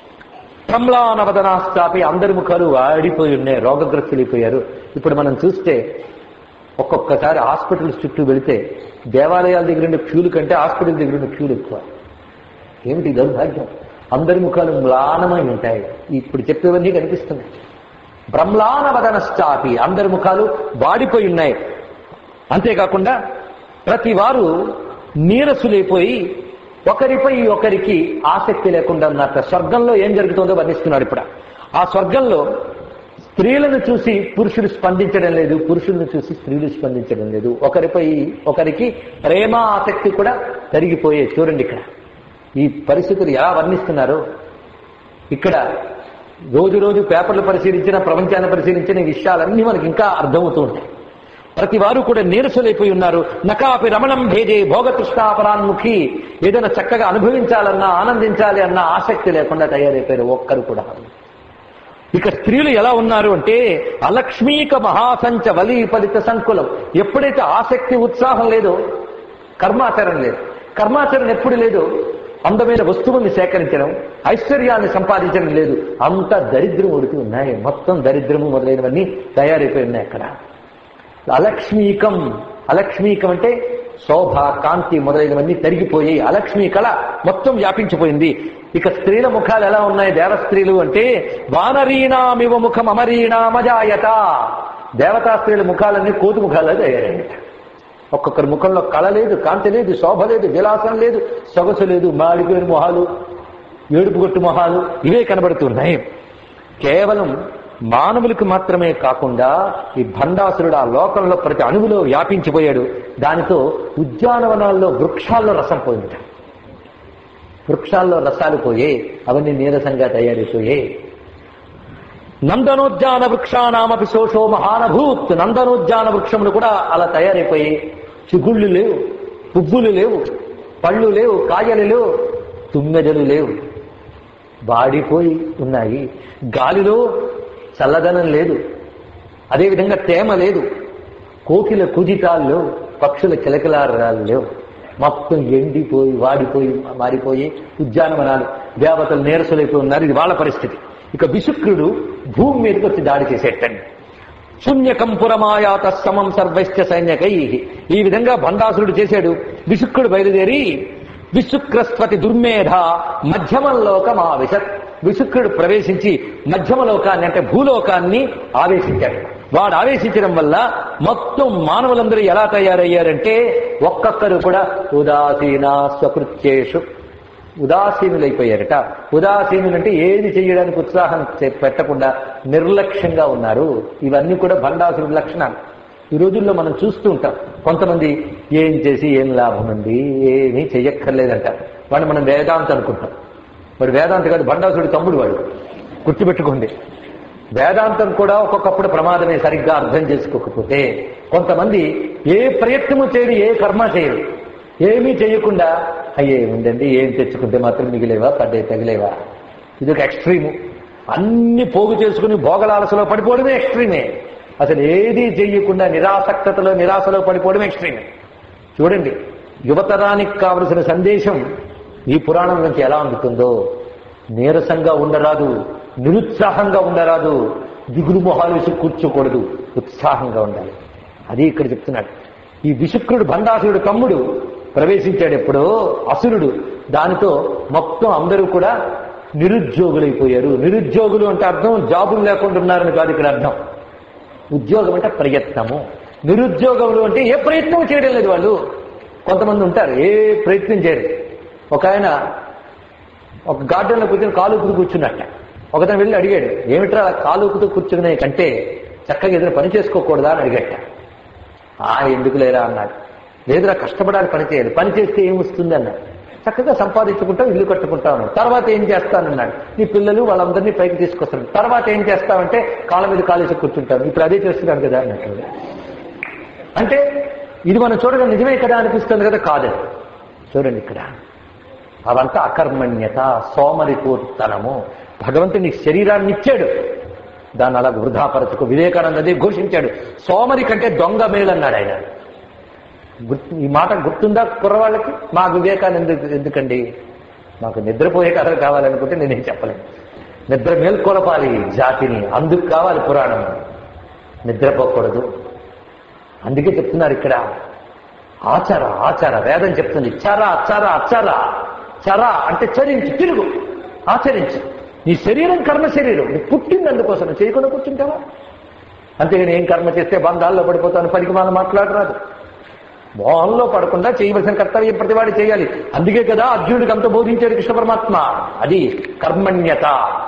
Speaker 1: కమలానవదనాస్తాపి అందరి ముఖాలు వాడిపోయి ఉన్నాయి రోగగ్రస్తులైపోయారు ఇప్పుడు మనం చూస్తే ఒక్కొక్కసారి హాస్పిటల్స్ చుట్టూ వెళితే దేవాలయాల దగ్గర ఉండే క్యూలు కంటే హాస్పిటల్ దగ్గర ఉండే క్యూలు ఎక్కువ ఏమిటి దౌర్భాగ్యం అందరి ముఖాలు మ్లానమై ఉంటాయి ఇప్పుడు చెప్పేవన్నీ కనిపిస్తున్నాయి బ్రహ్లానవదనశ్చాపి అందరి ముఖాలు వాడిపోయి ఉన్నాయి అంతేకాకుండా ప్రతి వారు నీరసులైపోయి ఒకరిపై ఒకరికి ఆసక్తి లేకుండా ఉన్నట్ట స్వర్గంలో ఏం జరుగుతుందో వర్ణిస్తున్నాడు ఇప్పుడు ఆ స్వర్గంలో స్త్రీలను చూసి పురుషులు స్పందించడం లేదు పురుషులను చూసి స్త్రీలు స్పందించడం లేదు ఒకరిపై ఒకరికి ప్రేమ ఆసక్తి కూడా తరిగిపోయే చూడండి ఇక్కడ ఈ పరిస్థితులు ఎలా వర్ణిస్తున్నారు ఇక్కడ రోజు రోజు పేపర్లు పరిశీలించిన ప్రపంచాన్ని పరిశీలించిన ఈ విషయాలన్నీ మనకి ఇంకా అర్థమవుతూ ఉంటాయి ప్రతి వారు కూడా నీరసులైపోయి ఉన్నారు నకాపి రమణం భేదే భోగతృష్ణాపరాన్ముఖి ఏదైనా చక్కగా అనుభవించాలన్నా ఆనందించాలి అన్న ఆసక్తి లేకుండా తయారైపోయారు ఒక్కరు కూడా ఇక స్త్రీలు ఎలా ఉన్నారు అంటే అలక్ష్మీక మహాసంచ వలి ఫలిత సంకులం ఎప్పుడైతే ఆసక్తి ఉత్సాహం లేదో కర్మాచరణ లేదు కర్మాచరణ ఎప్పుడు లేదు అందమైన వస్తువుల్ని సేకరించడం ఐశ్వర్యాన్ని సంపాదించడం లేదు అంత దరిద్రం ఉడికి ఉన్నాయి మొత్తం దరిద్రము మొదలైనవన్నీ తయారైపోయి ఉన్నాయి అక్కడ అలక్ష్మీకం అలక్ష్మీకం అంటే శోభ కాంతి మొదలైనవన్నీ తరిగిపోయి అలక్ష్మీ కళ మొత్తం వ్యాపించిపోయింది ఇక స్త్రీల ముఖాలు ఎలా ఉన్నాయి దేవ స్త్రీలు అంటే వానరీణామివ ముఖం అమరీణామజాయత దేవతా స్త్రీల ముఖాలన్నీ కోతి ముఖాలు తయారయ్యాయి ఒక్కొక్కరి ముఖంలో కళ లేదు కాంతి లేదు శోభ లేదు విలాసం లేదు సొగసు లేదు మాడిపోయిన మొహాలు ఏడుపు గొట్టు మొహాలు ఇవే కనబడుతున్నాయి కేవలం మానవులకు మాత్రమే కాకుండా ఈ భండాసురుడు ఆ లోకంలో ప్రతి అణువులో వ్యాపించిపోయాడు దానితో ఉద్యానవనాల్లో వృక్షాల్లో రసం పోయింది వృక్షాల్లో రసాలు పోయే అవన్నీ నీరసంగా తయారైపోయే నందనోద్యాన వృక్షానామపి శోషో మహానభూత్ నందనోద్యాన వృక్షములు కూడా అలా తయారైపోయి చిగుళ్ళు లేవు పువ్వులు లేవు పళ్ళు లేవు కాయలు లేవు తుమ్మెదలు లేవు వాడిపోయి ఉన్నాయి గాలిలో చల్లదనం లేదు అదేవిధంగా తేమ లేదు కోకిల కుజితాలు లేవు పక్షుల కిలకిలారాలు లేవు మొత్తం ఎండిపోయి వాడిపోయి మారిపోయి ఉద్యానవనాలు దేవతలు నీరసులైపోయి ఉన్నారు ఇది వాళ్ళ పరిస్థితి ఇక విశుక్రుడు భూమి మీదకి వచ్చి దాడి చేసేటండి శూన్యకంపురమాయాత సమం సర్వైశ్చ సైన్యకై ఈ విధంగా భండాసురుడు చేశాడు విశుక్రుడు బయలుదేరి విశుక్రస్పతి దుర్మేధ మధ్యమలోకం ఆవిశత్ విశుక్రుడు ప్రవేశించి మధ్యమ లోకాన్ని అంటే భూలోకాన్ని ఆవేశించాడు వాడు ఆవేశించడం వల్ల మొత్తం మానవులందరూ ఎలా తయారయ్యారంటే ఒక్కొక్కరు కూడా ఉదాసీన స్వకృత్యేషు ఉదాసీనులైపోయారట ఉదాసీనులంటే ఏది చేయడానికి ఉత్సాహం చే- పెట్టకుండా నిర్లక్ష్యంగా ఉన్నారు ఇవన్నీ కూడా భండాసురుడి లక్షణాలు ఈ రోజుల్లో మనం చూస్తూ ఉంటాం కొంతమంది ఏం చేసి ఏం లాభం ఉంది ఏమీ చెయ్యక్కర్లేదంట వాడిని మనం వేదాంత అనుకుంటాం వాడు వేదాంత కాదు భండాసురుడి తమ్ముడు వాడు గుర్తుపెట్టుకోండి వేదాంతం కూడా ఒక్కొక్కప్పుడు ప్రమాదమే సరిగ్గా అర్థం చేసుకోకపోతే కొంతమంది ఏ ప్రయత్నము చేయరు ఏ కర్మ చేయరు ఏమీ చేయకుండా అయ్యే ఉందండి ఏం తెచ్చుకుంటే మాత్రం మిగిలేవా పడ్డే తగిలేవా ఇది ఒక ఎక్స్ట్రీము అన్ని పోగు చేసుకుని భోగలాలసలో పడిపోవడమే ఎక్స్ట్రీమే అసలు ఏది చెయ్యకుండా నిరాసక్తతలో నిరాశలో పడిపోవడం ఎక్స్ట్రీమే చూడండి యువతరానికి కావలసిన సందేశం ఈ పురాణం నుంచి ఎలా అందుతుందో నీరసంగా ఉండరాదు నిరుత్సాహంగా ఉండరాదు దిగులు మొహాలు వేసి కూర్చోకూడదు ఉత్సాహంగా ఉండాలి అది ఇక్కడ చెప్తున్నాడు ఈ విశుక్రుడు భండాసురుడు తమ్ముడు ప్రవేశించాడు ఎప్పుడో అసురుడు దానితో మొత్తం అందరూ కూడా నిరుద్యోగులైపోయారు నిరుద్యోగులు అంటే అర్థం జాబులు లేకుండా ఉన్నారని కాదు ఇక్కడ అర్థం ఉద్యోగం అంటే ప్రయత్నము నిరుద్యోగములు అంటే ఏ ప్రయత్నం చేయడం లేదు వాళ్ళు కొంతమంది ఉంటారు ఏ ప్రయత్నం చేయరు ఒక ఆయన ఒక గార్డెన్లో కూర్చొని కాలు ఊపుతూ కూర్చున్నట్ట ఒకతను వెళ్ళి అడిగాడు ఏమిట్రా కాలు ఊపుతూ కూర్చునే కంటే చక్కగా ఏదైనా పని చేసుకోకూడదా అని అడిగట ఆ ఎందుకు లేరా అన్నాడు లేదురా కష్టపడాలి పని చేయాలి పని చేస్తే ఏం వస్తుంది అన్నాడు చక్కగా సంపాదించుకుంటాం ఇల్లు కట్టుకుంటాం అన్నాడు తర్వాత ఏం చేస్తానన్నాడు నీ పిల్లలు వాళ్ళందరినీ పైకి తీసుకొస్తాను తర్వాత ఏం చేస్తావంటే కాళ్ళ మీద కాలేసి కూర్చుంటాను ఇప్పుడు అదే చేస్తున్నాను కదా అన్నట్టు అంటే ఇది మనం చూడగా నిజమే కదా అనిపిస్తుంది కదా కాదు చూడండి ఇక్కడ అవంతా అకర్మణ్యత సోమరిపోతనము భగవంతుడు నీకు శరీరాన్ని ఇచ్చాడు దాన్ని అలా వృధాపరచుకు వివేకానంద అదే ఘోషించాడు సోమరి కంటే దొంగ మేలన్నాడు ఆయన గుర్తు ఈ మాట గుర్తుందా కుర్రవాళ్ళకి మా వివేకానంద ఎందుకండి మాకు నిద్రపోయే కథలు కావాలనుకుంటే నేనేం చెప్పలేను నిద్ర మేల్కొలపాలి జాతిని అందుకు కావాలి పురాణం నిద్రపోకూడదు అందుకే చెప్తున్నారు ఇక్కడ ఆచార ఆచార వేదం చెప్తుంది చర చర చర చర అంటే చరించి తిరుగు ఆచరించు నీ శరీరం కర్మ శరీరం నువ్వు పుట్టింది అందుకోసం నువ్వు చేయకుండా కూర్చుంటావా అంతేగాని ఏం కర్మ చేస్తే బంధాల్లో పడిపోతాను పనికి మనం మాట్లాడరాదు మోహంలో పడకుండా చేయవలసిన కర్తవ్యం ప్రతివాడి చేయాలి అందుకే కదా అర్జునుడికి అంత బోధించాడు కృష్ణ పరమాత్మ అది కర్మణ్యత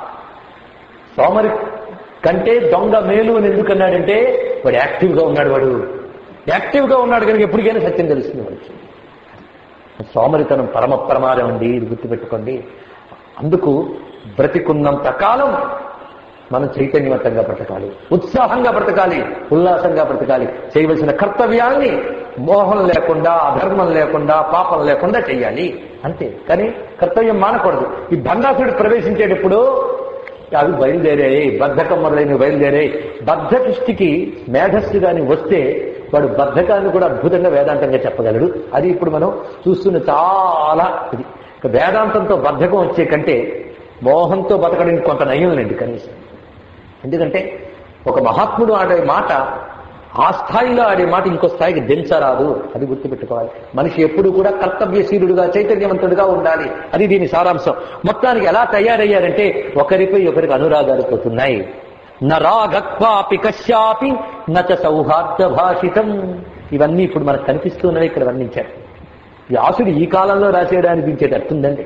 Speaker 1: సోమరి కంటే దొంగ మేలు అని ఎందుకన్నాడంటే వాడు యాక్టివ్గా ఉన్నాడు వాడు యాక్టివ్గా ఉన్నాడు కనుక ఎప్పటికైనా సత్యం తెలుస్తుంది వాడికి సోమరితనం పరమ ప్రమాదం అండి ఇది గుర్తుపెట్టుకోండి అందుకు బ్రతికున్నంత కాలం మనం చైతన్యవంతంగా బ్రతకాలి ఉత్సాహంగా బ్రతకాలి ఉల్లాసంగా బ్రతకాలి చేయవలసిన కర్తవ్యాన్ని మోహం లేకుండా అధర్మం లేకుండా పాపం లేకుండా చేయాలి అంతే కానీ కర్తవ్యం మానకూడదు ఈ భండాసుడు ప్రవేశించేటప్పుడు అవి బయలుదేరాయి బద్ధకం మొదలైనవి బయలుదేరాయి బద్ధకిష్టికి మేధస్సు గాని వస్తే వాడు బద్ధకాన్ని కూడా అద్భుతంగా వేదాంతంగా చెప్పగలడు అది ఇప్పుడు మనం చూస్తున్న చాలా ఇది ఇక వేదాంతంతో బద్ధకం వచ్చే కంటే మోహంతో బతకడానికి కొంత నయంలేండి కనీసం ఎందుకంటే ఒక మహాత్ముడు ఆడే మాట ఆ స్థాయిలో ఆడే మాట ఇంకో స్థాయికి దించరాదు అది గుర్తుపెట్టుకోవాలి మనిషి ఎప్పుడు కూడా కర్తవ్యశీలుడుగా చైతన్యవంతుడుగా ఉండాలి అది దీని సారాంశం మొత్తానికి ఎలా తయారయ్యారంటే ఒకరిపై ఒకరికి అనురాగాలు పోతున్నాయి నరాగక్వాపి కశ్యాపి నచ సౌహార్ద భాషితం ఇవన్నీ ఇప్పుడు మనకు కనిపిస్తున్నవి ఇక్కడ వర్ణించారు వ్యాసుడు ఈ కాలంలో రాసేయడానికి అనిపించేది అర్థందండి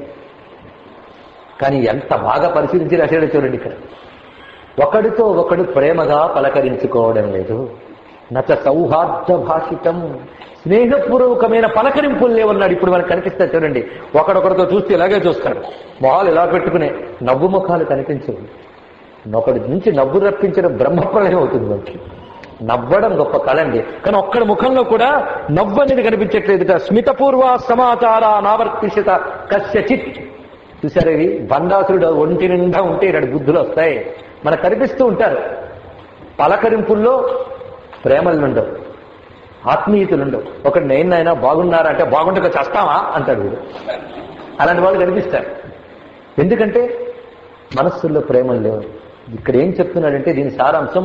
Speaker 1: కానీ ఎంత బాగా పరిశీలించి రాశాడో చూడండి ఇక్కడ ఒకడితో ఒకడు ప్రేమగా పలకరించుకోవడం లేదు నచ సౌహార్ద భాషితం స్నేహపూర్వకమైన పలకరింపులు లేవన్నాడు ఇప్పుడు మనకు కనిపిస్తాయి చూడండి ఒకడొకరితో చూస్తే ఇలాగే చూస్తాడు మొహాలు ఇలా పెట్టుకునే నవ్వు ముఖాలు కనిపించవు ఒకడి నుంచి నవ్వు రప్పించడం బ్రహ్మప్రళయం అవుతుంది మనకి నవ్వడం గొప్ప కళ అండి కానీ ఒక్కడి ముఖంలో కూడా నవ్వు అనేది కనిపించట్లేదు స్మితపూర్వ సమాచార నావర్తిషిత కస్యచిత్ చూసారు ఇవి బండాసురుడు ఒంటి నిండా ఉంటే ఇలాంటి బుద్ధులు వస్తాయి మనకు కనిపిస్తూ ఉంటారు పలకరింపుల్లో ప్రేమలు ఉండవు ఆత్మీయతలు ఉండవు ఒకటి నేనైనా బాగున్నారా అంటే బాగుండక చేస్తావా అంటాడు వీడు అలాంటి వాళ్ళు కనిపిస్తారు ఎందుకంటే మనస్సుల్లో ప్రేమలు లేవు ఇక్కడ ఏం చెప్తున్నాడంటే దీని సారాంశం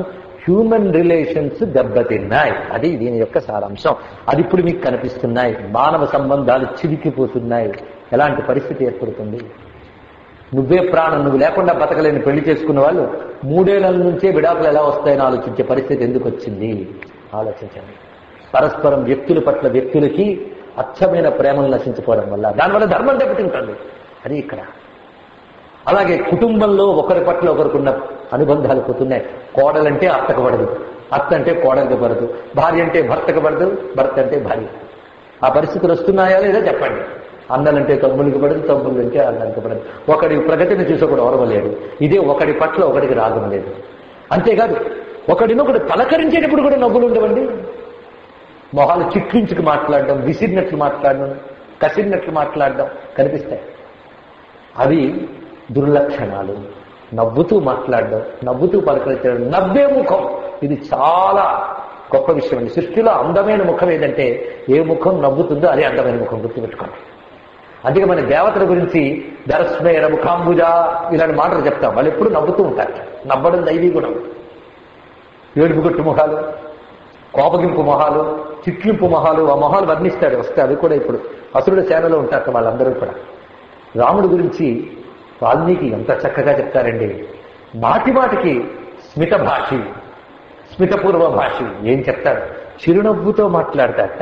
Speaker 1: హ్యూమన్ రిలేషన్స్ దెబ్బతిన్నాయి అది దీని యొక్క సారాంశం అది ఇప్పుడు మీకు కనిపిస్తున్నాయి మానవ సంబంధాలు చిరికిపోతున్నాయి ఎలాంటి పరిస్థితి ఏర్పడుతుంది నువ్వే ప్రాణం నువ్వు లేకుండా బతకలేని పెళ్లి చేసుకున్న వాళ్ళు మూడేళ్ల నుంచే విడాకులు ఎలా వస్తాయని ఆలోచించే పరిస్థితి ఎందుకు వచ్చింది ఆలోచించండి పరస్పరం వ్యక్తుల పట్ల వ్యక్తులకి అచ్చమైన ప్రేమలు నశించిపోవడం వల్ల దానివల్ల ధర్మం దెబ్బతింటుంది అది ఇక్కడ అలాగే కుటుంబంలో ఒకరి పట్ల ఒకరికున్న అనుబంధాలు పోతున్నాయి కోడలంటే అత్తకు పడదు అత్త అంటే కోడలికి పడదు భార్య అంటే భర్తకు పడదు భర్త అంటే భార్య ఆ పరిస్థితులు వస్తున్నాయా లేదా చెప్పండి అన్నలంటే తమ్ముళ్ళకి పడదు తమ్ముళ్ళు అంటే అన్నలకి పడదు ఒకడి ప్రగతిని చూసి ఒకడు ఓరవలేడు ఇదే ఒకడి పట్ల ఒకడికి రాగం లేదు అంతేకాదు ఒకడినొకడు పలకరించేటప్పుడు కూడా నవ్వులు ఉండవండి మొహాలు చిట్లించుకు మాట్లాడడం విసిరినట్లు మాట్లాడడం కసిరినట్లు మాట్లాడడం కనిపిస్తాయి అవి దుర్లక్షణాలు నవ్వుతూ మాట్లాడడం నవ్వుతూ పలకరించడం నవ్వే ముఖం ఇది చాలా గొప్ప విషయం అండి సృష్టిలో అందమైన ముఖం ఏదంటే ఏ ముఖం నవ్వుతుందో అదే అందమైన ముఖం గుర్తుపెట్టుకోండి అందుకే మన దేవతల గురించి దరస్మేర ముఖాంబుజ ఇలాంటి మాటలు చెప్తాం వాళ్ళు ఎప్పుడు నవ్వుతూ ఉంటారు నవ్వడం దైవీ గుణం ఏడుపుగొట్టు మొహాలు కోపగింపు మొహాలు చిట్లింపు మొహాలు ఆ మొహాలు వర్ణిస్తాడు వస్తే అవి కూడా ఇప్పుడు అసురుల సేనలో ఉంటారు వాళ్ళందరూ కూడా రాముడి గురించి వాల్మీకి ఎంత చక్కగా చెప్తారండి మాటి మాటికి స్మిత భాషి స్మితపూర్వ భాషి ఏం చెప్తాడు చిరునవ్వుతో మాట్లాడతాట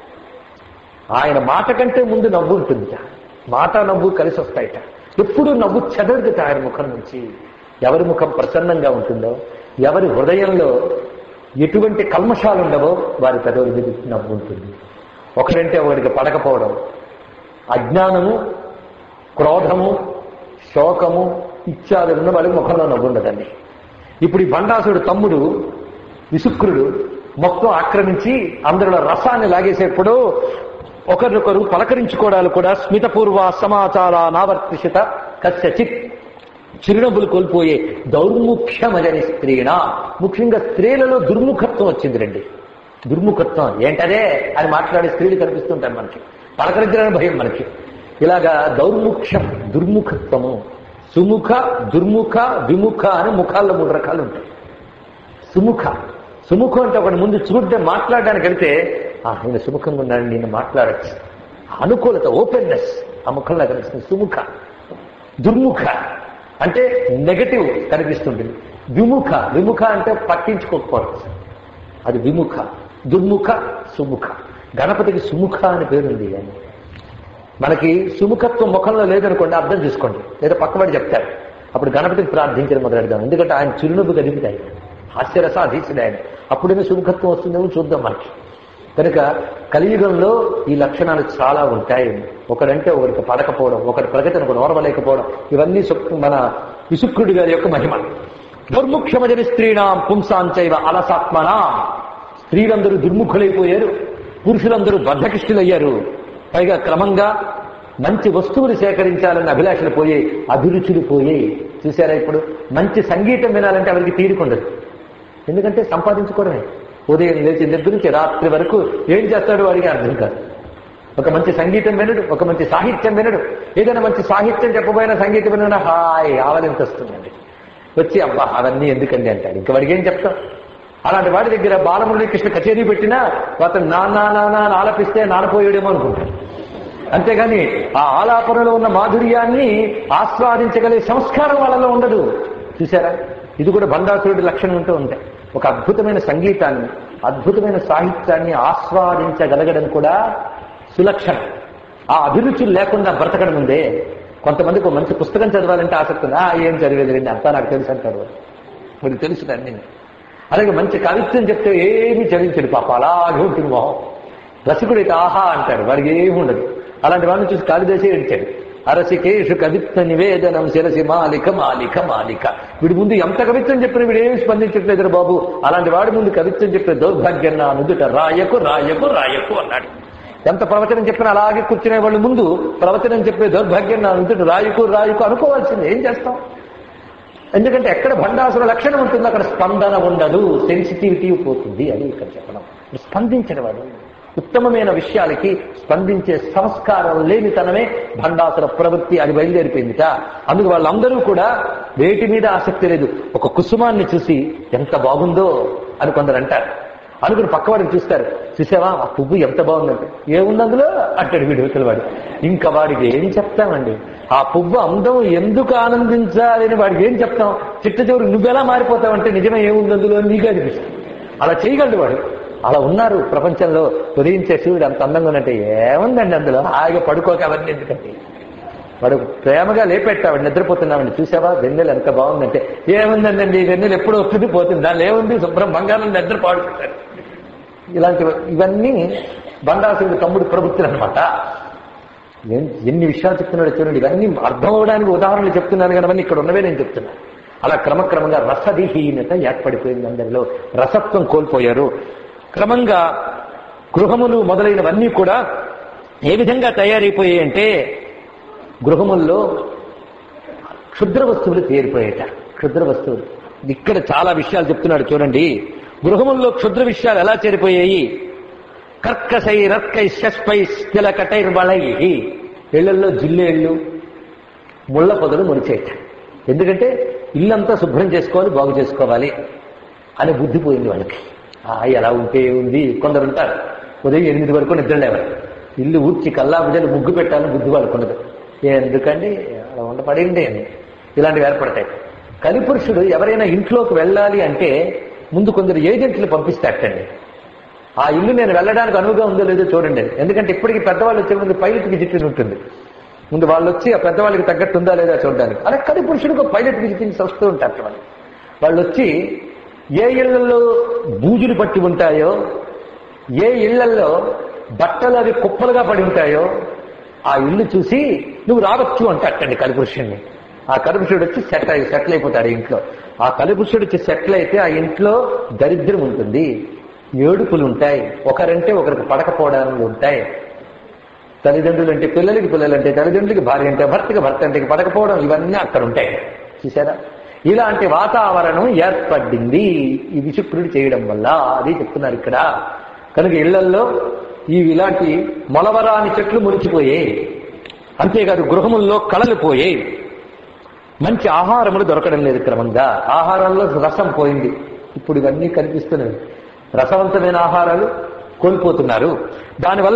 Speaker 1: ఆయన మాట కంటే ముందు నవ్వు ఉంటుందిట మాట నవ్వు కలిసి వస్తాయిట ఎప్పుడు నవ్వు చెదరదుట ఆయన ముఖం నుంచి ఎవరి ముఖం ప్రసన్నంగా ఉంటుందో ఎవరి హృదయంలో ఎటువంటి కల్మషాలు ఉండవో వారి పెదవుల మీద నవ్వు ఉంటుంది ఒకడంటే ఒకడికి పడకపోవడం అజ్ఞానము క్రోధము శోకము ఇత్యాదులు ఉన్న వాడికి ముఖంలో నవ్వు ఉండదండి ఇప్పుడు ఈ బండాసుడు తమ్ముడు విసుక్రుడు మొత్తం ఆక్రమించి అందరిలో రసాన్ని లాగేసేప్పుడు ఒకరినొకరు పలకరించుకోవడాలు కూడా స్మితపూర్వ సమాచార నావర్తిషిత కస్యచిత్ చిరునవ్వులు కోల్పోయే దౌర్ముఖ్యమజని స్త్రీణ ముఖ్యంగా స్త్రీలలో దుర్ముఖత్వం వచ్చింది రండి దుర్ముఖత్వం ఏంటదే అని మాట్లాడే స్త్రీలు కనిపిస్తుంటారు మనకి పలకరించడానికి భయం మనకి ఇలాగా దౌర్ముఖ్యం దుర్ముఖత్వము సుముఖ దుర్ముఖ విముఖ అని ముఖాల్లో మూడు రకాలు ఉంటాయి సుముఖ సుముఖం అంటే ఒకటి ముందు చూడ్డం మాట్లాడడానికి వెళ్తే ఆ నేను సుముఖంగా ఉన్నాను నేను మాట్లాడచ్చు అనుకూలత ఓపెన్నెస్ ఆ ముఖంలో కనిపిస్తుంది సుముఖ దుర్ముఖ అంటే నెగటివ్ కనిపిస్తుంటుంది విముఖ విముఖ అంటే పట్టించుకోకపోవడం అది విముఖ దుర్ముఖ సుముఖ గణపతికి సుముఖ అని పేరుంది అని మనకి సుముఖత్వం ముఖంలో లేదనుకోండి అర్థం చేసుకోండి లేదా పక్కబడి చెప్తారు అప్పుడు గణపతికి ప్రార్థించడం మొదలెడదాం ఎందుకంటే ఆయన చిరునవ్వు కదిపితాయి హాస్యరస అధీసుడు ఆయన అప్పుడేమో సుముఖత్వం వస్తుందేమో చూద్దాం మనకి కనుక కలియుగంలో ఈ లక్షణాలు చాలా ఉంటాయి ఒకడంటే ఒకరికి పడకపోవడం ఒకరి ప్రగతిని ఒకటి ఓర్వలేకపోవడం ఇవన్నీ సు- మన విసుక్రుడి గారి యొక్క మహిమ దుర్ముఖ్యమజని స్త్రీణాం పుంసాంచైవ అలసాత్మనా స్త్రీలందరూ దుర్ముఖులైపోయారు పురుషులందరూ బద్ధకిష్ఠులయ్యారు పైగా క్రమంగా మంచి వస్తువులు సేకరించాలన్న అభిలాషలు పోయాయి అభిరుచులు పోయాయి చూసారా ఇప్పుడు మంచి సంగీతం వినాలంటే ఎవరికి తీరుకుండదు ఎందుకంటే సంపాదించుకోవడమే ఉదయం లేచిన దగ్గర నుంచి రాత్రి వరకు ఏం చేస్తాడో వాడికి అర్థం కాదు ఒక మంచి సంగీతం వినడు ఒక మంచి సాహిత్యం వినడు ఏదైనా మంచి సాహిత్యం చెప్పబోయిన సంగీతం వినడా హాయ్ ఆవలింత వస్తుందండి వచ్చి అబ్బా అవన్నీ ఎందుకండి అంటాడు ఇంకా వాడికి ఏం చెప్తాం అలాంటి వాడి దగ్గర బాలమురళీ కృష్ణ కచేరీ పెట్టినా అతను నాన్న నాన్న అని ఆలపిస్తే నానపోయాడేమో అనుకుంటాడు అంతేగాని ఆ ఆలాపనలో ఉన్న మాధుర్యాన్ని ఆస్వాదించగలిగే సంస్కారం వాళ్ళలో ఉండదు చూసారా ఇది కూడా బండాసురుడి లక్షణం ఉంటూ ఉంటాయి ఒక అద్భుతమైన సంగీతాన్ని అద్భుతమైన సాహిత్యాన్ని ఆస్వాదించగలగడం కూడా సులక్షణం ఆ అభిరుచులు లేకుండా బ్రతకడం ఉందే కొంతమందికి ఒక మంచి పుస్తకం చదవాలంటే ఆసక్తి ఉంది. ఆ ఏం చదివేది రండి అంతా నాకు తెలుసు అంటాడు మరి తెలుసు అన్ని అలాగే మంచి కవిత్వం చెప్తే ఏమీ చదివించడు పాప అలాగే ఉంటుంది మొహం రసికుడైతే ఆహా అంటాడు వాడికి ఏమి ఉండదు అలాంటి వాడిని చూసి కాళిదాసే ఏడిచాడు అరసికేషు కవిత్వ నివేదనం శిరసి మాలిక మాలిక మాలిక వీడి ముందు ఎంత కవిత్వం చెప్పిన వీడు ఏమి స్పందించట్లేదు బాబు అలాంటి వాడి ముందు కవిత్వం చెప్పే దౌర్భాగ్యం నా నుదుట రాయకు రాయకు రాయకు అన్నాడు ఎంత ప్రవచనం చెప్పినా అలాగే కూర్చునే వాళ్ళు ముందు ప్రవచనం చెప్పే దౌర్భాగ్యం నా నుదుట రాయకు రాయకు అనుకోవాల్సింది ఏం చేస్తాం ఎందుకంటే ఎక్కడ భండాసుర లక్షణం ఉంటుందో అక్కడ స్పందన ఉండదు సెన్సిటివిటీ పోతుంది అది ఇక్కడ చెప్పడం స్పందించిన వాడు ఉత్తమమైన విషయాలకి స్పందించే సంస్కారం లేనితనమే భండాసుర ప్రవృత్తి అది బయలుదేరిపోయిందిట అందుకు వాళ్ళందరూ కూడా వేటి మీద ఆసక్తి లేదు ఒక కుసుమాన్ని చూసి ఎంత బాగుందో అని కొందరు అంటారు అనుకుని పక్కవాడిని చూస్తారు చూసావా ఆ పువ్వు ఎంత బాగుందంటే ఏముంది అందులో అంటాడు వీడు యువతల వాడు ఇంకా వాడికి ఏం చెప్తామండి ఆ పువ్వు అందం ఎందుకు ఆనందించాలి అని వాడికి ఏం చెప్తాం చిట్ట చివరి నువ్వెలా మారిపోతావంటే నిజమే ఏముంది అందులో అని నీకే అనిపిస్తుంది అలా చేయగలడు వాడు అలా ఉన్నారు ప్రపంచంలో ఉదయించే సూర్యుడు అంత అందంగా ఉన్నట్టే ఏముందండి అందులో హాయిగా పడుకోక అవన్నీ ఎందుకంటే వాడు ప్రేమగా లేపెట్టావాడు నిద్రపోతున్నామండి చూసావా వెన్నెలు ఎంత బాగుందంటే ఏముందండి ఈ వెన్నెలు ఎప్పుడు వస్తుంది పోతుంది దానిలో ఏముంది శుభ్రం బంగారం నిద్ర పాడుకుంటారు ఇలాంటి ఇవన్నీ బండాసురుడు తమ్ముడు ప్రవృత్తులు అనమాట ఎన్ని విషయాలు చెప్తున్నాడో చూడండి ఇవన్నీ అర్థం అవడానికి ఉదాహరణలు చెప్తున్నాను కానీ ఇక్కడ ఉన్నవే నేను చెప్తున్నాను అలా క్రమక్రమంగా రసదిహీనత ఏర్పడిపోయింది అందరిలో రసత్వం కోల్పోయారు క్రమంగా గృహములు మొదలైనవన్నీ కూడా ఏ విధంగా తయారైపోయాయి అంటే గృహముల్లో క్షుద్ర వస్తువులు తేరిపోయేట క్షుద్ర వస్తువులు ఇక్కడ చాలా విషయాలు చెప్తున్నాడు చూడండి గృహముల్లో క్షుద్ర విషయాలు ఎలా చేరిపోయాయి కర్కశై రత్కై షష్పై స్థిలకటైర్ బళై ఇళ్లలో జిల్లేళ్ళు ముళ్ళ పొదలు మురిచేట ఎందుకంటే ఇల్లంతా శుభ్రం చేసుకోవాలి బాగు చేసుకోవాలి అని బుద్ధి పోయింది వాళ్ళకి ఆ ఎలా ఉంటే ఉంది కొందరు ఉంటారు ఉదయం ఎనిమిది వరకు నిద్ర లేవాలి ఇల్లు ఊడ్చి కల్లా బిడ్డలు ముగ్గు పెట్టాలని బుద్ధి వాళ్ళకున్నది ఎందుకండి అలా ఉండపడింది అని ఇలాంటివి ఏర్పడతాయి కలిపురుషుడు ఎవరైనా ఇంట్లోకి వెళ్ళాలి అంటే ముందు కొందరు ఏజెంట్లు పంపిస్తాటండి ఆ ఇల్లు నేను వెళ్ళడానికి అనువుగా ఉందో లేదో చూడండి అని. ఎందుకంటే ఇప్పటికి పెద్దవాళ్ళు వచ్చే ముందు పైలట్ విజిట్ ఉంటుంది ముందు వాళ్ళు వచ్చి ఆ పెద్దవాళ్ళకి తగ్గట్టు ఉందా లేదా చూడడానికి అలా కలి పురుషుడికి పైలట్ విజిటింగ్స్ వస్తూ ఉంటారు వాళ్ళు వాళ్ళు వచ్చి ఏ ఇళ్లలో బూజులు పట్టి ఉంటాయో ఏ ఇళ్లలో బట్టలు అవి కుప్పలుగా పడి ఉంటాయో ఆ ఇల్లు చూసి నువ్వు రావచ్చు అంటే అట్టండి కలిపురుషుడిని ఆ కలిపురుషుడు వచ్చి సెట్ అయి సెటిల్ అయిపోతాడు ఇంట్లో ఆ కలిపురుషుడు వచ్చి సెటిల్ అయితే ఆ ఇంట్లో దరిద్రం ఉంటుంది ఏడుపులు ఉంటాయి ఒకరంటే ఒకరికి పడకపోవడాలు ఉంటాయి తల్లిదండ్రులు అంటే పిల్లలకి పిల్లలు అంటే తల్లిదండ్రులకి భార్య అంటే భర్తకి భర్త అంటే పడకపోవడం ఇవన్నీ అక్కడ ఉంటాయి చూసారా ఇలాంటి వాతావరణం ఏర్పడింది ఈ విశుక్రుడు చేయడం వల్ల అది చెప్తున్నారు ఇక్కడ కనుక ఇళ్లల్లో ఈ ఇలాంటి మొలవరాని చెట్లు మురిచిపోయాయి అంతేకాదు గృహముల్లో కళలు పోయాయి మంచి ఆహారములు దొరకడం లేదు క్రమంగా ఆహారంలో రసం పోయింది ఇప్పుడు ఇవన్నీ కనిపిస్తున్నాయి రసవంతమైన ఆహారాలు కోల్పోతున్నారు దానివల్ల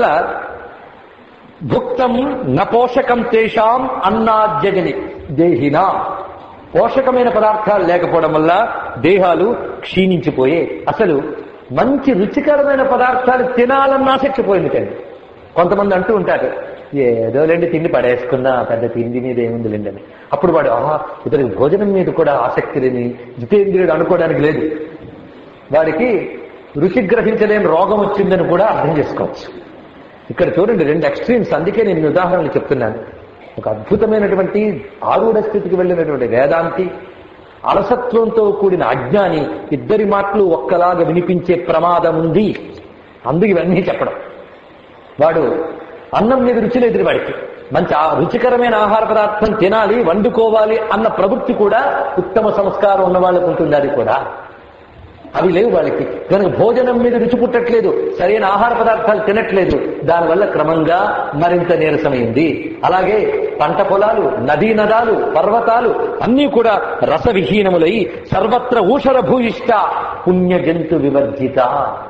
Speaker 1: భుక్తం న పోషకం తేషాం అన్నాద్యజని దేహినా పోషకమైన పదార్థాలు లేకపోవడం వల్ల దేహాలు క్షీణించిపోయే అసలు మంచి రుచికరమైన పదార్థాలు తినాలన్న ఆసక్తి పోయింది కండి కొంతమంది అంటూ ఉంటారు ఏదో లేండి తిండి పడేసుకున్నా పెద్ద తిండి మీద ఏముంది లేండి అని అప్పుడు వాడు ఆహా ఇతనికి భోజనం మీద కూడా ఆసక్తి లేని జితేంద్రియుడు అనుకోవడానికి లేదు వాడికి రుచి గ్రహించలేని రోగం వచ్చిందని కూడా అర్థం చేసుకోవచ్చు ఇక్కడ చూడండి రెండు ఎక్స్ట్రీమ్స్ అందుకే నేను ఉదాహరణలు చెప్తున్నాను ఒక అద్భుతమైనటువంటి ఆరూఢ స్థితికి వెళ్ళినటువంటి వేదాంతి అలసత్వంతో కూడిన అజ్ఞాని ఇద్దరి మాటలు ఒక్కలాగా వినిపించే ప్రమాదం ఉంది అందుకు ఇవన్నీ చెప్పడం వాడు అన్నం మీద రుచి లేదు వాడికి మంచి ఆ రుచికరమైన ఆహార పదార్థం తినాలి వండుకోవాలి అన్న ప్రవృత్తి కూడా ఉత్తమ సంస్కారం ఉన్న వాళ్ళకు ఉంటుంది అది కూడా అవి లేవు వాళ్ళకి కనుక భోజనం మీద రుచి పుట్టట్లేదు సరైన ఆహార పదార్థాలు తినట్లేదు దానివల్ల క్రమంగా మరింత నీరసమైంది అలాగే పంట పొలాలు నదీ నదాలు పర్వతాలు అన్నీ కూడా రసవిహీనములై సర్వత్ర ఊషర భూయిష్ట పుణ్య జంతు వివర్జిత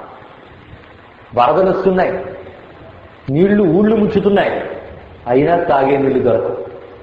Speaker 1: వరదలు వస్తున్నాయి నీళ్లు ఊళ్ళు ముంచుతున్నాయి అయినా తాగే నీళ్లు దొరకవు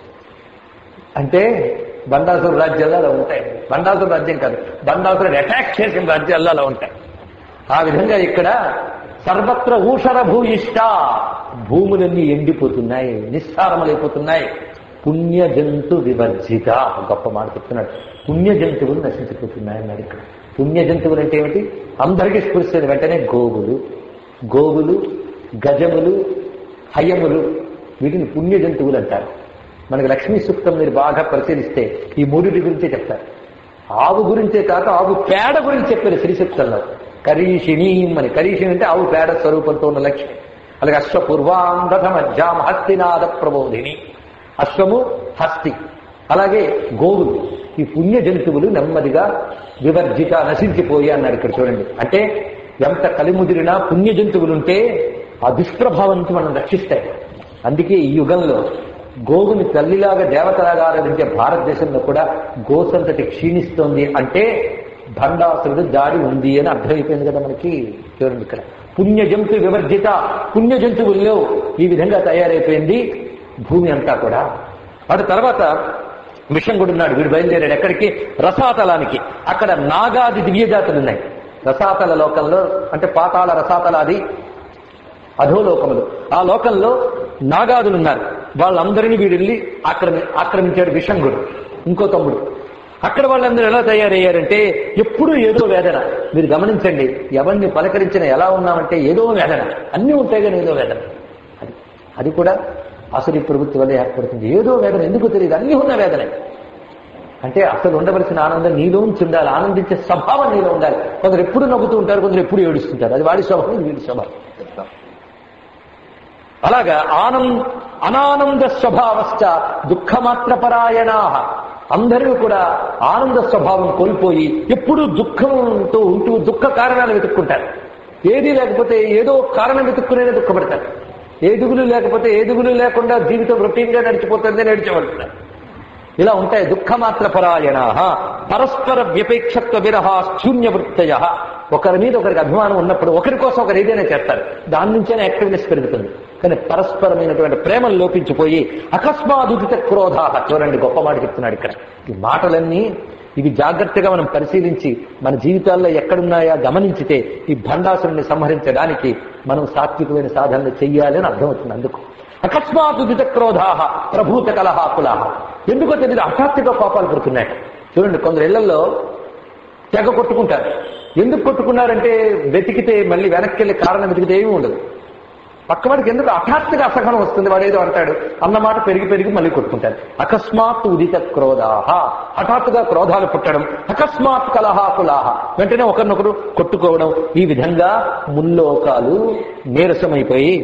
Speaker 1: అంటే బండాసుర రాజ్యాల్లో అలా ఉంటాయి బండాసుర రాజ్యం కాదు బండాసురుడు అటాక్ చేసిన రాజ్యాల్లో అలా ఉంటాయి ఆ విధంగా ఇక్కడ సర్వత్ర ఊషర భూయిష్ట భూములన్నీ ఎండిపోతున్నాయి నిస్సారములైపోతున్నాయి పుణ్య జంతు వివర్జిత గొప్ప మాట చెప్తున్నాడు పుణ్య జంతువులు నశించిపోతున్నాయి అన్నాడు ఇక్కడ పుణ్య జంతువులు అంటే ఏమిటి అందరికీ స్ఫురిస్తుంది వెంటనే గోవులు గోవులు గజములు హయములు వీటిని పుణ్య జంతువులు అంటారు మనకి లక్ష్మీ సూక్తం మీరు బాగా పరిశీలిస్తే ఈ మూడిటి గురించే చెప్తారు ఆవు గురించే కాక ఆవు పేడ గురించి చెప్పారు శ్రీ సూక్తంలో కరీషిణి అని కరీషిణి అంటే ఆవు పేడ స్వరూపంతో ఉన్న లక్ష్మి అలాగే అశ్వపూర్వాంగత మధ్యాం హస్తినాద ప్రబోధిని అశ్వము హస్తి అలాగే గోవులు ఈ పుణ్య జంతువులు నెమ్మదిగా వివర్జిత నశించిపోయి అన్నాడు ఇక్కడ చూడండి అంటే ఎంత కలిముదిరినా పుణ్య జంతువులుంటే ఆ దుష్ప్రభావం నుంచి మనం రక్షిస్తాయి అందుకే ఈ యుగంలో గోవుని తల్లిలాగా దేవతలాగా ఆరాధించే భారతదేశంలో కూడా గోసంతటి క్షీణిస్తోంది అంటే భండాసురుడు దాడి ఉంది అని అర్థమైపోయింది కదా మనకి చూడండి ఇక్కడ పుణ్య జంతు వివర్జిత పుణ్య జంతువుల్లో ఈ విధంగా తయారైపోయింది భూమి అంతా కూడా వాటి తర్వాత విషం కూడా ఉన్నాడు వీడు బయలుదేరాడు ఎక్కడికి రసాతలానికి అక్కడ నాగాది దివ్యజాతులు ఉన్నాయి రసాతల లోకంలో అంటే పాతాళ రసాతలాది అధోలోకములు ఆ లోకంలో నాగాదులు ఉన్నారు వాళ్ళందరినీ వీడు వెళ్ళి ఆక్రమి ఆక్రమించాడు విషంగుడు ఇంకో తమ్ముడు అక్కడ వాళ్ళందరూ ఎలా తయారయ్యారంటే ఎప్పుడూ ఏదో వేదన మీరు గమనించండి ఎవరిని పలకరించిన ఎలా ఉన్నామంటే ఏదో వేదన అన్నీ ఉంటాయి కానీ ఏదో వేదన అది అది కూడా అసలు ప్రభుత్వం వల్ల ఏర్పడుతుంది ఏదో వేదన ఎందుకు తెలియదు అన్నీ ఉన్న వేదనే అంటే అసలు ఉండవలసిన ఆనందం నీలోంచి ఉండాలి ఆనందించే స్వభావం నీలో ఉండాలి కొందరు ఎప్పుడు నవ్వుతూ ఉంటారు కొందరు ఎప్పుడు ఏడుస్తుంటారు అది వాడి స్వభావం ఇది వీడి స్వభావం అలాగా ఆనం అనానంద స్వభావశ్చ దుఃఖమాత్ర పరాయణా అందరూ కూడా ఆనంద స్వభావం కోల్పోయి ఎప్పుడూ దుఃఖంతో ఉంటూ దుఃఖ కారణాలు వెతుక్కుంటారు ఏది లేకపోతే ఏదో కారణం వెతుక్కునే దుఃఖపడతారు ఏదుగులు లేకపోతే ఏదుగులు లేకుండా జీవితం రొటీన్గా నడిచిపోతుంది నడిచేవాళ్ళు ఇలా ఉంటాయి దుఃఖమాత్ర పరాయణ పరస్పర వ్యపేక్షత్వ విరహ శూన్య వృత్తయ ఒకరి మీద ఒకరికి అభిమానం ఉన్నప్పుడు ఒకరి కోసం ఒకరు ఏదైనా చేస్తారు దాని నుంచే యాక్టివ్నెస్ పెరుగుతుంది కానీ పరస్పరమైనటువంటి ప్రేమలు లోపించిపోయి అకస్మాదుదిత క్రోధ చూడండి గొప్ప మాట చెప్తున్నాడు ఇక్కడ ఈ మాటలన్నీ ఇవి జాగ్రత్తగా మనం పరిశీలించి మన జీవితాల్లో ఎక్కడున్నాయా గమనించితే ఈ భండాసురుని సంహరించడానికి మనం సాత్వికమైన సాధనలు చెయ్యాలి అని అర్థమవుతుంది అందుకు అకస్మాత్ ఉదిత క్రోధా ప్రభూత కలహాకులాహ ఎందుకో తెలియదు హఠాత్తుగా కోపాలు పుడుతున్నాయి చూడండి కొందరు ఇళ్లలో తెగ కొట్టుకుంటారు ఎందుకు కొట్టుకున్నారంటే వెతికితే మళ్ళీ వెనక్కి వెళ్ళి కారణం వెతికితే ఏమీ ఉండదు పక్కవాడికి ఎందుకు హఠాత్తుగా అసహనం వస్తుంది వాడు ఏదో అంటాడు అన్నమాట పెరిగి పెరిగి మళ్ళీ కొట్టుకుంటారు అకస్మాత్ ఉదిత క్రోధాహ హఠాత్తుగా క్రోధాలు పుట్టడం అకస్మాత్ కలహాకులాహ వెంటనే ఒకరినొకరు కొట్టుకోవడం ఈ విధంగా ముల్లోకాలు నీరసమైపోయి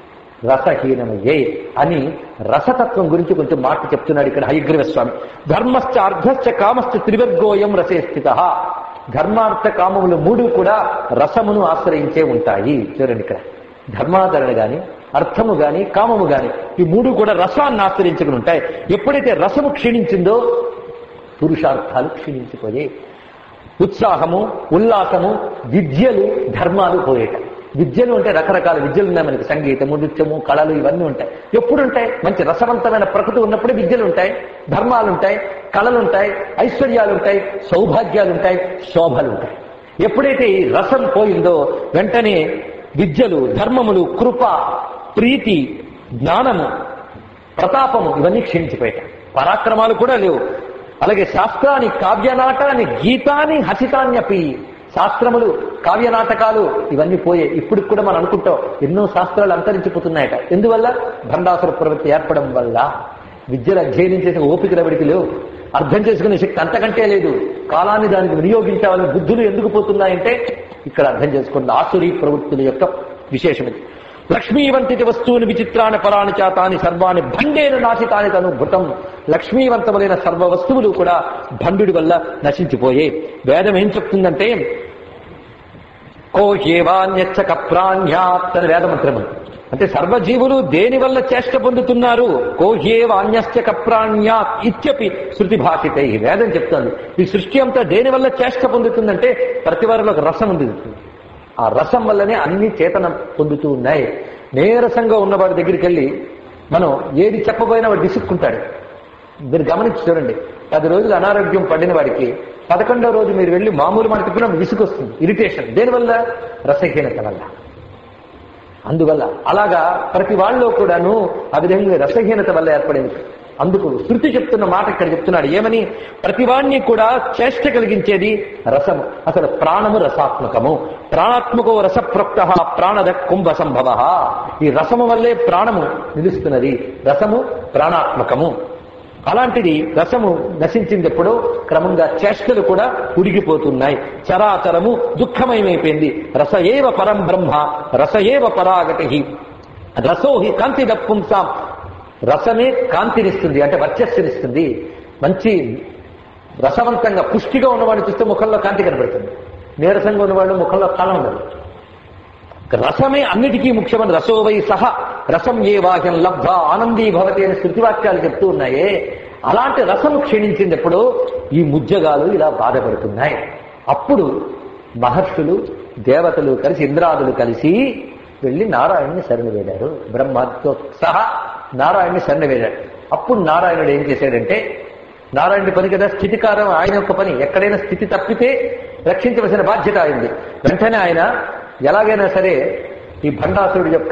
Speaker 1: రసహీనమయ్యే అని రసతత్వం గురించి కొంచెం మాట చెప్తున్నాడు ఇక్కడ హయగ్రీవ స్వామి ధర్మశ్చ అర్ధశ్చ కామశ్చ త్రివర్గోయం రసే స్థిత ధర్మార్థ కామములు మూడు కూడా రసమును ఆశ్రయించే ఉంటాయి చూడండి ఇక్కడ ధర్మాచరణ గాని అర్థము గాని కామము గాని ఈ మూడు కూడా రసాన్ని ఆశ్రయించుకుని ఉంటాయి ఎప్పుడైతే రసము క్షీణించిందో పురుషార్థాలు క్షీణించిపోయాయి ఉత్సాహము ఉల్లాసము విద్యలు ధర్మాలు పోయేట విద్యలు అంటే రకరకాల విద్యలు ఉన్నాయి మనకి సంగీతము నృత్యము కళలు ఇవన్నీ ఉంటాయి ఎప్పుడు ఉంటాయి మంచి రసవంతమైన ప్రకృతి ఉన్నప్పుడే విద్యలు ఉంటాయి ధర్మాలు ఉంటాయి కళలు ఉంటాయి ఐశ్వర్యాలు ఉంటాయి సౌభాగ్యాలు ఉంటాయి శోభలు ఉంటాయి ఎప్పుడైతే ఈ రసం పోయిందో వెంటనే విద్యలు ధర్మములు కృప ప్రీతి జ్ఞానము ప్రతాపము ఇవన్నీ క్షీణించిపోయాయి పరాక్రమాలు కూడా లేవు అలాగే శాస్త్రాన్ని కావ్యనాటాన్ని గీతాన్ని హసితాన్యపి శాస్త్రములు కావ్య నాటకాలు ఇవన్నీ పోయే ఇప్పుడు కూడా మనం అనుకుంటాం ఎన్నో శాస్త్రాలు అంతరించిపోతున్నాయట ఎందువల్ల భండాసుర ప్రవృత్తి ఏర్పడం వల్ల విద్యలు అధ్యయనం చేసిన ఓపికల విడికి లేవు అర్థం చేసుకునే శక్తి అంతకంటే లేదు కాలాన్ని దానికి వినియోగించాలని బుద్ధులు ఎందుకు పోతున్నాయంటే ఇక్కడ అర్థం చేసుకోండి ఆసురీ ప్రవృత్తుల యొక్క విశేషం ఇది లక్ష్మీవంతి వస్తువుని విచిత్రాన్ని పరాని చాతాని సర్వాన్ని భండేను నాశితాని తను భృతం లక్ష్మీవంతములైన సర్వ వస్తువులు కూడా భండుడి వల్ల నశించిపోయే వేదం ఏం చెప్తుందంటే కోహ్యేవాన్యచ్చక ప్రాణ్యాత్ అని వేదమంత్రము అంటే సర్వజీవులు దేని వల్ల చేష్ట పొందుతున్నారు కోహ్యేవాన్యశ్చక ప్రాణ్యాత్ ఇత్యపి శృతి భాషితే ఈ వేదం చెప్తుంది ఈ సృష్టి అంతా దేని వల్ల చేష్ట పొందుతుందంటే ప్రతి వారిలో ఒక రసం ఉంది ఆ రసం వల్లనే అన్ని చేతనం పొందుతూ ఉన్నాయి నీరసంగా ఉన్నవాడి దగ్గరికి వెళ్ళి మనం ఏది చెప్పబోయినా వాడు విసుక్కుంటాడు మీరు గమనించి చూడండి పది రోజులు అనారోగ్యం పడిన వాడికి పదకొండో రోజు మీరు వెళ్ళి మామూలు మాట చెప్పినప్పుడు విసుగొస్తుంది ఇరిటేషన్ దేనివల్ల రసహీనత వల్ల అందువల్ల అలాగా ప్రతి వాళ్ళలో కూడాను ఆ విధంగా రసహీనత వల్ల ఏర్పడింది అందుకు శృతి చెప్తున్న మాట ఇక్కడ చెప్తున్నాడు ఏమని ప్రతివాణ్ణి కూడా చేష్ట కలిగించేది రసము అసలు ప్రాణము రసాత్మకము ప్రాణాత్మకో రసప్రోక్త ప్రాణద కుంభ సంభవ ఈ రసము వల్లే ప్రాణము నిలుస్తున్నది రసము ప్రాణాత్మకము అలాంటిది రసము నశించింది ఎప్పుడో క్రమంగా చేష్టలు కూడా ఉడిగిపోతున్నాయి చరాచరము దుఃఖమయమైపోయింది రస ఏవ పరం బ్రహ్మ రస ఏవ పరాగతి రసోహి కాంతి పుంసాం రసమే కాంతినిస్తుంది అంటే వర్చస్సునిస్తుంది మంచి రసవంతంగా పుష్టిగా ఉన్నవాడిని చూస్తే ముఖంలో కాంతి కనబడుతుంది నీరసంగా ఉన్నవాళ్ళు ముఖంలో కాలం ఉండదు రసమే అన్నిటికీ ముఖ్యమైన రసోవై సహ రసం ఏ వాక్యం లబ్ధ ఆనందీ భవతి అని శృతివాక్యాలు చెప్తూ ఉన్నాయే అలాంటి రసం క్షీణించింది ఎప్పుడు ఈ ముజ్జగాలు ఇలా బాధపడుతున్నాయి అప్పుడు మహర్షులు దేవతలు కలిసి ఇంద్రాదులు కలిసి వెళ్ళి నారాయణ్ణి శరణు వేడారు బ్రహ్మతో సహా నారాయణ్ణి శరణు వేడాడు అప్పుడు నారాయణుడు ఏం చేశాడంటే నారాయణుడి పని కదా స్థితికారం ఆయన యొక్క పని ఎక్కడైనా స్థితి తప్పితే రక్షించవలసిన బాధ్యత ఆయనది వెంటనే ఆయన ఎలాగైనా సరే ఈ భండాసురుడి యొక్క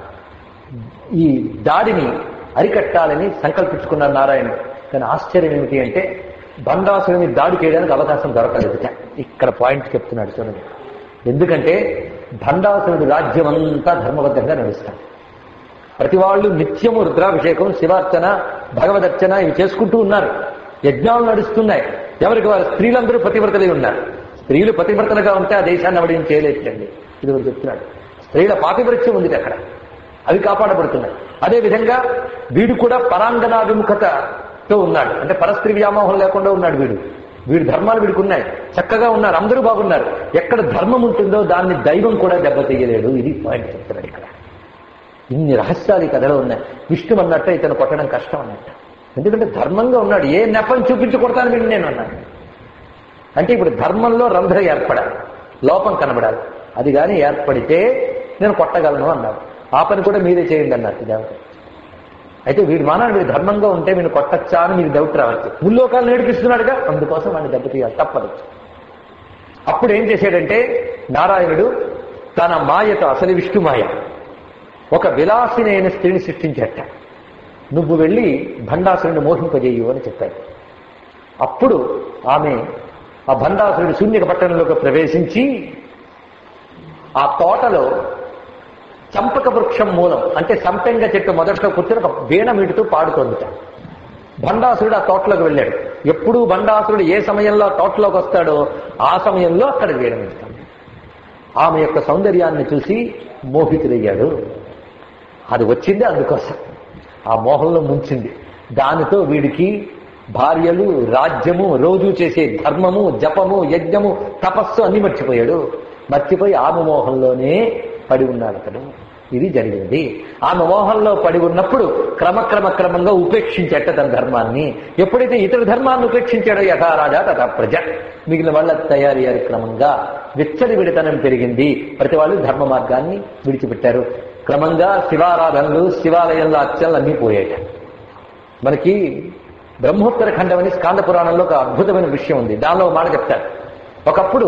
Speaker 1: ఈ దాడిని అరికట్టాలని సంకల్పించుకున్నారు నారాయణుడు కానీ ఆశ్చర్యం ఏమిటి అంటే బండాసురుని దాడి చేయడానికి అవకాశం దొరకలేదుట ఇక్కడ పాయింట్ చెప్తున్నాడు చూడండి ఎందుకంటే భండాసురుడి రాజ్యం అంతా ధర్మబద్ధంగా నడుస్తాడు ప్రతి వాళ్ళు నిత్యము రుద్రాభిషేకం శివార్చన భగవదర్చన ఇవి చేసుకుంటూ ఉన్నారు యజ్ఞాలు నడుస్తున్నాయి ఎవరికి వారు స్త్రీలందరూ పతివ్రతలై ఉన్నారు స్త్రీలు పతివ్రతలుగా ఉంటే ఆ దేశాన్ని అవడం చేయలేదండి ఇది ఒకటి చెప్తున్నాడు స్త్రీల పాతివ్రత్యం ఉంది అక్కడ అవి కాపాడబడుతున్నాయి అదే విధంగా వీడు కూడా పరాంగనాభిముఖతతో ఉన్నాడు అంటే పరస్త్రీ వ్యామోహం లేకుండా ఉన్నాడు వీడు వీడి ధర్మాలు వీడికి ఉన్నాయి చక్కగా ఉన్నారు అందరూ బాగున్నారు ఎక్కడ ధర్మం ఉంటుందో దాన్ని దైవం కూడా దెబ్బతీయలేడు ఇది పాయింట్ చెప్తున్నాడు ఇక్కడ ఇన్ని రహస్యాలు ఈ కథలో ఉన్నాయి విష్ణు అన్నట్టు ఇతను కొట్టడం కష్టం అన్నట్టు ఎందుకంటే ధర్మంగా ఉన్నాడు ఏ నెపం చూపించి కొడతాను వీడిని నేను అన్నాను అంటే ఇప్పుడు ధర్మంలో రంధ్రం ఏర్పడాలి లోపం కనబడాలి అది కానీ ఏర్పడితే నేను కొట్టగలను అన్నాడు ఆ పని కూడా మీరే చేయండి అన్నారు దేవత అయితే వీడు మానాడు వీడు ధర్మంగా ఉంటే వీడు కొట్టచ్చా అని మీకు డౌట్ రావచ్చు ముల్లోకాలు నేర్పిస్తున్నాడుగా అందుకోసం వాడిని దెబ్బతీయాలి తప్పదు అప్పుడు ఏం చేశాడంటే నారాయణుడు తన మాయతో అసలు విష్ణు మాయ ఒక విలాసిని అయిన స్త్రీని సృష్టించట నువ్వు వెళ్ళి భండాసురుని మోహింపజేయు అని చెప్పాడు అప్పుడు ఆమె ఆ భండాసురుడి శూన్యక పట్టణంలోకి ప్రవేశించి ఆ తోటలో చంపక వృక్షం మూలం అంటే సంపెంగ చెట్టు మొదట్లో కూర్చొని ఒక వీణ మీటుతూ పాడుతోందిట భండాసురుడు ఆ తోటలోకి వెళ్ళాడు ఎప్పుడు భండాసురుడు ఏ సమయంలో ఆ తోటలోకి వస్తాడో ఆ సమయంలో అక్కడ వీణ మీటుతాడు ఆమె యొక్క సౌందర్యాన్ని చూసి మోహితుడయ్యాడు అది వచ్చింది అందుకోసం ఆ మోహంలో ముంచింది దానితో వీడికి భార్యలు రాజ్యము రోజు చేసే ధర్మము జపము యజ్ఞము తపస్సు అన్ని మర్చిపోయాడు మర్చిపోయి ఆమె మోహంలోనే పడి ఉన్నాడు అతను ఇది జరిగింది ఆమె మోహంలో పడి ఉన్నప్పుడు క్రమక్రమ క్రమంగా ఉపేక్షించట తన ధర్మాన్ని ఎప్పుడైతే ఇతర ధర్మాన్ని ఉపేక్షించాడో యథారాజా తథా ప్రజ మిగిలిన వాళ్ళ తయారయ్యారు క్రమంగా విచ్చడి విడితనం పెరిగింది ప్రతి వాళ్ళు ధర్మ మార్గాన్ని విడిచిపెట్టారు క్రమంగా శివారాధనలు శివాలయంలో అర్చనలు అన్నీ పోయాయి మనకి బ్రహ్మోత్తర ఖండం అని స్కాంద పురాణంలో ఒక అద్భుతమైన విషయం ఉంది దానిలో ఒక మాట చెప్తారు ఒకప్పుడు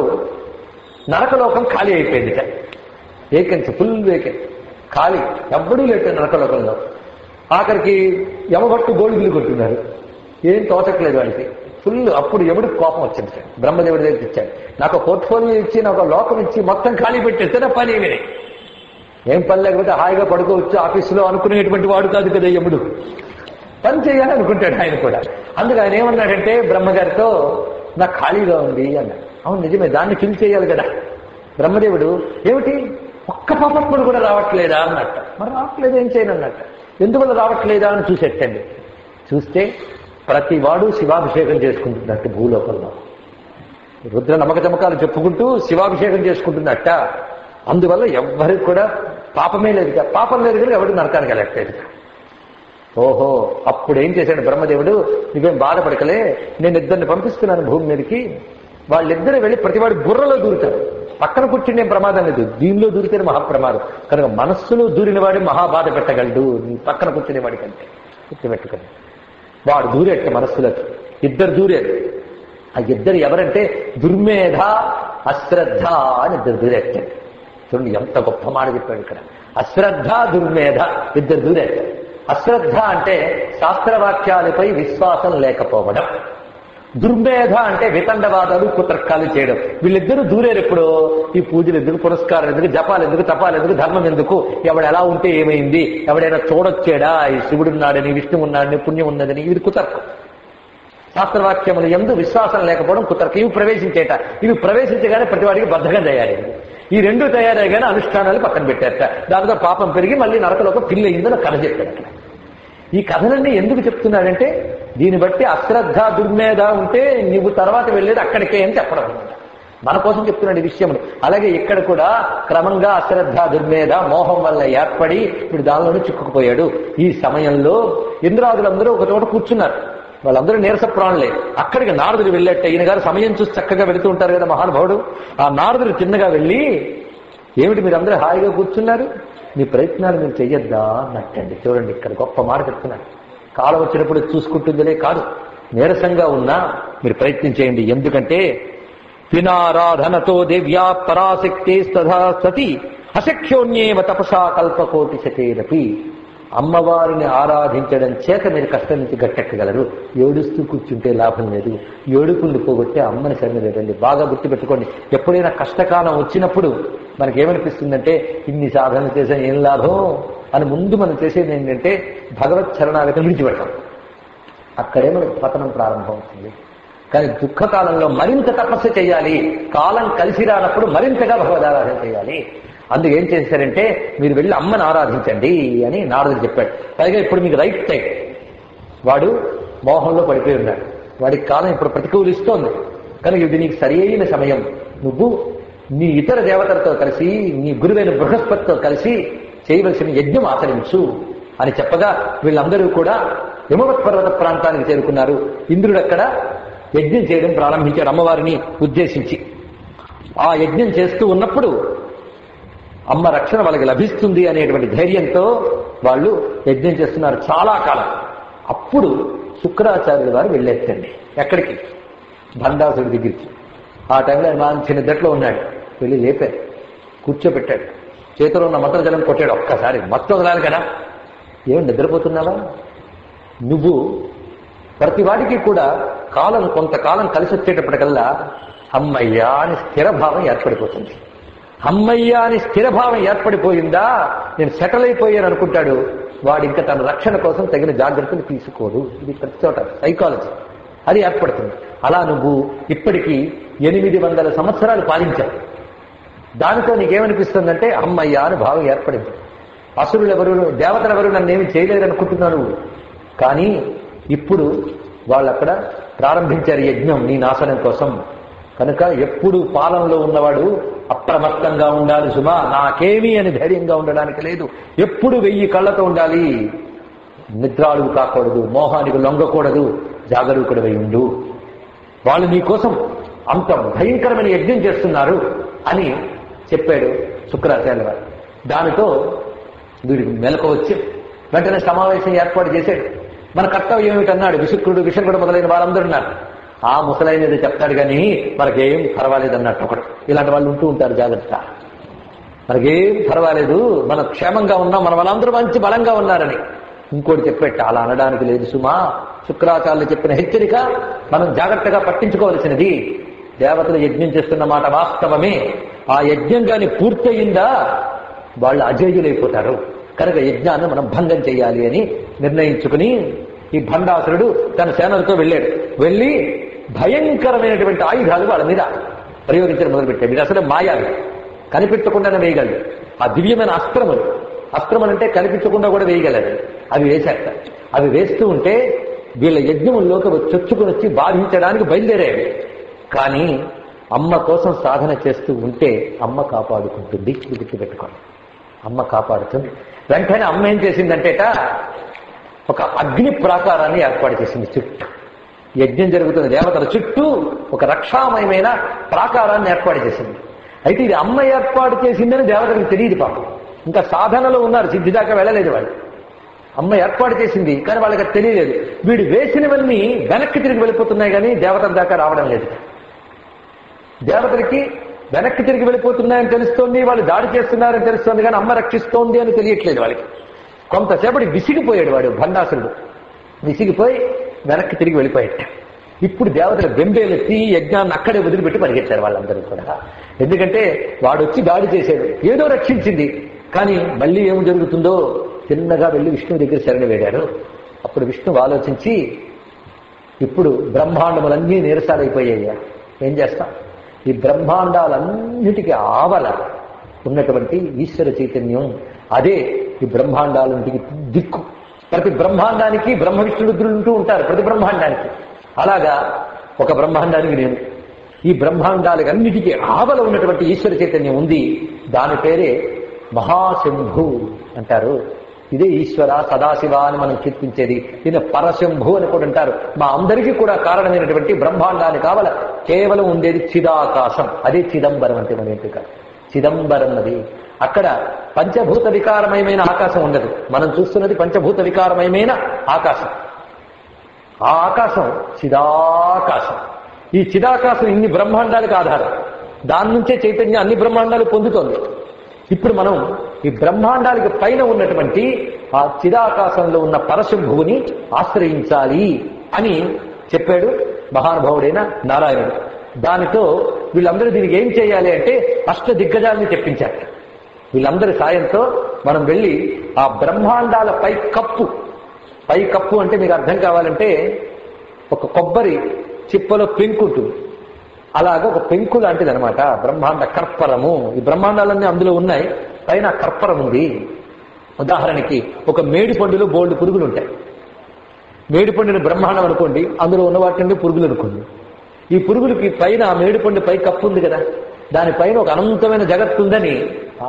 Speaker 1: నరకలోకం ఖాళీ అయిపోయింది వేకెన్సీ ఫుల్ వేకెన్సీ ఖాళీ ఎవ్వడూ లేటు నరకలోకంలో ఆఖరికి యమభట్టు గోళిగులు కొట్టున్నారు ఏం తోచట్లేదు వాడికి ఫుల్ అప్పుడు ఎవడికి కోపం వచ్చింది సార్ బ్రహ్మదేవుడి దగ్గరికి ఇచ్చాడు నాకు పోర్ట్ఫోలియో ఇచ్చి నాకు లోకం ఇచ్చి మొత్తం ఖాళీ పెట్టేస్తే నా పని ఏమీ లేదు. ఏం పని లేకపోతే హాయిగా పడుకోవచ్చు ఆఫీసులో అనుకునేటువంటి వాడు కాదు కదా యముడు పని చేయాలి అనుకుంటాడు ఆయన కూడా అందుకు ఆయన ఏమన్నాడంటే బ్రహ్మగారితో నాకు ఖాళీగా ఉంది అన్నాడు అవును నిజమే దాన్ని ఫిల్ చేయాలి కదా బ్రహ్మదేవుడు ఏమిటి ఒక్క పాపత్ముడు కూడా రావట్లేదా అన్నట్ట మరి రావట్లేదు ఏం చేయను అన్నట్ట ఎందువల్ల రావట్లేదా అని చూసెట్టండి చూస్తే ప్రతి వాడు శివాభిషేకం చేసుకుంటున్నట్టు భూలోకంలో రుద్ర నమ్మక చమకాలు చెప్పుకుంటూ శివాభిషేకం చేసుకుంటున్నట్ట అందువల్ల ఎవ్వరికి కూడా పాపమే లేదు ఇక. పాపం లేదు కనుక ఎవరికి నరకానికి వెళ్ళట్లేదు ఓహో అప్పుడు ఏం చేశాడు బ్రహ్మదేవుడు నువ్వేం బాధపడకలే నేను ఇద్దరిని పంపిస్తున్నాను భూమి మీదకి వాళ్ళిద్దరు వెళ్ళి ప్రతివాడి బుర్రలో దూరుతారు పక్కన కూర్చుండే ప్రమాదం లేదు దీనిలో దూరితేనే మహాప్రమాదం కనుక మనస్సులో దూరిన వాడి మహాబాధ పెట్టగలడు నీ పక్కన కూర్చునే వాడి కంటే గుర్తుపెట్టుకొని వాడు దూరేట మనస్సులోకి ఇద్దరు దూరేరు ఆ ఇద్దరు ఎవరంటే దుర్మేధ అశ్రద్ధ అని ఇద్దరు దూరేట చూడండి ఎంత గొప్ప మాట చెప్పాడు ఇక్కడ అశ్రద్ధ దుర్మేధ ఇద్దరు దూరేట అశ్రద్ధ అంటే శాస్త్రవాక్యాలపై విశ్వాసం లేకపోవడం దుర్మేధ అంటే వితండవాదాలు కుతర్కాలు చేయడం వీళ్ళిద్దరూ దూరేరు ఎప్పుడు ఈ పూజలు ఎందుకు పురస్కారం ఎందుకు జపాలు ఎందుకు తపాలు ఎందుకు ధర్మం ఎందుకు ఎవడు ఎలా ఉంటే ఏమైంది ఎవడైనా చూడొచ్చాడా ఈ శివుడు ఉన్నాడని విష్ణు ఉన్నాడని పుణ్యం ఉన్నదని ఇది కుతర్కం శాస్త్రవాక్యములు ఎందు విశ్వాసం లేకపోవడం కుతర్క ఇవి ప్రవేశించేట ఇవి ప్రవేశించగానే ప్రతివాడికి బద్ధంగా తయారైంది ఈ రెండు తయారయ్యాగానే అనుష్ఠానాలు పక్కన పెట్టారట దాంతో పాపం పెరిగి మళ్ళీ నరకలోకి పిల్లి అయిందని కథ చెప్పాడు అక్కడ ఈ కథలన్నీ ఎందుకు చెప్తున్నాడంటే దీన్ని బట్టి అశ్రద్ధ దుర్మేధ ఉంటే నువ్వు తర్వాత వెళ్ళేది అక్కడికే అని చెప్పడం అనమాట మన కోసం చెప్తున్నాడు ఈ విషయం అలాగే ఇక్కడ కూడా క్రమంగా అశ్రద్ధ దుర్మేధ మోహం వల్ల ఏర్పడి ఇప్పుడు దానిలోనే చిక్కుకుపోయాడు ఈ సమయంలో ఇంద్రాదులందరూ ఒక చోట కూర్చున్నారు వాళ్ళందరూ నీరస ప్రాణులే అక్కడికి నారదుడు వెళ్ళేట ఈయన గారు సమయం చూసి చక్కగా వెళుతూ ఉంటారు కదా మహానుభావుడు ఆ నారదుడు చిన్నగా వెళ్ళి ఏమిటి మీరందరూ హాయిగా కూర్చున్నారు మీ ప్రయత్నాలు మీరు చెయ్యొద్దా అన్నట్టండి చూడండి ఇక్కడ గొప్ప మాట చెప్తున్నారు కాలం వచ్చినప్పుడు చూసుకుంటుందిలే కాదు నీరసంగా ఉన్నా మీరు ప్రయత్నం చేయండి ఎందుకంటే వినారాధనతో దేవ్యా పరాశక్తే తథా సతి అశక్యోన్యేవ తపసా కల్పకోటి శతేరపి అమ్మవారిని ఆరాధించడం చేత మీరు కష్టం నుంచి గట్టెక్కగలరు ఏడుస్తూ కూర్చుంటే లాభం లేదు ఏడుపుండి పోగొట్టే అమ్మని శరణి బాగా గుర్తుపెట్టుకోండి ఎప్పుడైనా కష్టకాలం వచ్చినప్పుడు మనకేమనిపిస్తుందంటే ఇన్ని సాధనలు చేసా ఏం లాభం అని ముందు మనం చేసేది ఏంటంటే భగవత్ చరణాగతం విడిచిపెడతాం అక్కడే మనకు పతనం ప్రారంభమవుతుంది కానీ దుఃఖకాలంలో మరింత తపస్సు చేయాలి కాలం కలిసి రానప్పుడు మరింతగా భగవదారాధన చేయాలి అందుకు ఏం చేశారంటే మీరు వెళ్ళి అమ్మని ఆరాధించండి అని నారదుడు చెప్పాడు పైగా ఇప్పుడు మీకు రైట్ టైం వాడు మోహంలో పడిపోయి ఉన్నాడు వాడికి కాలం ఇప్పుడు ప్రతికూలిస్తోంది కనుక ఇది నీకు సరి అయిన సమయం నువ్వు నీ ఇతర దేవతలతో కలిసి నీ గురువైన బృహస్పతితో కలిసి చేయవలసిన యజ్ఞం ఆచరించు అని చెప్పగా వీళ్ళందరూ కూడా హిమవత్ పర్వత ప్రాంతానికి చేరుకున్నారు ఇంద్రుడు అక్కడ యజ్ఞం చేయడం ప్రారంభించాడు అమ్మవారిని ఉద్దేశించి ఆ యజ్ఞం చేస్తూ ఉన్నప్పుడు అమ్మ రక్షణ వాళ్ళకి లభిస్తుంది అనేటువంటి ధైర్యంతో వాళ్ళు యజ్ఞం చేస్తున్నారు చాలా కాలం అప్పుడు శుక్రాచార్యుల వారు వెళ్ళేచ్చండి ఎక్కడికి బండాసుడి దగ్గరికి ఆ టైంలో ఆయన మంచి నిద్రలో ఉన్నాడు వెళ్ళి లేపారు కూర్చోబెట్టాడు చేతిలో ఉన్న మంత్రజలం కొట్టాడు ఒక్కసారి మత్తు వదలాలి కదా ఏమి నిద్రపోతున్నావా నువ్వు ప్రతి వాడికి కూడా కాలం కొంతకాలం కలిసి వచ్చేటప్పటికల్లా అమ్మయ్యా అని స్థిరభావం ఏర్పడిపోతుంది అమ్మయ్యా అని స్థిరభావం ఏర్పడిపోయిందా నేను సెటిల్ అయిపోయాను అనుకుంటాడు వాడు ఇంకా తన రక్షణ కోసం తగిన జాగ్రత్తలు తీసుకోడు ఇది ప్రతి చోట సైకాలజీ అది ఏర్పడుతుంది అలా నువ్వు ఇప్పటికీ ఎనిమిది వందల సంవత్సరాలు పాలించావు దానితో నీకేమనిపిస్తుందంటే అమ్మయ్యా అని భావం ఏర్పడింది అసురులు ఎవరు దేవతలు ఎవరు నన్ను ఏమి చేయలేరు అనుకుంటున్నాను కానీ ఇప్పుడు వాళ్ళు అక్కడ ప్రారంభించారు యజ్ఞం నీ నాశనం కోసం కనుక ఎప్పుడు పాలనలో ఉన్నవాడు అప్రమత్తంగా ఉండాలి సుమా నాకేమీ అని ధైర్యంగా ఉండడానికి లేదు ఎప్పుడు వెయ్యి కళ్ళతో ఉండాలి నిద్రాలు కాకూడదు మోహానికి లొంగకూడదు జాగరూకుడవై ఉండు వాళ్ళు నీ కోసం అంత భయంకరమైన యజ్ఞం చేస్తున్నారు అని చెప్పాడు శుక్రాచార్య వారు దానితో వీడికి మెలకు వచ్చి వెంటనే సమావేశం ఏర్పాటు చేశాడు మన కర్తవ్యం ఏమిటన్నాడు విశుక్రుడు విశంకుడు మొదలైన వారందరూ ఉన్నారు ఆ ముసలైనది చెప్తాడు కానీ మనకేం పర్వాలేదు అన్నట్టు ఒకడు ఇలాంటి వాళ్ళు ఉంటూ ఉంటారు జాగ్రత్త మనకేం పర్వాలేదు మనం క్షేమంగా ఉన్నాం మన వాళ్ళందరూ మంచి బలంగా ఉన్నారని ఇంకోటి చెప్పేట అలా అనడానికి లేదు సుమా శుక్రాచార్యులు చెప్పిన హెచ్చరిక మనం జాగ్రత్తగా పట్టించుకోవలసినది దేవతలు యజ్ఞం చేస్తున్న మాట వాస్తవమే ఆ యజ్ఞం గాని పూర్తయిందా వాళ్ళు అజేయులైపోతారు కనుక యజ్ఞాన్ని మనం భంగం చేయాలి అని నిర్ణయించుకుని ఈ భండాసురుడు తన సేనలతో వెళ్ళాడు వెళ్ళి భయంకరమైనటువంటి ఆయుధాలు వాళ్ళ మీద ప్రయోగించడం మొదలుపెట్టాడు ఇది అసలు మాయాలు కనిపించకుండానే వేయగలడు ఆ దివ్యమైన అస్త్రములు అస్త్రములు అంటే కనిపించకుండా కూడా వేయగలడు అవి వేశాక అవి వేస్తూ ఉంటే వీళ్ళ యజ్ఞముల్లోకి చొచ్చుకుని వచ్చి బాధించడానికి బయలుదేరాడు కానీ అమ్మ కోసం సాధన చేస్తూ ఉంటే అమ్మ కాపాడుకుంటుంది ఇది గుర్తుపెట్టుకోండి అమ్మ కాపాడుతుంది వెంటనే అమ్మ ఏం చేసిందంటేట ఒక అగ్ని ప్రాకారాన్ని ఏర్పాటు చేసింది చుట్టూ యజ్ఞం జరుగుతున్న దేవతల చుట్టూ ఒక రక్షామయమైన ప్రాకారాన్ని ఏర్పాటు చేసింది అయితే ఇది అమ్మ ఏర్పాటు చేసిందని దేవతలకు తెలియదు పాపం ఇంకా సాధనలో ఉన్నారు సిద్ధి దాకా వెళ్ళలేదు వాళ్ళు అమ్మ ఏర్పాటు చేసింది కానీ వాళ్ళకి అది తెలియలేదు వీడు వేసినవన్నీ వెనక్కి తిరిగి వెళ్ళిపోతున్నాయి కానీ దేవతల దాకా రావడం లేదు దేవతలకి వెనక్కి తిరిగి వెళ్ళిపోతున్నాయని తెలుస్తోంది వాళ్ళు దాడి చేస్తున్నారని తెలుస్తోంది కానీ అమ్మ రక్షిస్తోంది అని తెలియట్లేదు వాళ్ళకి కొంతసేపటి విసిగిపోయాడు వాడు భండాసురుడు విసిగిపోయి వెనక్కి తిరిగి వెళ్ళిపోయాడు ఇప్పుడు దేవతల బెంబేలెత్తి యజ్ఞాన్ని అక్కడే వదిలిపెట్టి పరిగెత్తారు వాళ్ళందరూ కూడా ఎందుకంటే వాడు వచ్చి దాడి చేశాడు ఏదో రక్షించింది కానీ మళ్ళీ ఏం జరుగుతుందో చిన్నగా వెళ్ళి విష్ణువు దగ్గర శరణ వేడారు అప్పుడు విష్ణువు ఆలోచించి ఇప్పుడు బ్రహ్మాండములన్నీ నీరసాలైపోయాయ్యా ఏం చేస్తాం ఈ బ్రహ్మాండాలన్నిటికీ ఆవల ఉన్నటువంటి ఈశ్వర చైతన్యం అదే ఈ బ్రహ్మాండాలన్నిటికి దిక్కు ప్రతి బ్రహ్మాండానికి బ్రహ్మ విష్ణురుద్రులు ఉంటూ ఉంటారు ప్రతి బ్రహ్మాండానికి అలాగా ఒక బ్రహ్మాండానికి నేను ఈ బ్రహ్మాండాలకు అన్నిటికీ ఆవల ఉన్నటువంటి ఈశ్వర చైతన్యం ఉంది దాని పేరే మహాశంభు అంటారు ఇదే ఈశ్వర సదాశివ అని మనం కీర్తించేది ఈయన పరశంభు అని కూడా అంటారు మా అందరికీ కూడా కారణమైనటువంటి బ్రహ్మాండాన్ని కావల కేవలం ఉండేది చిదాకాశం అదే చిదంబరం అంటే మన ఎంపిక చిదంబరం అది అక్కడ పంచభూత వికారమయమైన ఆకాశం ఉండదు మనం చూస్తున్నది పంచభూత వికారమయమైన ఆకాశం ఆ ఆకాశం చిదాకాశం ఈ చిదాకాశం ఇన్ని బ్రహ్మాండాలకు ఆధారం దాని నుంచే చైతన్యం అన్ని బ్రహ్మాండాలు పొందుతోంది ఇప్పుడు మనం ఈ బ్రహ్మాండాలకు పైన ఉన్నటువంటి ఆ చిదాకాశంలో ఉన్న పరశంభువుని ఆశ్రయించాలి అని చెప్పాడు మహానుభావుడైన నారాయణుడు దానితో వీళ్ళందరూ దీనికి ఏం చేయాలి అంటే అష్ట దిగ్గజాలని తెప్పించారు వీళ్ళందరి సాయంతో మనం వెళ్ళి ఆ బ్రహ్మాండాల పై కప్పు పై కప్పు అంటే మీకు అర్థం కావాలంటే ఒక కొబ్బరి చిప్పలో పెంకు ఉంటుంది అలాగ ఒక పెంకు లాంటిది అనమాట బ్రహ్మాండ కర్పరము ఈ బ్రహ్మాండాలన్నీ అందులో ఉన్నాయి పైన కర్పరం ఉంది ఉదాహరణకి ఒక మేడి పండులో బోల్డ్ పురుగులు ఉంటాయి మేడి పండుని బ్రహ్మాండం అనుకోండి అందులో ఉన్న వాటిని పురుగులు అనుకోండి ఈ పురుగులకి పైన ఆ మేడి పండు పై కప్పు ఉంది కదా దానిపైన ఒక అనంతమైన జగత్తు ఉందని ఆ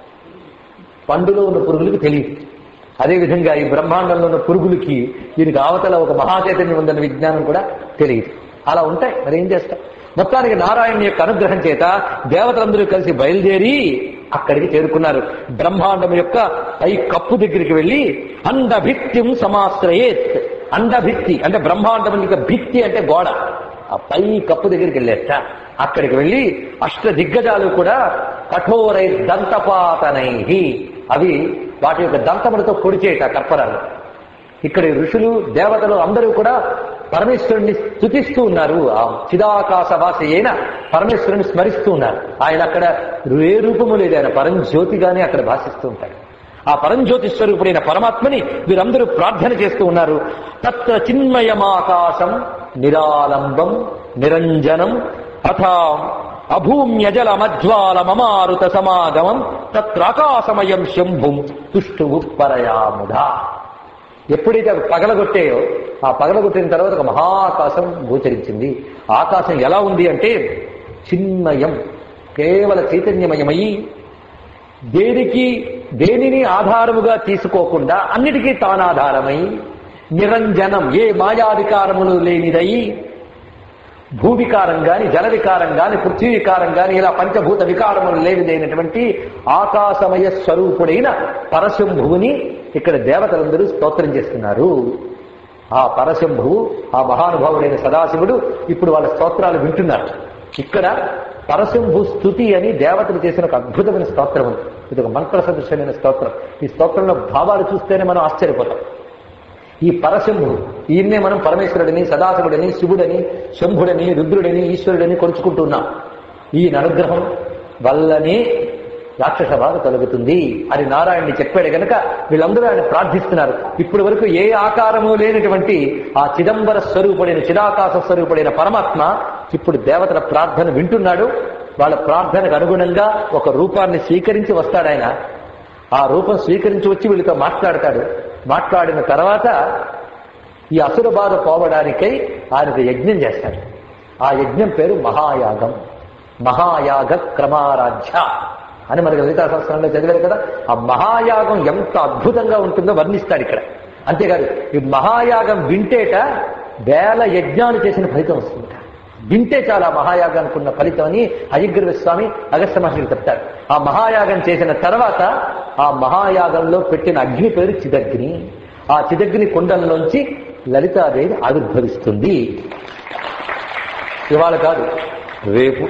Speaker 1: పండులో ఉన్న పురుగులకి తెలియదు అదేవిధంగా ఈ బ్రహ్మాండంలో ఉన్న పురుగులకి దీనికి అవతల ఒక మహాచైతన్యం ఉందన్న విజ్ఞానం కూడా తెలియదు అలా ఉంటాయి మరి ఏం చేస్తాం మొత్తానికి నారాయణ యొక్క అనుగ్రహం చేత దేవతలందరూ కలిసి బయలుదేరి అక్కడికి చేరుకున్నారు బ్రహ్మాండం యొక్క పై కప్పు దగ్గరికి వెళ్ళి అండభిత్యం సమాశ్రయేత్ అండభిత్తి అంటే బ్రహ్మాండం యొక్క భిత్తి అంటే గోడ ఆ పై కప్పు దగ్గరికి వెళ్ళేట అక్కడికి వెళ్ళి అష్ట దిగ్గజాలు కూడా కఠోరై దంతపాతనై అవి వాటి యొక్క దంతములతో పొడిచేట కర్పరాలు ఇక్కడ ఈ ఋషులు దేవతలు అందరూ కూడా పరమేశ్వరుణ్ణి స్థుతిస్తూ ఉన్నారు ఆ చిదాకాశవాసి అయిన పరమేశ్వరుని స్మరిస్తూ ఉన్నారు ఆయన అక్కడ ఏ రూపము లేదు ఆయన పరంజ్యోతిగానే అక్కడ భాషిస్తూ ఉంటాడు ఆ పరంజ్యోతి స్వరూపుడైన పరమాత్మని వీరందరూ ప్రార్థన చేస్తూ ఉన్నారు తత్ర చిన్మయమాకాశం నిరాలంబం నిరంజనం అథా అభూమ్యజల మజ్వాల మమారుత సమాగమం తత్రాకాశమయం శంభుం తుష్టువు పరయాముధా ఎప్పుడైతే అవి పగలగొట్టాయో ఆ పగలగొట్టిన తర్వాత ఒక మహాకాశం గోచరించింది ఆకాశం ఎలా ఉంది అంటే చిన్మయం కేవల చైతన్యమయమై దేనికి దేనిని ఆధారముగా తీసుకోకుండా అన్నిటికీ తానాధారమై నిరంజనం ఏ మాయాధికారములు లేనిదై భూవికారం గాని జల వికారం గాని పృథ్వీ వికారం గాని ఇలా పంచభూత వికారములు లేనిదైనటువంటి ఆకాశమయ స్వరూపుడైన పరశంభువుని ఇక్కడ దేవతలందరూ స్తోత్రం చేస్తున్నారు ఆ పరశంభువు ఆ మహానుభావుడైన సదాశివుడు ఇప్పుడు వాళ్ళ స్తోత్రాలు వింటున్నారు ఇక్కడ పరశంభు స్థుతి అని దేవతలు చేసిన ఒక అద్భుతమైన స్తోత్రం ఉంది ఇది ఒక మంత్ర సదృశ్యమైన స్తోత్రం ఈ స్తోత్రంలో భావాలు చూస్తేనే మనం ఆశ్చర్యపోతాం ఈ పరశంభుడు ఈయన్నే మనం పరమేశ్వరుడిని సదాశివుడిని శివుడని శంభుడని రుద్రుడని ఈశ్వరుడని కొలుచుకుంటున్నాం ఈయన అనుగ్రహం వల్లనే రాక్షస బాధ కలుగుతుంది అని నారాయణుని చెప్పాడు గనక వీళ్ళందరూ ఆయన ప్రార్థిస్తున్నారు ఇప్పటి వరకు ఏ ఆకారము లేనటువంటి ఆ చిదంబర స్వరూపుడైన చిదాకాశ స్వరూపుడైన పరమాత్మ ఇప్పుడు దేవతల ప్రార్థన వింటున్నాడు వాళ్ళ ప్రార్థనకు అనుగుణంగా ఒక రూపాన్ని స్వీకరించి వస్తాడు ఆయన ఆ రూపం స్వీకరించి వచ్చి వీళ్ళతో మాట్లాడతాడు మాట్లాడిన తర్వాత ఈ అసుర బాధ పోవడానికై ఆయనకు యజ్ఞం చేస్తాడు ఆ యజ్ఞం పేరు మహాయాగం మహాయాగ క్రమారాధ్య అని మనకి లలితా శాస్త్రంలో చదివారు కదా ఆ మహాయాగం ఎంత అద్భుతంగా ఉంటుందో వర్ణిస్తాడు ఇక్కడ అంతేకాదు ఈ మహాయాగం వింటేట వేల యజ్ఞాలు చేసిన ఫలితం వస్తుంది వింటే చాలా మహాయాగానికి ఉన్న ఫలితం అని అయ్యగ్రీవ స్వామి అగస్త మహర్షులు చెప్తారు ఆ మహాయాగం చేసిన తర్వాత ఆ మహాయాగంలో పెట్టిన అగ్ని పేరు చిదగ్ని ఆ చిదగ్ని కుండంలోంచి లలితాదేవి ఆవిర్భవిస్తుంది ఇవాళ కాదు రేపు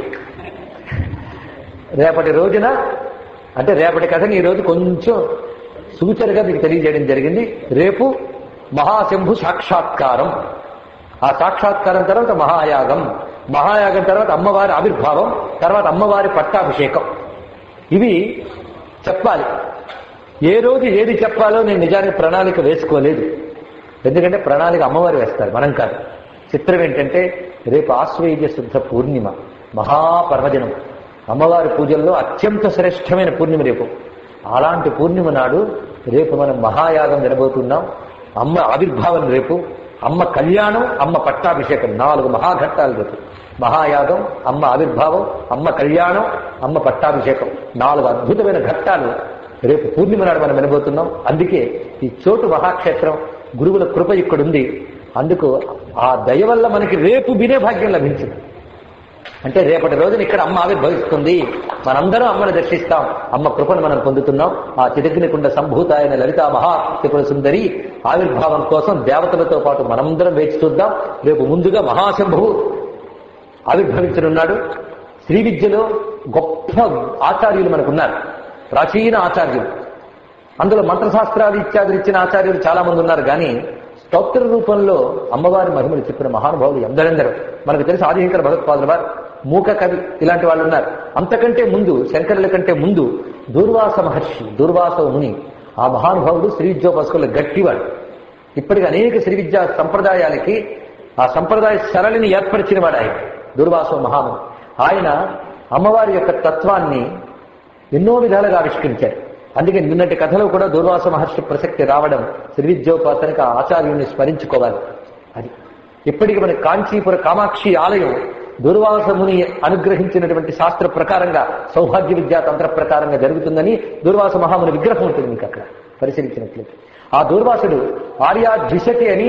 Speaker 1: రేపటి రోజున అంటే రేపటి కథని ఈ రోజు కొంచెం సూచనగా మీకు తెలియజేయడం జరిగింది రేపు మహాశంభు సాక్షాత్కారం ఆ సాక్షాత్కారం తర్వాత మహాయాగం మహాయాగం తర్వాత అమ్మవారి ఆవిర్భావం తర్వాత అమ్మవారి పట్టాభిషేకం ఇవి చెప్పాలి ఏ రోజు ఏది చెప్పాలో నేను నిజానికి ప్రణాళిక వేసుకోలేదు ఎందుకంటే ప్రణాళిక అమ్మవారు వేస్తారు మనం కాదు చిత్రం ఏంటంటే రేపు ఆశ్వయుజ శుద్ధ పూర్ణిమ మహాపర్వదినం అమ్మవారి పూజల్లో అత్యంత శ్రేష్టమైన పూర్ణిమ రేపు అలాంటి పూర్ణిమ నాడు రేపు మనం మహాయాగం వినబోతున్నాం అమ్మ ఆవిర్భావం రేపు అమ్మ కళ్యాణం అమ్మ పట్టాభిషేకం నాలుగు మహాఘట్టాలు రేపు మహాయాగం అమ్మ ఆవిర్భావం అమ్మ కళ్యాణం అమ్మ పట్టాభిషేకం నాలుగు అద్భుతమైన ఘట్టాలు రేపు పూర్ణిమ నాడు మనం వినబోతున్నాం అందుకే ఈ చోటు మహాక్షేత్రం గురువుల కృప ఇక్కడుంది అందుకు ఆ దయ వల్ల మనకి రేపు వినే భాగ్యం లభించింది అంటే రేపటి రోజున ఇక్కడ అమ్మ ఆవిర్భవిస్తుంది మనందరం అమ్మను దర్శిస్తాం అమ్మ కృపను మనం పొందుతున్నాం ఆ చిదగ్నికుండ సంభూత అయిన లలిత మహా త్రిపుర సుందరి ఆవిర్భావం కోసం దేవతలతో పాటు మనందరం వేచి చూద్దాం రేపు ముందుగా మహాశంభువు ఆవిర్భవించనున్నాడు శ్రీ విద్యలో గొప్ప ఆచార్యులు మనకున్నారు ప్రాచీన ఆచార్యులు అందులో మంత్రశాస్త్రాలు ఇత్యాదులు ఇచ్చిన ఆచార్యులు చాలా మంది ఉన్నారు కానీ స్తోత్ర రూపంలో అమ్మవారి మహిమలు చెప్పిన మహానుభావులు ఎందరెందరూ మనకు తెలిసి ఆదిశంకర భగవత్పాదుల వారు మూక కవి ఇలాంటి వాళ్ళు ఉన్నారు అంతకంటే ముందు శంకరుల కంటే ముందు దూర్వాస మహర్షి దూర్వాస ముని ఆ మహానుభావుడు శ్రీ విద్యోపాసకుల గట్టివాడు ఇప్పటికి అనేక శ్రీ విద్యా సంప్రదాయాలకి ఆ సంప్రదాయ సరళిని ఏర్పరిచిన వాడు ఆయన దుర్వాస మహాముని ఆయన అమ్మవారి యొక్క తత్వాన్ని ఎన్నో విధాలుగా ఆవిష్కరించారు అందుకే నిన్నటి కథలో కూడా దూర్వాస మహర్షి ప్రసక్తి రావడం శ్రీ విద్యోపాసనకి ఆ ఆచార్యుని స్మరించుకోవాలి అది ఇప్పటికి మన కాంచీపుర కామాక్షి ఆలయం దుర్వాస ముని అనుగ్రహించినటువంటి శాస్త్ర ప్రకారంగా సౌభాగ్య విద్యా తంత్ర ప్రకారంగా జరుగుతుందని దుర్వాస మహాముని విగ్రహం ఉంటుంది మీకు అక్కడ పరిశీలించినట్లయితే ఆ దూర్వాసుడు ఆర్యా ద్విషతి అని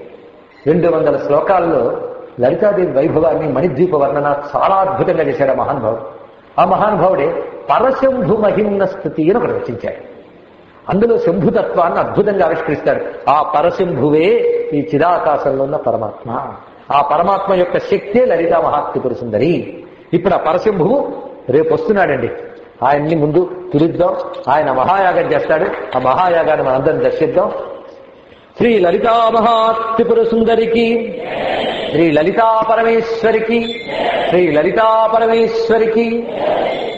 Speaker 1: రెండు వందల శ్లోకాల్లో లలితాదేవి వైభవాన్ని మణిద్వీప వర్ణన చాలా అద్భుతంగా చేశాడు ఆ మహానుభావుడు ఆ మహానుభావుడే పరశంభు మహిమ్న స్థుతి అని ఒకటి రచించాడు అందులో శంభుతత్వాన్ని అద్భుతంగా ఆవిష్కరిస్తాడు ఆ పరశంభువే ఈ చిదాకాశంలో ఉన్న పరమాత్మ ఆ పరమాత్మ యొక్క శక్తే లలితా మహాత్రిపుర సుందరి ఇప్పుడు ఆ పరశంభువు రేపు వస్తున్నాడండి ఆయన్ని ముందు పిలుద్దాం ఆయన మహాయాగం చేస్తాడు ఆ మహాయాగాన్ని మనందరం దర్శిద్దాం శ్రీ లలితా మహాత్రిపుర సుందరికి శ్రీ లలితా పరమేశ్వరికి శ్రీ లలితా పరమేశ్వరికి